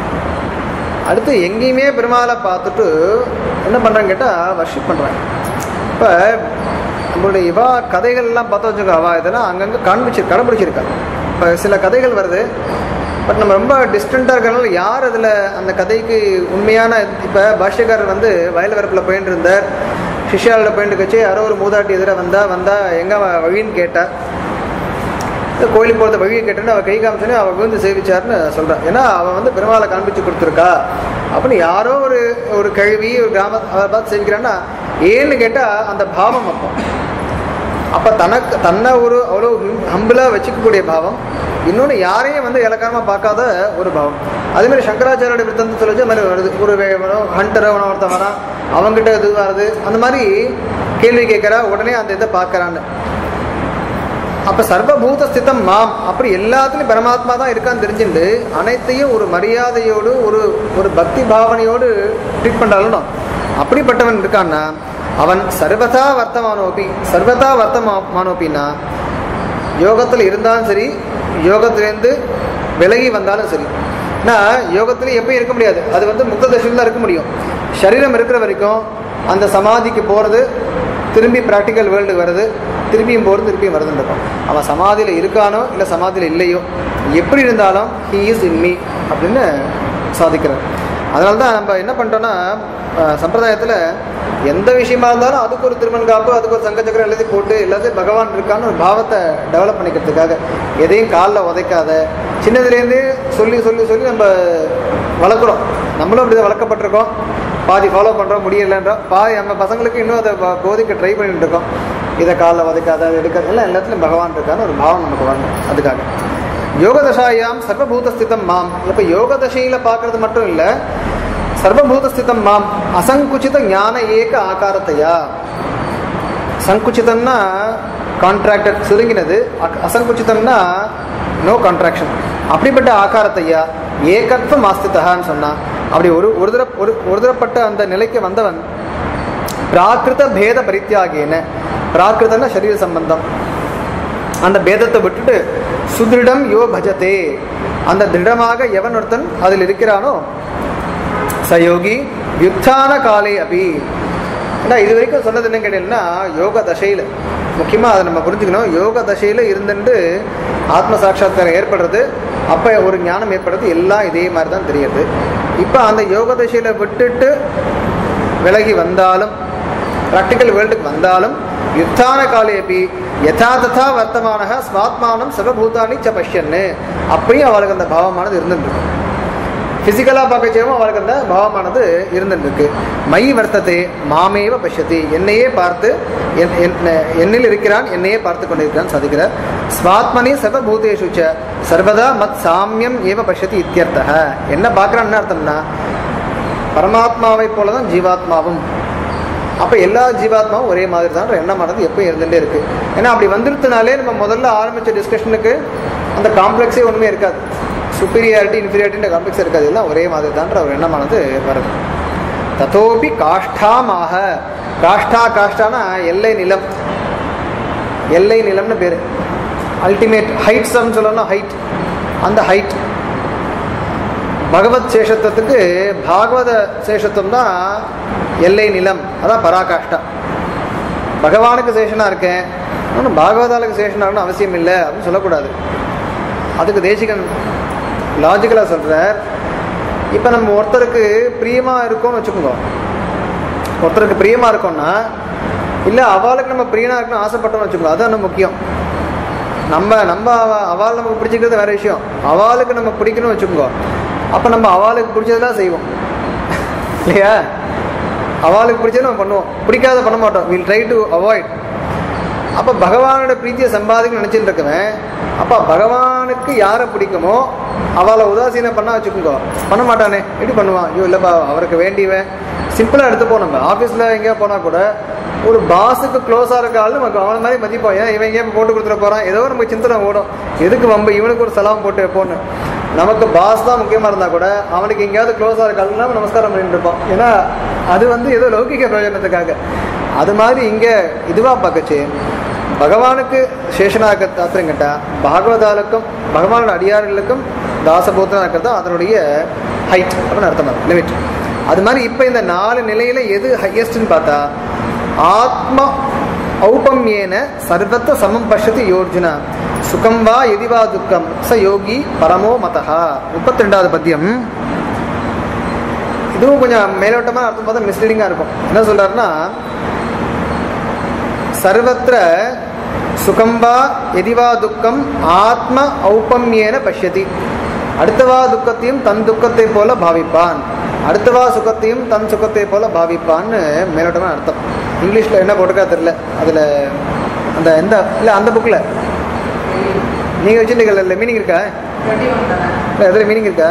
அடுத்து எங்கேயுமே பெருமாளை பார்த்துட்டு என்ன பண்ணுறான்னு கேட்டால் வர்ஷிப் பண்ணுறாங்க இப்போ நம்மளுடைய இவா கதைகள்லாம் பார்த்து வச்சுக்கோ அவா இதெல்லாம் அங்கங்கே காண்பிச்சு கடைபிடிச்சிருக்கா இப்போ சில கதைகள் வருது பட் நம்ம ரொம்ப டிஸ்டண்ட்டாக இருக்கிறனால யார் அதில் அந்த கதைக்கு உண்மையான இப்போ பாஷ்யக்காரர் வந்து வயல் வரப்பில் போயிட்டு இருந்தார் சிஷ்யாவில் போயிட்டு கட்சி யாரோ ஒரு மூதாட்டி எதிராக வந்தா வந்தா எங்கே வழின்னு கேட்டா இந்த கோயிலுக்கு போகிறத வழியை கேட்டேன்னு அவள் கை காமிச்சோன்னே அவள் விழுந்து சேவிச்சார்னு சொல்கிறான் ஏன்னா அவன் வந்து பெருமாளை காண்பிச்சு கொடுத்துருக்கா அப்படின்னு யாரோ ஒரு ஒரு கழுவி ஒரு கிராம அவரை பார்த்து சேவிக்கிறான்னா ஏன்னு கேட்டால் அந்த பாவம் அப்போ அப்போ தனக்கு தன்னை ஒரு அவ்வளோ ஹம்பிளாக வச்சுக்கக்கூடிய பாவம் இன்னொன்று யாரையும் வந்து இலக்காரமாக பார்க்காத ஒரு பாவம் அதே மாதிரி சங்கராச்சாரியோட விருத்தம் சொல்லிச்சு மாதிரி வருது ஒரு ஹண்டர் அவனை ஒருத்தன் வரான் அவங்ககிட்ட இது வருது அந்த மாதிரி கேள்வி கேட்குறா உடனே அந்த இதை பார்க்கறான்னு அப்ப சர்வபூத ஸ்திதம் மாம் அப்படி எல்லாத்துலயும் பரமாத்மா தான் இருக்கான்னு தெரிஞ்சுட்டு அனைத்தையும் ஒரு மரியாதையோடு ஒரு ஒரு பக்தி பாவனையோடு ட்ரீட் பண்றாலும் அப்படிப்பட்டவன் இருக்கான்னா அவன் சர்வதா வர்த்தமானோப்பி சர்வதா வர்த்தமானோப்பின்னா யோகத்தில் இருந்தாலும் சரி யோகத்திலேருந்து விலகி வந்தாலும் சரி நான் யோகத்துல எப்பயும் இருக்க முடியாது அது வந்து முக்த தசையில் தான் இருக்க முடியும் சரீரம் இருக்கிற வரைக்கும் அந்த சமாதிக்கு போகிறது திரும்பி ப்ராக்டிக்கல் வேர்ல்டு வருது திரும்பியும் போகிறது திரும்பியும் வருதுன்னு இருக்கும் அவன் சமாதியில் இருக்கானோ இல்லை சமாதியில் இல்லையோ எப்படி இருந்தாலும் ஹீ இஸ் இன் மீ அப்படின்னு சாதிக்கிறார் அதனால தான் நம்ம என்ன பண்ணிட்டோம்னா சம்பிரதாயத்தில் எந்த விஷயமா இருந்தாலும் அதுக்கு ஒரு திருமண் காப்பு அதுக்கு ஒரு சங்கச்சக்கரம் எல்லாத்தையும் போட்டு எல்லாத்தையும் பகவான் இருக்கான்னு ஒரு பாவத்தை டெவலப் பண்ணிக்கிறதுக்காக எதையும் காலில் உதைக்காத சின்னதுலேருந்து சொல்லி சொல்லி சொல்லி நம்ம வளர்க்குறோம் நம்மளும் அப்படி தான் வளர்க்கப்பட்டிருக்கோம் பாதி ஃபாலோ பண்ணுறோம் முடியலைன்றோம் பாதி நம்ம பசங்களுக்கு இன்னும் அதை ப- போதிக்க ட்ரை பண்ணிட்டு இருக்கோம் இதை காலில் உதைக்காத அதை எடுக்காத எல்லாம் எல்லாத்துலையும் பகவான் இருக்கான்னு ஒரு பாவம் நமக்கு வரணும் அதுக்காக யோகதசாயாம் சர்வபூதஸ்திதம் மாம் இப்போ யோகதசையில் பார்க்கறது மட்டும் இல்லை சர்வபூதஸ்திதம் மாம் அசங்குச்சித ஞான ஏக ஆகாரத்தையா சங்குச்சிதம்னா கான்ட்ராக்டட் சுருங்கினது அக்- அசங்குச்சிதம்னா நோ கான்ட்ராக்ஷன் அப்படிப்பட்ட ஆகாரத்தையா ஏகத்வ மாஸ்திதகான்னு சொன்னான் அப்படி ஒரு ஒரு தர ஒரு ஒரு தரப்பட்ட அந்த நிலைக்கு வந்தவன் பிராகிருத பேத பரித்தியாகேன பிராகிருதம்னா சரீர சம்பந்தம் அந்த பேதத்தை விட்டுட்டு சுதிருடம் யோ பஜதே அந்த திருடமாக எவன் ஒருத்தன் அதில் இருக்கிறானோ சயோகி யுத்தான காலே அபி ஏன்னா இது வரைக்கும் சொன்னது என்ன கேட்டீங்கன்னா யோக தசையில் முக்கியமாக அதை நம்ம புரிஞ்சுக்கணும் யோக தசையில் இருந்துட்டு ஆத்ம சாட்சாத்காரம் ஏற்படுறது அப்போ ஒரு ஞானம் ஏற்படுறது எல்லாம் இதே மாதிரி தான் தெரியுது இப்போ அந்த யோக தசையில் விட்டுட்டு விலகி வந்தாலும் ப்ராக்டிக்கல் வேர்ல்டுக்கு வந்தாலும் யுத்தான காலேபி யதா ததா வர்த்தமான ஸ்வாத்மானம் சர்வபூதானி ச பஷ்யன்னு அப்பயும் அவளுக்கு அந்த பாவமானது இருந்துருக்கு ஃபிசிக்கலாக பார்க்கச்சேவும் அவளுக்கு அந்த பாவமானது இருந்துருக்கு மை வர்த்தத்தை மாமேவ பஷ்யதி என்னையே பார்த்து என்- என்- என்னில் இருக்கிறான் என்னையே பார்த்து கொண்டிருக்கிறான் சாதிக்கிறார் ஸ்வாத்மனி சர்வபூதேஷு ச சர்வதா மத் சாமியம் ஏவ பஷ்யதி இத்தியர்த்தக என்ன பார்க்குறான்னு அர்த்தம்னா பரமாத்மாவை போல தான் ஜீவாத்மாவும் அப்போ எல்லா ஜீவாத்மாவும் ஒரே மாதிரி தான் எண்ணமானது எப்பவும் இருந்துகிட்டே இருக்கு ஏன்னா அப்படி வந்துருத்தனாலே நம்ம முதல்ல ஆரம்பித்த டிஸ்கஷனுக்கு அந்த காம்ப்ளெக்ஸே ஒன்றுமே இருக்காது சுப்பீரியாரிட்டி இன்ஃபீரியாரிட்டின்ற காம்ப்ளெக்ஸ் இருக்காது எல்லாம் ஒரே மாதிரி தான்ற ஒரு எண்ணமானது வருது ததோபி காஷ்டாமாக காஷ்டா காஷ்டானா எல்லை நிலம் எல்லை நிலம்னு பேர் அல்டிமேட் ஹைட்ஸ் சொல்லணும் ஹைட் அந்த ஹைட் பகவத் சேஷத்துவத்துக்கு பாகவத சேஷத்துவம் தான் எல்லை நிலம் அதான் பராகாஷ்டா பகவானுக்கு சேஷனாக இருக்கேன் ஒன்றும் பாகவதாலுக்கு சேஷனாகணும் அவசியம் இல்லை அப்படின்னு சொல்லக்கூடாது அதுக்கு தேசிகன் லாஜிக்கலாக சொல்கிறார் இப்போ நம்ம ஒருத்தருக்கு பிரியமாக இருக்கோம்னு வச்சுக்கோங்க ஒருத்தருக்கு பிரியமாக இருக்கோம்னா இல்லை அவளுக்கு நம்ம பிரியனாக இருக்கணும்னு ஆசைப்பட்டோம்னு வச்சுக்கோங்க அதுதான் நம்ம முக்கியம் நம்ம நம்ம அவ- அவள் நமக்கு பிடிச்சிக்கிறது வேற விஷயம் அவளுக்கு நம்ம பிடிக்கணும்னு வச்சுக்கோங்க அப்போ நம்ம அவளுக்கு பிடிச்சதெல்லாம் செய்வோம் இல்லையா அவளுக்கு பிடிச்சது நம்ம பண்ணுவோம் பிடிக்காத பண்ண மாட்டோம் வில் ட்ரை டு அவாய்ட் அப்போ பகவானோட பிரீத்தியை சம்பாதிக்க நினச்சிட்டு இருக்கவன் அப்போ பகவானுக்கு யாரை பிடிக்குமோ அவளை உதாசீனம் பண்ண வச்சுக்கோங்க பண்ண மாட்டானே எப்படி பண்ணுவான் ஐயோ இல்லைப்பா அவருக்கு வேண்டியவன் சிம்பிளாக எடுத்துப்போம் நம்ம ஆஃபீஸில் எங்கேயா போனால் கூட ஒரு பாஸுக்கு க்ளோஸாக இருக்க ஆள் நமக்கு அவன மாதிரி மதிப்போம் ஏன் இவன் எங்கேயா போட்டு கொடுத்துட போகிறான் ஏதோ நமக்கு சிந்தனை ஓடும் எதுக்கு வம்பு இவனுக்கு ஒரு சலாம் போட்டு வைப்போன்னு நமக்கு பாஸ் தான் முக்கியமாக இருந்தால் கூட அவனுக்கு எங்கேயாவது க்ளோஸாக இருக்க ஆளுனா நம்ம நமஸ்காரம் பண்ணிட்டு இருப்போம் ஏன்னா அது வந்து ஏதோ லௌகிக பிரயோஜனத்துக்காக அது மாதிரி இங்கே இதுவாக பார்க்கச்சு பகவானுக்கு சேஷனாக தாத்திரம் கேட்டால் பாகவதாலுக்கும் பகவானோட அடியார்களுக்கும் தாசபூத்தனாக இருக்கிறது அதனுடைய ஹைட் அப்படின்னு அர்த்தம் லிமிட் அது மாதிரி இப்போ இந்த நாலு நிலையில எது ஹையஸ்ட்னு பார்த்தா ஆத்ம ஔபம்யேன சர்வத்த சமம் பஷ்யதி யோர்ஜுன சுகம் வா எதி வா துக்கம் ச யோகி பரமோ மதஹா முப்பத்தி ரெண்டாவது பத்தியம் இதுவும் கொஞ்சம் மேலோட்டமாக அர்த்தம் பார்த்தா மிஸ்லீடிங்காக இருக்கும் என்ன சொல்றாருன்னா சர்வத்திர சுகம் வா எதிவா துக்கம் ஆத்ம ஔபம்யேன பஷ்யதி அடுத்தவா துக்கத்தையும் தன் துக்கத்தை போல பாவிப்பான் அடுத்தவா சுகத்தையும் தன் சுகத்தை போல பாவிப்பான்னு மேலோட்டமாக அர்த்தம் இங்கிலீஷில் என்ன போட்டிருக்கா தெரியல அதில் அந்த எந்த இல்லை அந்த புக்கில் நீங்கள் வச்சுருக்கீங்கல்ல இல்லை மீனிங் இருக்கா இல்லை எதில் மீனிங் இருக்கா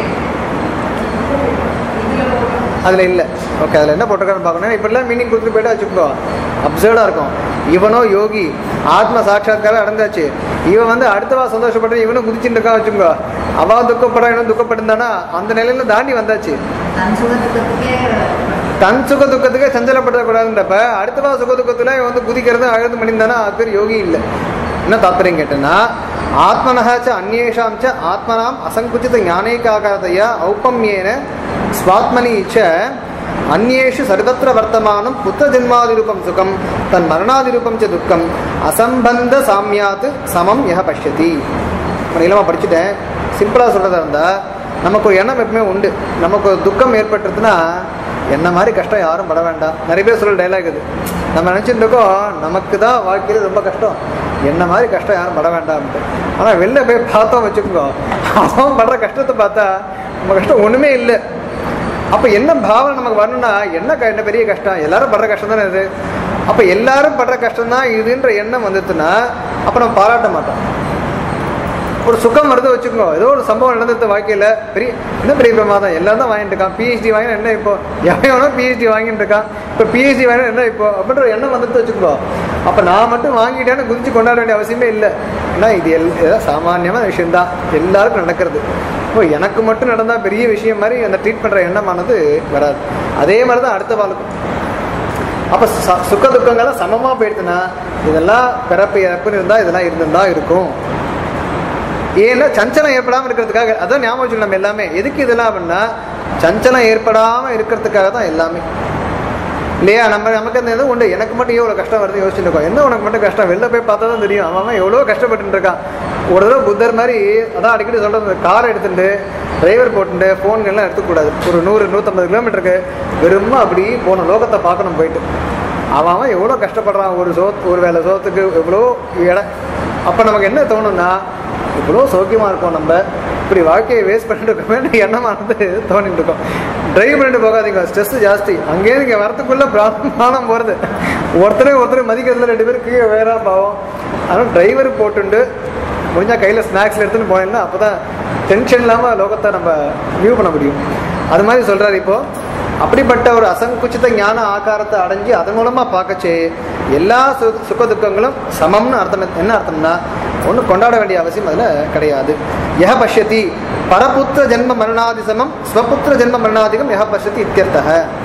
அதில் இல்லை ஓகே அதில் என்ன போட்டிருக்கான்னு பார்க்கணும் இப்படிலாம் மீனிங் கொடுத்துட்டு போயிட்டா வச்சுக்கோ அப்சர்டாக இருக்கும் இவனோ யோகி ஆத்ம சாட்சாத்காரம் அடைஞ்சாச்சு இவன் வந்து அடுத்தவா சந்தோஷப்பட்டு இவனும் குதிச்சுட்டு இருக்கான் வச்சுக்கோ அவா துக்கப்படா இவனும் துக்கப்பட்டிருந்தானா அந்த நிலையில தாண்டி வந்தாச்சு
தன் சுகத்துக்கே
தன் சுக துக்கத்துக்கே சஞ்சலப்படக்கூடாதுன்றப்ப அடுத்தவா சுக துக்கத்துல இவன் வந்து குதிக்கிறது அழுது பண்ணியிருந்தானா அது பேர் யோகி இல்லை என்ன தாத்பரியம் கேட்டேன்னா ஆத்மனஹ ச அந்நேஷாம் ச ஆத்மனாம் அசங்குச்சித ஞானேகாகாதையா ஔபம்யேன ஸ்வாத்மனி ச அந்நேஷு சர்வத்திர வர்த்தமானம் புத்த ஜென்மாதிரூபம் சுகம் தன் மரணாதிரூபம் ச துக்கம் அசம்பந்த சாமியாத் சமம் யஹ பஷ்யதி நீளமாக படிச்சுட்டேன் சிம்பிளாக சொல்கிறதா இருந்தால் நமக்கு ஒரு எண்ணம் எப்பவுமே உண்டு நமக்கு ஒரு துக்கம் ஏற்பட்டுருதுன்னா என்ன மாதிரி கஷ்டம் யாரும் பட வேண்டாம் நிறைய பேர் சொல்கிற டைலாக் இது நம்ம நினச்சிட்டு இருக்கோம் நமக்கு தான் வாழ்க்கையில் ரொம்ப கஷ்டம் என்ன மாதிரி கஷ்டம் யாரும் பட வேண்டாம்ட்டு ஆனால் வெளில போய் பார்த்தோம் வச்சுக்கோங்க அவன் படுற கஷ்டத்தை பார்த்தா நம்ம கஷ்டம் ஒன்றுமே இல்லை அப்போ என்ன பாவனை நமக்கு வரணும்னா என்ன க- என்ன பெரிய கஷ்டம் எல்லாரும் படுற கஷ்டம் தானே இது அப்போ எல்லாரும் படுற கஷ்டம் தான் இதுன்ற எண்ணம் வந்துச்சுன்னா அப்போ நம்ம பாராட்ட மாட்டோம் ஒரு சுகம் வருது வச்சுக்கோ ஏதோ ஒரு சம்பவம் நடந்தது வாழ்க்கையில பெரிய என்ன பெரிய பிரமாதம் எல்லாம் தான் வாங்கிட்டு இருக்கான் பிஹெச்டி வாங்கினா என்ன இப்போ எவனோ பிஹெச்டி வாங்கிட்டு இருக்கான் இப்போ பிஹெச்டி வாங்கினா என்ன இப்போ அப்படின்ற ஒரு எண்ணம் வந்துட்டு வச்சுக்கோ அப்ப நான் மட்டும் வாங்கிட்டேன்னு குதிச்சு கொண்டாட வேண்டிய அவசியமே இல்லை ஏன்னா இது எல் ஏதாவது சாமானியமான விஷயம்தான் எல்லாருக்கும் நடக்கிறது இப்போ எனக்கு மட்டும் நடந்தா பெரிய விஷயம் மாதிரி அந்த ட்ரீட் பண்ற எண்ணமானது வராது அதே மாதிரி தான் அடுத்த வாழ்க்கும் அப்ப ச- சுக துக்கங்கள்லாம் சமமா போயிடுச்சுன்னா இதெல்லாம் பிறப்பு இறப்புன்னு இருந்தா இதெல்லாம் இருந்துதான் இருக்கும் ஏன்னா சஞ்சலம் ஏற்படாம இருக்கிறதுக்காக அதான் ஞாபகம் வச்சுக்கணும் நம்ம எல்லாமே எதுக்கு இதெல்லாம் அப்படின்னா சஞ்சலம் ஏற்படாம இருக்கிறதுக்காக தான் எல்லாமே இல்லையா நம்ம நமக்கு அந்த இது உண்டு எனக்கு மட்டும் எவ்வளோ கஷ்டம் வருது யோசிச்சுட்டு இருக்கோம் என்ன உனக்கு மட்டும் கஷ்டம் வெளில போய் பார்த்தா தான் தெரியும் அவன் அவன் எவ்வளோ கஷ்டப்பட்டு இருக்கான் ஒரு தடவை புத்தர் மாதிரி அதான் அடிக்கடி சொல்றது கார் எடுத்துட்டு டிரைவர் போட்டுட்டு ஃபோன்கள்லாம் எடுத்துக்கூடாது ஒரு நூறு நூற்றம்பது கிலோமீட்டருக்கு வெறும் அப்படி போன லோகத்தை பார்க்கணும் போயிட்டு அவன் அவன் எவ்வளோ கஷ்டப்படுறான் ஒரு சோத் ஒரு வேளை சோத்துக்கு எவ்வளோ இடம் அப்போ நமக்கு என்ன தோணும்னா இவ்வளோ சௌக்கியமாக இருக்கோம் நம்ம இப்படி வாழ்க்கையை வேஸ்ட் பண்ணிட்டு இருக்கோமே எண்ணமானது தோணிட்டு இருக்கோம் டிரைவ் பண்ணிட்டு போகாதீங்க ஸ்ட்ரெஸ் ஜாஸ்தி அங்கேயே இங்கே வரத்துக்குள்ள பிராமணம் போகிறது ஒருத்தரே ஒருத்தர் மதிக்கிறதுல ரெண்டு பேரும் கீழே வேறா பாவம் அதனால் டிரைவர் போட்டுண்டு முடிஞ்சா கையில் ஸ்நாக்ஸ் எடுத்துன்னு போனேன்னா அப்போ தான் டென்ஷன் இல்லாமல் லோகத்தை நம்ம வியூ பண்ண முடியும் அது மாதிரி சொல்கிறார் இப்போ அப்படிப்பட்ட ஒரு அசங்குச்சித ஞான ஆகாரத்தை அடைஞ்சு அதன் மூலமா பார்க்கச்சே எல்லா சு சுக துக்கங்களும் சமம்னு அர்த்தம் என்ன அர்த்தம்னா ஒன்றும் கொண்டாட வேண்டிய அவசியம் அதில் கிடையாது யஹ பஷ்யதி பரபுத்திர ஜென்ம மரணாதி சமம் ஸ்வபுத்திர ஜென்ம மரணாதிகம் யஹ பஷ்யதி இத்தியர்த்தக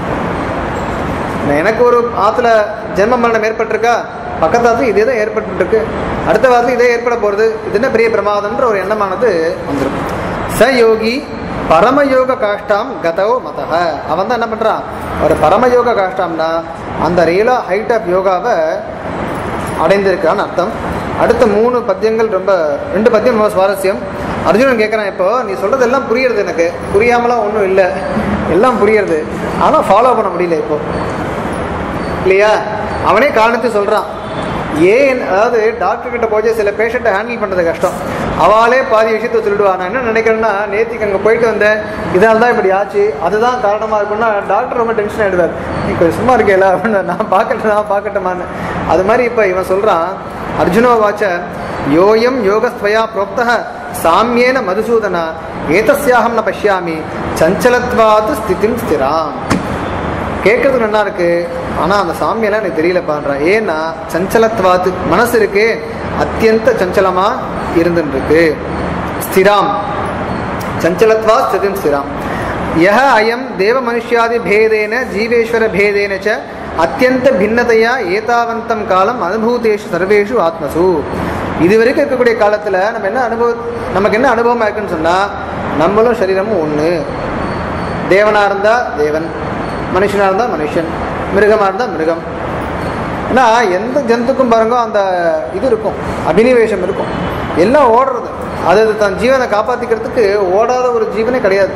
எனக்கு ஒரு ஆத்துல ஜென்ம மரணம் ஏற்பட்டிருக்கா பக்கத்து ஆத்துல இதே தான் ஏற்பட்டு இருக்கு அடுத்த வாரத்தில் இதே ஏற்பட போறது இது என்ன பெரிய பிரமாதம்ன்ற ஒரு எண்ணமானது வந்துடும் ச யோகி பரமயோக காஷ்டாம் கதவோ மதக அவன் தான் என்ன பண்றான் ஒரு பரமயோக காஷ்டாம்னா அந்த ரியலா ஹைட் ஆஃப் யோகாவை அடைந்திருக்கான்னு அர்த்தம் அடுத்த மூணு பத்தியங்கள் ரொம்ப ரெண்டு பத்தியம் ரொம்ப சுவாரஸ்யம் அர்ஜுனன் கேட்குறான் இப்போ நீ சொல்றது எல்லாம் புரியுறது எனக்கு புரியாமலாம் ஒன்றும் இல்லை எல்லாம் புரியுறது ஆனால் ஃபாலோ பண்ண முடியல இப்போ இல்லையா அவனே காரணத்தை சொல்றான் ஏன் அதாவது டாக்டர் கிட்ட போய் சில பேஷண்ட்டை ஹேண்டில் பண்றது கஷ்டம் அவளே பாதி விஷயத்த சொல்லிடுவா நான் என்ன நினைக்கிறேன்னா நேத்திக்கு அங்கே போயிட்டு வந்தேன் இதனால தான் இப்படி ஆச்சு அதுதான் காரணமா இருக்கும்னா டாக்டர் ரொம்ப டென்ஷன் ஆயிடுவார் நீ கொஞ்சம் சும்மா இருக்கேல அப்படின்னு நான் பார்க்கட்டும் நான் பார்க்கட்டுமான்னு அது மாதிரி இப்போ இவன் சொல்றான் அர்ஜுனோ வாச்ச யோயம் யோகஸ்வயா புரோக்தः சாமியேன மதுசூதன ஏதஸ்யாகம் ந பஷ்யாமி சஞ்சலத்வாத்து ஸ்திதிம் ஸ்திராம் கேட்கறது நல்லா இருக்கு ஆனா அந்த சாமியெல்லாம் எனக்கு தெரியல பாடுறான் ஏன்னா சஞ்சலத்வாத்து மனசு இருக்கு அத்தியந்த சஞ்சலமா இருந்துட்டு இருக்கு ஸ்திராம் சஞ்சலத்வா ஸ்திதிம் ஸ்திராம் யஹ அயம் தேவ மனுஷ்யாதி பேதேன ஜீவேஸ்வர பேதேன ச அத்தியந்த பின்னதையா ஏதாவந்தம் காலம் அனுபூதேஷு சர்வேஷு ஆத்மசு இது வரைக்கும் இருக்கக்கூடிய காலத்துல நம்ம என்ன அனுபவ நமக்கு என்ன அனுபவமா இருக்குன்னு சொன்னா நம்மளும் சரீரமும் ஒண்ணு தேவனா இருந்தா தேவன் மனுஷனா இருந்தா மனுஷன் மிருகமா இருந்தா மிருகம் ஏன்னா எந்த ஜந்துக்கும் பாருங்க அந்த இது இருக்கும் அபினிவேஷம் இருக்கும் எல்லாம் ஓடுறது அது அது தன் ஜீவனை காப்பாத்திக்கிறதுக்கு ஓடாத ஒரு ஜீவனே கிடையாது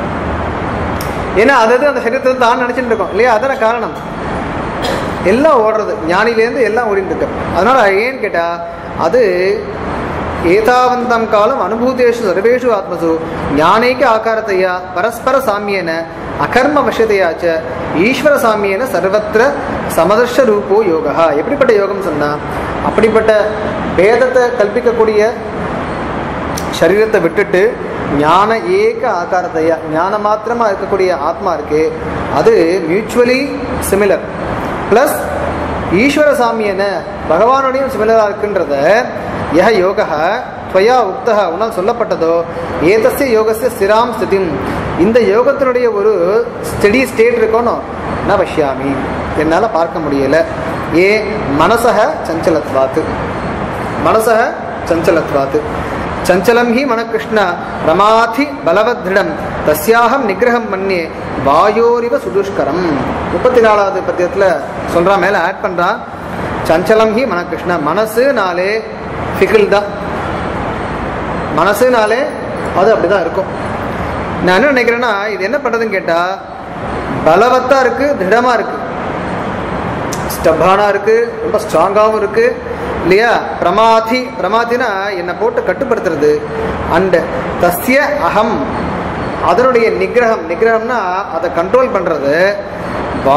ஏன்னா அது அது அந்த சரீரத்தை தான் நினைச்சிட்டு இருக்கோம் இல்லையா அதான காரணம் எல்லாம் ஓடுறது ஞானிலேருந்து எல்லாம் ஓடிட்டு இருக்கு அதனால ஏன்னு கேட்டா அது ஏதாவந்தம் காலம் அனுபூதேஷு சர்வேஷு ஆத்மசு ஞானைக்க ஆகாரத்தையா பரஸ்பர சாமியன அகர்ம வசதையாச்ச ஈஸ்வர சாமியன சர்வத்திர சமதர்ஷ ரூபோ யோகா எப்படிப்பட்ட யோகம் சொன்னா அப்படிப்பட்ட பேதத்தை கல்பிக்கக்கூடிய சரீரத்தை விட்டுட்டு ஞான ஏக ஆகாரத்தையா ஞான மாத்திரமா இருக்கக்கூடிய ஆத்மா இருக்கு அது மியூச்சுவலி சிமிலர் பிளஸ் ஈஸ்வர சாமியன பகவானுடையும் சிமிலரா இருக்குன்றத யஹ யோக துவயா உக்தக உன்னால் சொல்லப்பட்டதோ ஏதஸ்ய யோகஸ்ய ஸ்திராம் ஸ்திதிம் இந்த யோகத்தினுடைய ஒரு ஸ்டெடி ஸ்டேட் இருக்கணும் ந பஷ்யாமி என்னால் பார்க்க முடியல ஏ மனசக சஞ்சலத்வாத்து மனசக சஞ்சலத்வாத்து சஞ்சலம் ஹி மனகிருஷ்ண ரமாதி பலவத் திருடம் தஸ்யாகம் நிகிரகம் மன்னியே வாயோரிவ சுதுஷ்கரம் முப்பத்தி நாலாவது பத்தியத்தில் சொல்றான் மேல ஆட் பண்றான் சஞ்சலம் ஹி மனகிருஷ்ண மனசுனாலே ஃபிகில் தான் மனசுனாலே அது அப்படிதான் இருக்கும் நான் என்ன நினைக்கிறேன்னா இது என்ன பண்றதுன்னு கேட்டா பலவத்தா இருக்கு திருடமா இருக்கு ஸ்டப்பானா இருக்கு ரொம்ப ஸ்ட்ராங்காகவும் இருக்கு இல்லையா பிரமாதி பிரமாதினா என்னை போட்டு கட்டுப்படுத்துறது அண்ட் தஸ்ய அகம் அதனுடைய நிகிரகம் நிகிரகம்னா அதை கண்ட்ரோல் பண்றது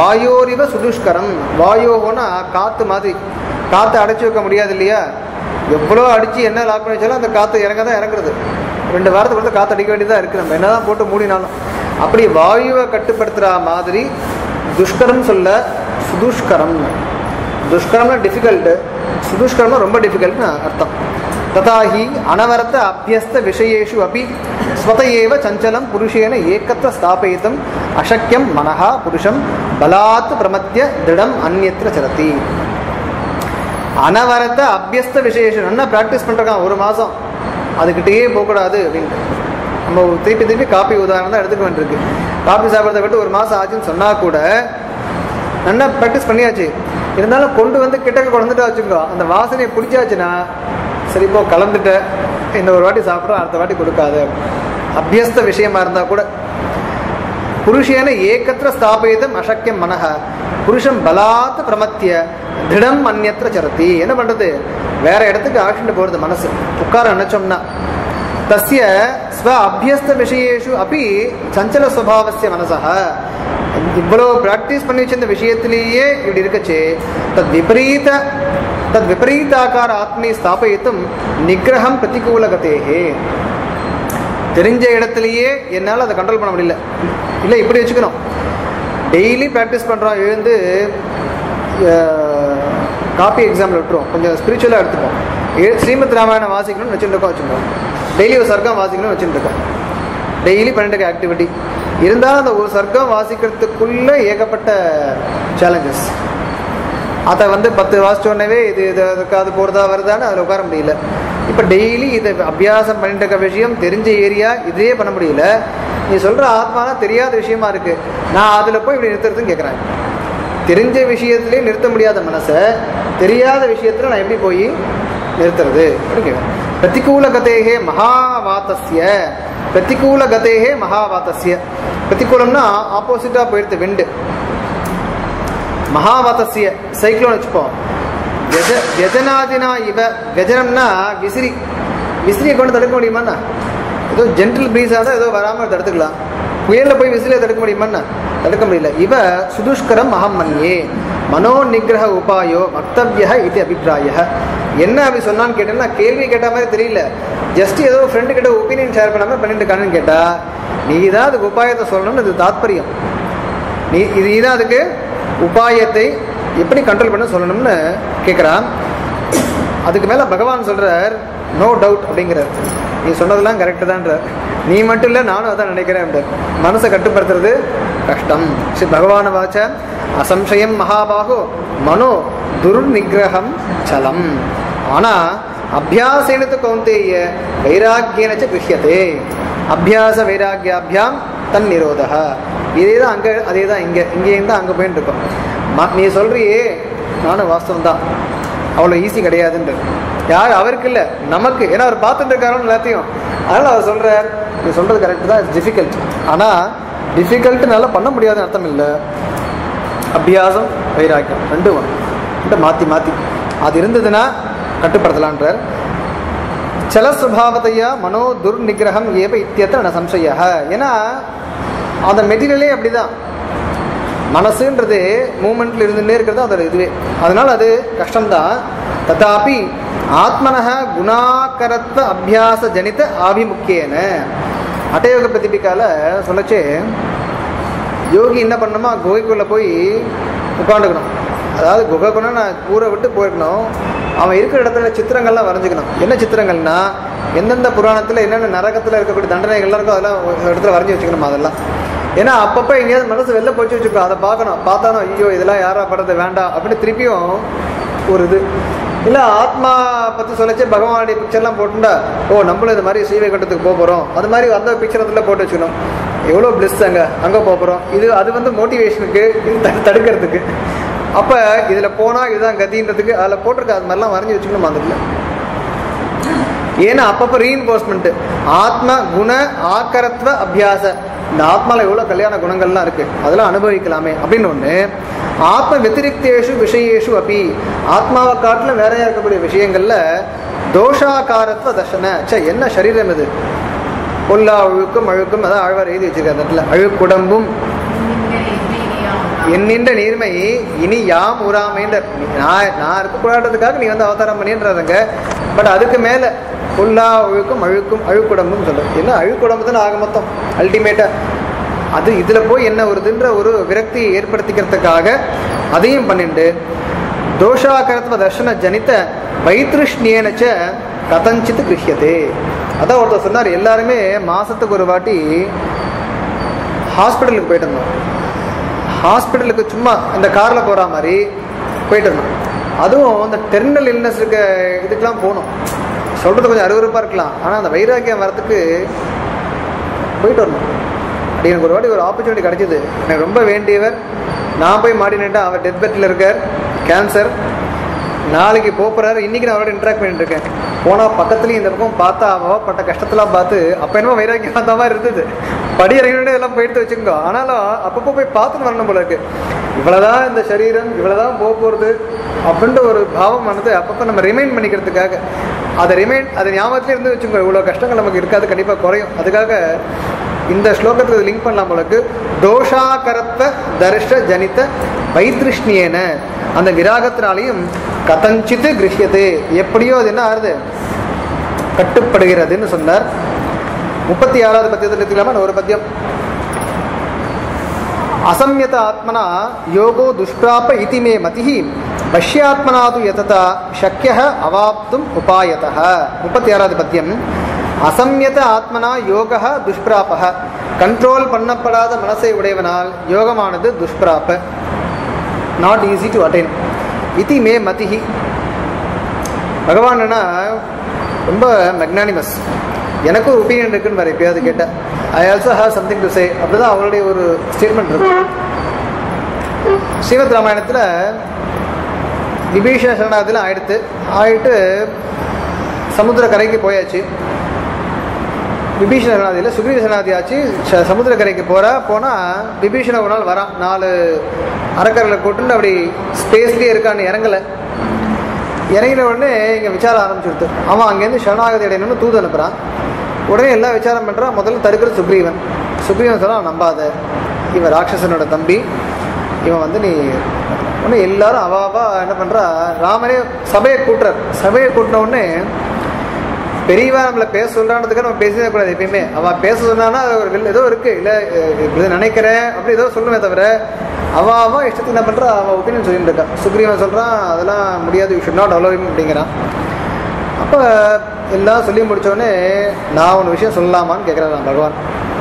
வாயோரிவ சுதுஷ்கரம் வாயோனா காத்து மாதிரி காத்து அடைச்சி வைக்க முடியாது இல்லையா எவ்வளோ அடித்து என்ன லாக் பண்ணி வச்சாலும் அந்த காற்று இறங்க தான் இறங்குறது ரெண்டு வாரத்துக்கு வந்து காற்று அடிக்க வேண்டியதாக இருக்குது நம்ம என்னதான் போட்டு மூடினாலும் அப்படி வாயுவை கட்டுப்படுத்துகிற மாதிரி துஷ்கரம் சொல்ல சுதுஷ்கரம் துஷ்கரம்னா டிஃபிகல்ட்டு சுதுஷ்கரம்னா ரொம்ப டிஃபிகல்ட்னு அர்த்தம் ததாஹி அனவரத்த அபியஸ்த விஷயேஷு அபி ஸ்வத ஏவ சஞ்சலம் புருஷேன ஏக்கத்த ஸ்தாபயித்தும் அசக்கியம் மனஹா புருஷம் பலாத் பிரமத்திய திடம் அந்நியத்திர சரதி அனவரத்த அபியஸ்த விசேஷம் நல்லா ப்ராக்டிஸ் பண்ணுறான் ஒரு மாதம் அதுக்கிட்டேயே போகக்கூடாது அப்படின்ட்டு நம்ம திருப்பி திருப்பி காப்பி உதாரணம் தான் எடுத்துக்க வேண்டியிருக்கு காப்பி சாப்பிட்றத விட்டு ஒரு மாதம் ஆச்சுன்னு சொன்னால் கூட நல்லா ப்ராக்டிஸ் பண்ணியாச்சு இருந்தாலும் கொண்டு வந்து கிட்டக்க கொண்டுட்டா வச்சுக்கோ அந்த வாசனையை பிடிச்சாச்சுன்னா சரி இப்போ கலந்துட்ட இந்த ஒரு வாட்டி சாப்பிட்றோம் அடுத்த வாட்டி கொடுக்காது அபியஸ்த விஷயமா இருந்தால் கூட புருஷேன ஏக்கத்திர ஸ்தாபயிதம் அசக்கியம் மனஹ புருஷன் பலாத் பிரமத்திய திடம் அந்நியத்திர சரதி என்ன பண்றது வேற இடத்துக்கு ஆக்ஷன் போறது மனசு உட்கார நினைச்சோம்னா தஸ்ய ஸ்வ அபியஸ்த விஷயேஷு அப்படி சஞ்சல சுவாவசிய மனசா இவ்வளோ பிராக்டிஸ் பண்ணி வச்சிருந்த விஷயத்திலேயே இப்படி இருக்கச்சு தத் விபரீத தத் விபரீதாக்கார ஆத்மி ஸ்தாபயித்தும் நிகிரகம் பிரதிகூலகத்தேகே தெரிஞ்ச இடத்துலையே என்னால் அதை கண்ட்ரோல் பண்ண முடியல இல்லை இப்படி வச்சுக்கணும் டெய்லி ப்ராக்டிஸ் பண்ணுறோம் எழுந்து காப்பி எக்ஸாமில் விட்டுருவோம் கொஞ்சம் ஸ்பிரிச்சுவலாக எடுத்துப்போம் ஏ- ஸ்ரீமத் ராமாயணம் வாசிக்கணும்னு வச்சுட்டு இருக்கோம் வச்சுருக்கோம் டெய்லி ஒரு சர்க்கம் வாசிக்கணும்னு வச்சுட்டு இருக்கோம் டெய்லி பண்ணிட்டு ஆக்டிவிட்டி இருந்தாலும் அந்த ஒரு சர்க்கம் வாசிக்கிறதுக்குள்ளே ஏகப்பட்ட சேலஞ்சஸ் அதை வந்து பத்து வாசிச்சோடனே இது இது அதுக்கு அது போகிறதா வருதான்னு அதில் உட்கார முடியல இப்போ டெய்லி இதை அபியாசம் பண்ணிட்டு இருக்க விஷயம் தெரிஞ்ச ஏரியா இதே பண்ண முடியல நீ சொல்கிற ஆத்மானா தெரியாத விஷயமா இருக்கு நான் அதில் போய் இப்படி நிறுத்துறதுன்னு கேட்குறேன் தெரிஞ்ச விஷயத்திலே நிறுத்த முடியாத மனசை தெரியாத விஷயத்தில் நான் எப்படி போய் நிறுத்துறது அப்படின்னு கேட்குறேன் பிரதிகூல கதேகே மகாவாத்தஸ்ய பிரதிகூல கதேகே மகாவாத்தஸ்ய பிரதிகூலம்னா ஆப்போசிட்டாக போயிடுது வெண்டு மகாவதசிய சைக்ளோன் வச்சுப்போம் கஜ கஜனாதினா இவ கஜனம்னா விசிறி விசிறியை கொண்டு தடுக்க முடியுமாண்ணா ஏதோ ஜென்டில் ப்ரீஸாக தான் ஏதோ வராமல் தடுத்துக்கலாம் புயலில் போய் விசிறியை தடுக்க முடியுமாண்ணா தடுக்க முடியல இவ சுதுஷ்கரம் அகம் மன்யே மனோ நிகிரக உபாயோ வக்தவிய இது அபிப்பிராய என்ன அப்படி சொன்னான்னு கேட்டேன்னா கேள்வி கேட்ட மாதிரி தெரியல ஜஸ்ட் ஏதோ ஃப்ரெண்டு கிட்ட ஒப்பீனியன் ஷேர் பண்ணாமல் பண்ணிட்டு இருக்கானுன்னு கேட்டா நீ தான் அதுக்கு உபாயத்தை சொல்லணும்னு இது தாத்பரியம் நீ இது இதான் அதுக்கு உபாயத்தை எப்படி கண்ட்ரோல் பண்ண சொல்லணும்னு கேட்குறான் அதுக்கு மேலே பகவான் சொல்கிறார் நோ டவுட் அப்படிங்கிறார் நீ சொன்னதெல்லாம் கரெக்டு தான்றார் நீ மட்டும் இல்லை நானும் அதான் நினைக்கிறேன் மனசை கட்டுப்படுத்துறது கஷ்டம் ஸ்ரீ பகவான வாச்ச அசம்சயம் மகாபாகோ மனோ துர்நிகிரகம் சலம் ஆனால் அபியாசேனத்து கௌந்தேய வைராக்கியனச்ச கிருஷ்யத்தே அபியாச வைராக்கியாபியாம் தன் நிரோதக இதே தான் அங்கே அதே தான் இங்கே இங்கேயும் தான் அங்கே போயிட்டு இருக்கோம் ம- நீ சொல்றியே நானும் வாஸ்தவம் தான் அவ்வளோ ஈஸி கிடையாதுன்ற யார் அவருக்கு இல்லை நமக்கு ஏன்னா அவர் பார்த்துட்டு இருக்காருன்னு எல்லாத்தையும் அதனால் அவர் சொல்கிறார் நீ சொல்கிறது கரெக்டு தான் இட்ஸ் டிஃபிகல்ட் ஆனால் டிஃபிகல்ட்டுனால பண்ண முடியாதுன்னு அர்த்தம் இல்லை அபியாசம் வைராக்கியம் ரெண்டும் வரும். ரெண்டும் மாற்றி மாற்றி அது இருந்ததுன்னா கட்டுப்படுத்தலான்றார் சலஸ்வபாவத்தையா மனோ துர்நிகிரகம் ஏவ இத்தியத்த ந சம்சய ஏன்னா அந்த மெட்டீரியலே அப்படிதான் மனசுன்றது மூமெண்ட்ல இருந்துட்டே இருக்கிறது அதோட இதுவே அதனால அது கஷ்டம்தான் ததாபி ஆத்மனக குணாகரத்வ அபியாச ஜனித ஆபிமுக்கியன அட்டயோக பிரதிபிக்கால சொல்லச்சு யோகி என்ன பண்ணணுமா குகைக்குள்ளே போய் உட்காந்துக்கணும் அதாவது குகைக்குன்னா நான் ஊரை விட்டு போயிருக்கணும் அவன் இருக்கிற இடத்துல சித்திரங்கள்லாம் வரைஞ்சிக்கணும் என்ன சித்திரங்கள்னா எந்தெந்த புராணத்தில் என்னென்ன நரகத்தில் இருக்கக்கூடிய தண்டனைகள்லாம் இருக்கோ அதெல்லாம் ஒரு இடத்துல வரைஞ்சி வச்சுக்கணும் அதெல்லாம் ஏன்னா அப்பப்போ எங்கேயாவது மனசு வெளில போச்சு வச்சுக்கோ அதை பார்க்கணும் பார்த்தானோ ஐயோ இதெல்லாம் யாரா படுறது வேண்டாம் அப்படின்னு திருப்பியும் ஒரு இது இல்லை ஆத்மா பற்றி சொல்லச்சு பகவானுடைய பிக்சர்லாம் போட்டுண்டா ஓ நம்மளும் இது மாதிரி ஸ்ரீவைகுண்டத்துக்கு போக போகிறோம் அது மாதிரி அந்த பிக்சர் அதில் போட்டு வச்சுக்கணும் எவ்வளோ பிளஸ் அங்கே அங்கே போக போகிறோம் இது அது வந்து மோட்டிவேஷனுக்கு இது த- தடுக்கிறதுக்கு அப்போ இதில் போனால் இதுதான் கதின்றதுக்கு அதில் போட்டிருக்க அது மாதிரிலாம் வரைஞ்சி வச்சுக்கணும் அந்த இடத்துல ஏன்னா அப்பப்போ ரீஇன்போர்ஸ்மெண்ட் ஆத்ம குண ஆக்கரத்வ அபியாச இந்த ஆத்மால எவ்வளோ கல்யாண குணங்கள்லாம் இருக்கு அதெல்லாம் அனுபவிக்கலாமே அப்படின்னு ஒன்று ஆத்ம வெத்திரிக்தேஷு விஷயேஷு அப்படி ஆத்மாவை காட்டிலும் வேறையா இருக்கக்கூடிய விஷயங்கள்ல தோஷாகாரத்வ தர்ஷன ச்சே என்ன சரீரம் இது பொல்லா அழுக்கும் அழுக்கும் அதான் ஆழ்வார் எழுதி வச்சிருக்காரு அந்த இடத்துல அழுக்குடம்பும் என்னின்ற நீர்மை இனி யாம் உறாமைன்ற நான் நான் இருக்கக்கூடாததுக்காக நீ வந்து அவதாரம் பண்ணின்றாருங்க பட் அதுக்கு மேலே புல்லா ஒழுக்கும் அழுக்கும் அழுக்குடம்புன்னு சொல்லும் என்ன அழுக்குடம்பு தான் ஆக மொத்தம் அல்டிமேட்டாக அது இதில் போய் என்ன வருதுன்ற ஒரு விரக்தியை ஏற்படுத்திக்கிறதுக்காக அதையும் பண்ணிண்டு தோஷாகரத்வ தர்ஷன ஜனித்த வைத்ருஷ்ணியனச்ச கதஞ்சித் கிருஹியதே அதான் ஒருத்தர் சொன்னார் எல்லாருமே மாசத்துக்கு ஒரு வாட்டி ஹாஸ்பிட்டலுக்கு போயிட்டு இருந்தோம் ஹாஸ்பிட்டலுக்கு சும்மா இந்த காரில் போகிற மாதிரி போயிட்டு இருந்தோம் அதுவும் இந்த டெர்மினல் இல்னஸ் இருக்க இதுக்கெல்லாம் போகணும் சொல்கிறது கொஞ்சம் அருவருப்பாக இருக்கலாம் ஆனால் அந்த வைராக்கியம் வரத்துக்கு போயிட்டு வரணும் அப்படி எனக்கு ஒரு வாட்டி ஒரு ஆப்பர்ச்சுனிட்டி கிடைச்சிது எனக்கு ரொம்ப வேண்டியவர் நான் போய் மாட்டினேன் அவர் டெத் பெட்டில் இருக்கார் கேன்சர் நாளைக்கு போகிறாரு இன்னைக்கு நான் அவரோட இன்ட்ராக்ட் பண்ணிட்டு இருக்கேன் போனால் பக்கத்துலேயும் இந்த பக்கம் பார்த்தா அவ பட்ட கஷ்டத்தெல்லாம் பார்த்து அப்போ என்னமோ வைராக்கியம் அந்த மாதிரி இருந்தது படி இறங்கினே எல்லாம் போயிட்டு வச்சுக்கோ ஆனாலும் அப்பப்போ போய் பார்த்துன்னு வரணும் போல இருக்கு இவ்வளோதான் இந்த சரீரம் இவ்வளோதான் போக போகிறது அப்படின்ற ஒரு பாவம் ஆனது அப்பப்போ நம்ம ரிமைண்ட் பண்ணிக்கிறதுக்காக அதை ரிமைண்ட் அதை ஞாபகத்துல இருந்து வச்சுக்கோ இவ்வளோ கஷ்டங்கள் நமக்கு இருக்காது கண்டிப்பாக குறையும் அதுக்காக இந்த ஸ்லோகத்துக்கு லிங்க் பண்ணலாம் உங்களுக்கு தோஷாகரத்வ தர்ஷ ஜனித வைத்ருஷ்ணியேன அந்த விராகத்தினாலையும் கதஞ்சித்து கிருஷ்யது எப்படியோ அது என்ன ஆறுது கட்டுப்படுகிறதுன்னு சொன்னார் முப்பத்தி ஆறாவது பத்தியத்தில் எடுத்துக்கலாமா ஒரு பத்தியம் அசம்யத ஆத்மனா யோகோ துஷ்பிராப இதி மே மதி பஷ்யாத்மனா து யததா சக்கிய அவாப்தும் உபாயத முப்பத்தி ஆறாவது பத்தியம் அசம்யத ஆத்மனா யோக துஷ்பிராப கண்ட்ரோல் பண்ணப்படாத மனசை உடையவனால் யோகமானது துஷ்பிராப நாட் ஈஸி டு அட்டைன் இதி மே மதிஹி பகவான் என்ன ரொம்ப மெக்னானிமஸ் எனக்கு ஒரு ஒப்பீனியன் இருக்குன்னு வேறு எப்பயாவது கேட்டேன் I also have something to say அப்படிதான் அவருடைய ஒரு ஸ்டேட்மெண்ட் இருக்கு ஸ்ரீமத் ராமாயணத்தில் விபீஷண சரணாகத்தில் ஆயிடுத்து ஆயிட்டு சமுத்திர கரைக்கு போயாச்சு விபீஷண சரணாதியில் சுக்ரீவ சரணாதி ஆச்சு ச- சமுத்திர கரைக்கு போகிறா போனால் விபீஷண ஒரு நாள் வரான் நாலு அறக்கரில் கூட்டுன்னு அப்படி ஸ்பேஸ்லேயே இருக்கான்னு இறங்கலை இறங்கின உடனே இங்கே விசாரம் ஆரம்பிச்சுடுது அவன் அங்கேருந்து சரணாகதி அடையணும்னு தூது அனுப்புகிறான் உடனே எல்லாம் விசாரம் பண்ணுறான் முதல்ல தடுக்கிறது சுக்ரீவன் சுக்ரீவன் சொல்ல நம்பாத இவன் ராட்சசனோட தம்பி இவன் வந்து நீ உடனே எல்லாரும் அவாவா என்ன பண்ணுறா ராமனே சபையை கூட்டுறார் சபையை கூட்டின உடனே பெரியவா நம்மளை பேச சொல்றான்றதுக்கு நம்ம பேசவே கூடாது எப்பயுமே அவன் பேச சொன்னான்னா அது ஒரு வில் ஏதோ இருக்கு இல்லை இப்படி நினைக்கிறேன் அப்படி ஏதோ சொல்லுமே தவிர அவ அவ இஷ்டத்துக்கு என்ன பண்றா அவன் ஒப்பீனியன் சொல்லிட்டு இருக்கா சுக்ரீவன் சொல்றான் அதெல்லாம் முடியாது யூ ஷுட் நாட் அலோவ் அப்படிங்கிறான் அப்போ எல்லாம் சொல்லி முடிச்சோடனே நான் ஒரு விஷயம் சொல்லலாமான்னு கேட்குறான் பகவான்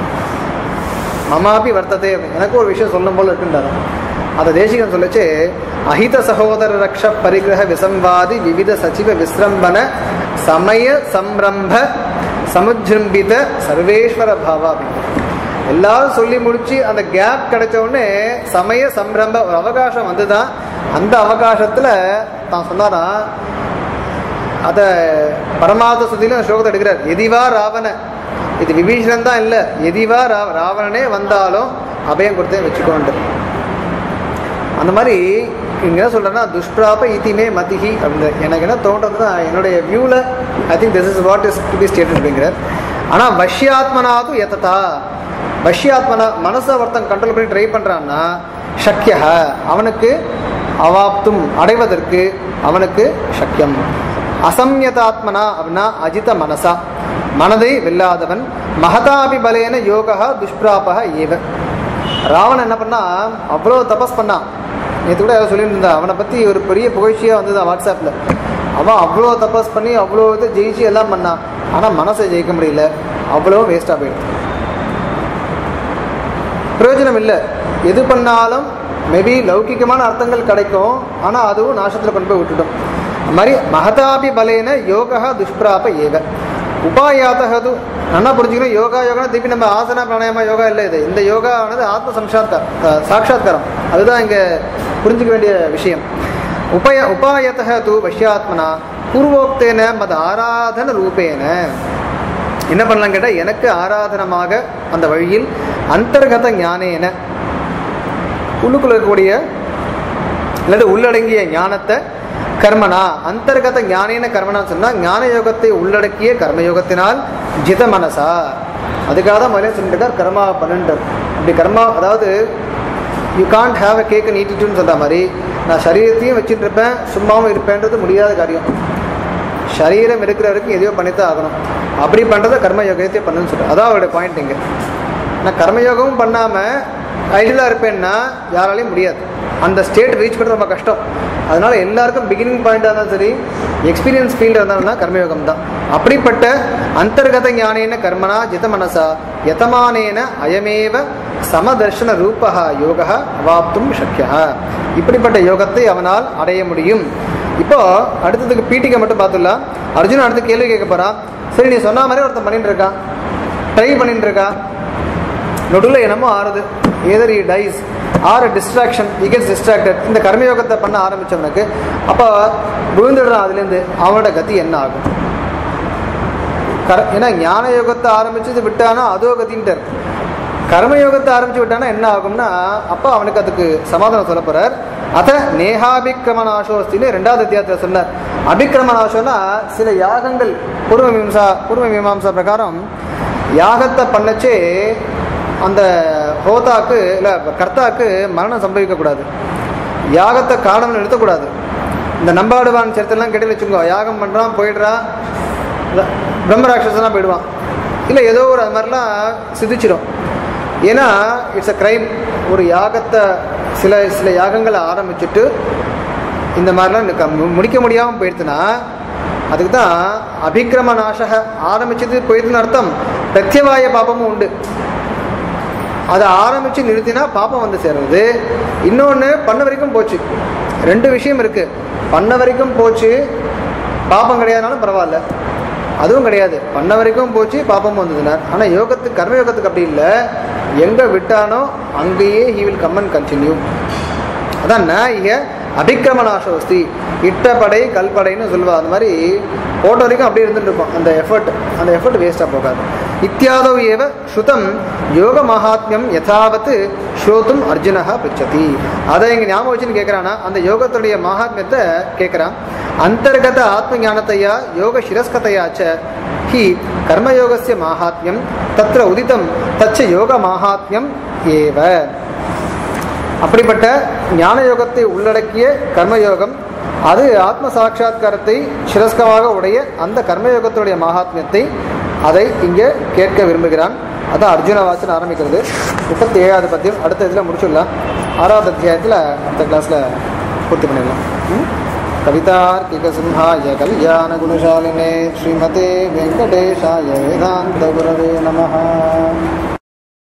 மமாபி வர்த்ததே எனக்கு ஒரு விஷயம் சொல்லும் போல இருக்குன்றார் அதை தேசிகன் சொல்லச்சு அஹித சகோதர ரக்ஷ பரிகிரக விசம்வாதி விவித சச்சிவ விஸ்ரம்பன சமய சம்ரம்ப சமுஜிரும்பித சர்வேஸ்வர பாவா எல்லாரும் சொல்லி முடிச்சு அந்த கேப் கிடைச்ச உடனே சமய சம்ரம்ப ஒரு அவகாசம் வந்துதான் அந்த அவகாசத்துல தான் சொன்னாராம் அதை பரமார்த்த சுதியிலும் ஸ்லோகத்தை எடுக்கிறார் எதிவா ராவண இது விபீஷணன் தான் இல்லை எதிவா ரா ராவணனே வந்தாலும் அபயம் கொடுத்தே வச்சுக்கோண்டு அந்த மாதிரி இங்க என்ன சொல்றேன்னா துஷ்பிராப இதிமே மதிஹி அப்படின்னு எனக்கு என்ன தோன்றதுன்னா என்னுடைய வியூவில் I think this is what is to be stated அப்படிங்கிறார் ஆனால் வஷ்யாத்மனாது எத்ததா வஷ்யாத்மனா மனசை ஒருத்தன் கண்ட்ரோல் பண்ணி ட்ரை பண்ணுறான்னா சக்கிய அவனுக்கு அவாப்தும் அடைவதற்கு அவனுக்கு சக்கியம் அசம்யதாத்மனா அப்படின்னா அஜித மனசா மனதை வெல்லாதவன் மகதாபி பலேன யோகா துஷ்பிராபக ஏவ ராவணன் என்ன பண்ணா அவ்வளோ தபஸ் பண்ணான் நேற்று கூட யாரோ சொல்லிட்டு இருந்தா அவனை பற்றி ஒரு பெரிய புகழ்ச்சியாக வந்தது வாட்ஸ்அப்பில் அவன் அவ்வளோ தபஸ் பண்ணி அவ்வளோ இது ஜெயிச்சு எல்லாம் பண்ணான் ஆனால் மனசை ஜெயிக்க முடியல அவ்வளோ வேஸ்ட்டாக போயிடுது பிரயோஜனம் இல்லை எது பண்ணாலும் மேபி லௌகிகமான அர்த்தங்கள் கிடைக்கும் ஆனால் அதுவும் நாசத்தில் கொண்டு போய் விட்டுடும் அது மாதிரி மகதாபி பலேன யோகா துஷ்பிராப ஏவ உபாயாத்தகது நல்லா புரிஞ்சுக்கணும் யோகா யோகா திருப்பி நம்ம ஆசனா பிராணாயாம யோகா இல்லை இது இந்த யோகா ஆனது ஆத்ம சம்சாத்கார் அஹ், சாட்சாத்காரம் அதுதான் இங்கே புரிஞ்சுக்க வேண்டிய விஷயம் உபய உபாயத்தக தூ வஷ்யாத்மனா பூர்வோக்தேன மத ஆராதன ரூபேன என்ன பண்ணலாம் கேட்டால் எனக்கு ஆராதனமாக அந்த வழியில் அந்தர்கத ஞானேன உள்ளுக்குள்ள இருக்கக்கூடிய அல்லது உள்ளடங்கிய ஞானத்தை கர்மனா அந்தர்கத ஞானேன கர்மனான்னு சொன்னால் ஞான யோகத்தை உள்ளடக்கிய கர்மயோகத்தினால் ஜித மனசா அதுக்காக தான் முதல்ல சொல்லிட்டு இருக்கார் கர்மா பன்னெண்டர் அப்படி கர்மா அதாவது you can't have a cake நீட்டிட்டுன்னு சொல்கிற மாதிரி நான் சரீரத்தையும் வச்சுட்டு இருப்பேன் சும்மாவும் இருப்பேன்றது முடியாத காரியம் சரீரம் இருக்கிற வரைக்கும் எதையோ பண்ணித்தான் ஆகணும் அப்படி பண்ணுறத கர்மயோகத்தை பண்ணுன்னு சொல்கிறேன் அதான் அவருடைய பாயிண்ட் இங்கே நான் கர்மயோகமும் பண்ணாமல் ஐடியலாக இருப்பேன்னா யாராலையும் முடியாது அந்த ஸ்டேட் ரீச் பண்ணுறது ரொம்ப கஷ்டம் அதனால எல்லாருக்கும் பிகினிங் பாயிண்டாக இருந்தாலும் சரி எக்ஸ்பீரியன்ஸ் ஃபீல்டாக இருந்தாலும்னா கர்மயோகம் தான் அப்படிப்பட்ட அந்தர்கத ஞானேன கர்மனா ஜித மனசா யதமானேன அயமேவ சமதர்ஷன ரூபா யோக அவாப்தும் சக்கியா இப்படிப்பட்ட யோகத்தை அவனால் அடைய முடியும் இப்போ அடுத்ததுக்கு பீட்டிகை மட்டும் பார்த்துடலாம் அர்ஜுனன் அடுத்து கேள்வி கேட்க போறான் சரி நீ சொன்ன மாதிரி ஒருத்தன் பண்ணிட்டு இருக்கான் ட்ரை பண்ணிட்டு இருக்கா நடுவில் என்னமோ ஆறுது either he dies or distraction he gets distracted இந்த கர்மயோகத்தை பண்ண ஆரம்பிச்சவனுக்கு அப்போ விழுந்துடுறான் அதுலேருந்து அவனோட கதி என்ன ஆகும் கர ஏன்னா ஞான யோகத்தை ஆரம்பிச்சது விட்டானா அதோ கத்தின்ட்டார் கர்மயோகத்தை ஆரம்பிச்சு விட்டானா என்ன ஆகும்னா அப்போ அவனுக்கு அதுக்கு சமாதானம் சொல்ல போறார் அத நேகாபிக்கிரம நாசோஸ்தின்னு ரெண்டாவது அத்தியாயத்தில் சொன்னார் அபிக்கிரம நாசோன்னா சில யாகங்கள் பூர்வ மீமாசா பூர்வ மீமாசா பிரகாரம் யாகத்தை பண்ணச்சே அந்த ஹோதாக்கு இல்லை கர்த்தாக்கு மரணம் சம்பவிக்கக்கூடாது யாகத்தை காரணம் நிறுத்தக்கூடாது இந்த நம்பாடுவான் சரித்திரம்லாம் கேட்டு வச்சுக்கோ யாகம் பண்ணுறான் போயிடுறான் இல்ல, பிரம்மராட்சசனாக போயிடுவான் இல்லை ஏதோ ஒரு அது மாதிரிலாம் சிதிச்சிடும் ஏன்னா இட்ஸ் அ கிரைம் ஒரு யாகத்தை சில சில யாகங்களை ஆரம்பிச்சுட்டு இந்த மாதிரிலாம் நிக்க- மு- முடிக்க முடியாமல் போயிடுச்சுன்னா அதுக்கு தான் அபிக்கிரம நாசக ஆரம்பிச்சது போயிடுதுன்னு அர்த்தம் பிரத்யவாய பாபமும் உண்டு அதை ஆரம்பித்து நிறுத்தினா பாப்பம் வந்து சேர்றது இன்னொன்று பண்ண வரைக்கும் போச்சு ரெண்டு விஷயம் இருக்கு பண்ண வரைக்கும் போச்சு பாப்பம் கிடையாதுனாலும் பரவாயில்ல அதுவும் கிடையாது பண்ண வரைக்கும் போச்சு பாப்பமும் வந்ததுனார் ஆனால் யோகத்துக்கு கர்ம யோகத்துக்கு அப்படி இல்லை எங்கே விட்டானோ அங்கேயே he will come and continue அதான் ந இக அபிக்கிரமநாசோஸ்தி இட்டப்படை கல்படைன்னு சொல்லுவா அந்த மாதிரி போட்ட வரைக்கும் அப்படியே இருந்துட்டு இருக்கும் அந்த எஃபர்ட் அந்த எஃபர்ட் வேஸ்ட்டாக போகாது இத்தியாதவ் ஏவ ஸ்ருதம் யோக மகாத்மியம் யதாவத் ஸ்ரோத்தும் அர்ஜுனஹா பிச்சதி அதை இங்கே ஞாபகம் வச்சுன்னு கேட்குறானா அந்த யோகத்துடைய மகாத்மியத்தை கேட்குறான் அந்தர்கத ஆத்ம ஞானத்தையா யோக சிரஸ்கதையாச்ச ஹி கர்மயோகஸ்ய மாஹாத்மியம் தத்ர உதிதம் தச்ச யோக மாஹாத்மியம் ஏவ அப்படிப்பட்ட ஞான யோகத்தை உள்ளடக்கிய கர்மயோகம் அது ஆத்ம சாட்சா்காரத்தை சிரஸ்கமாக உடைய அந்த கர்மயோகத்துடைய மகாத்மியத்தை அதை இங்கே கேட்க விரும்புகிறான் அதான் அர்ஜுன வாசன் ஆரம்பிக்கிறது முப்பத்தி ஏழாவது பத்தியம் அடுத்த இதில் முடிச்சுடலாம் ஆறாவது அத்தியாயத்தில் அடுத்த கிளாஸில் பூர்த்தி பண்ணிடலாம் ம்? कवितार्किकसिंहाय कल्याणगुणशालिने श्रीमते वेङ्कटेशाय वेदान्तगुरवे नमः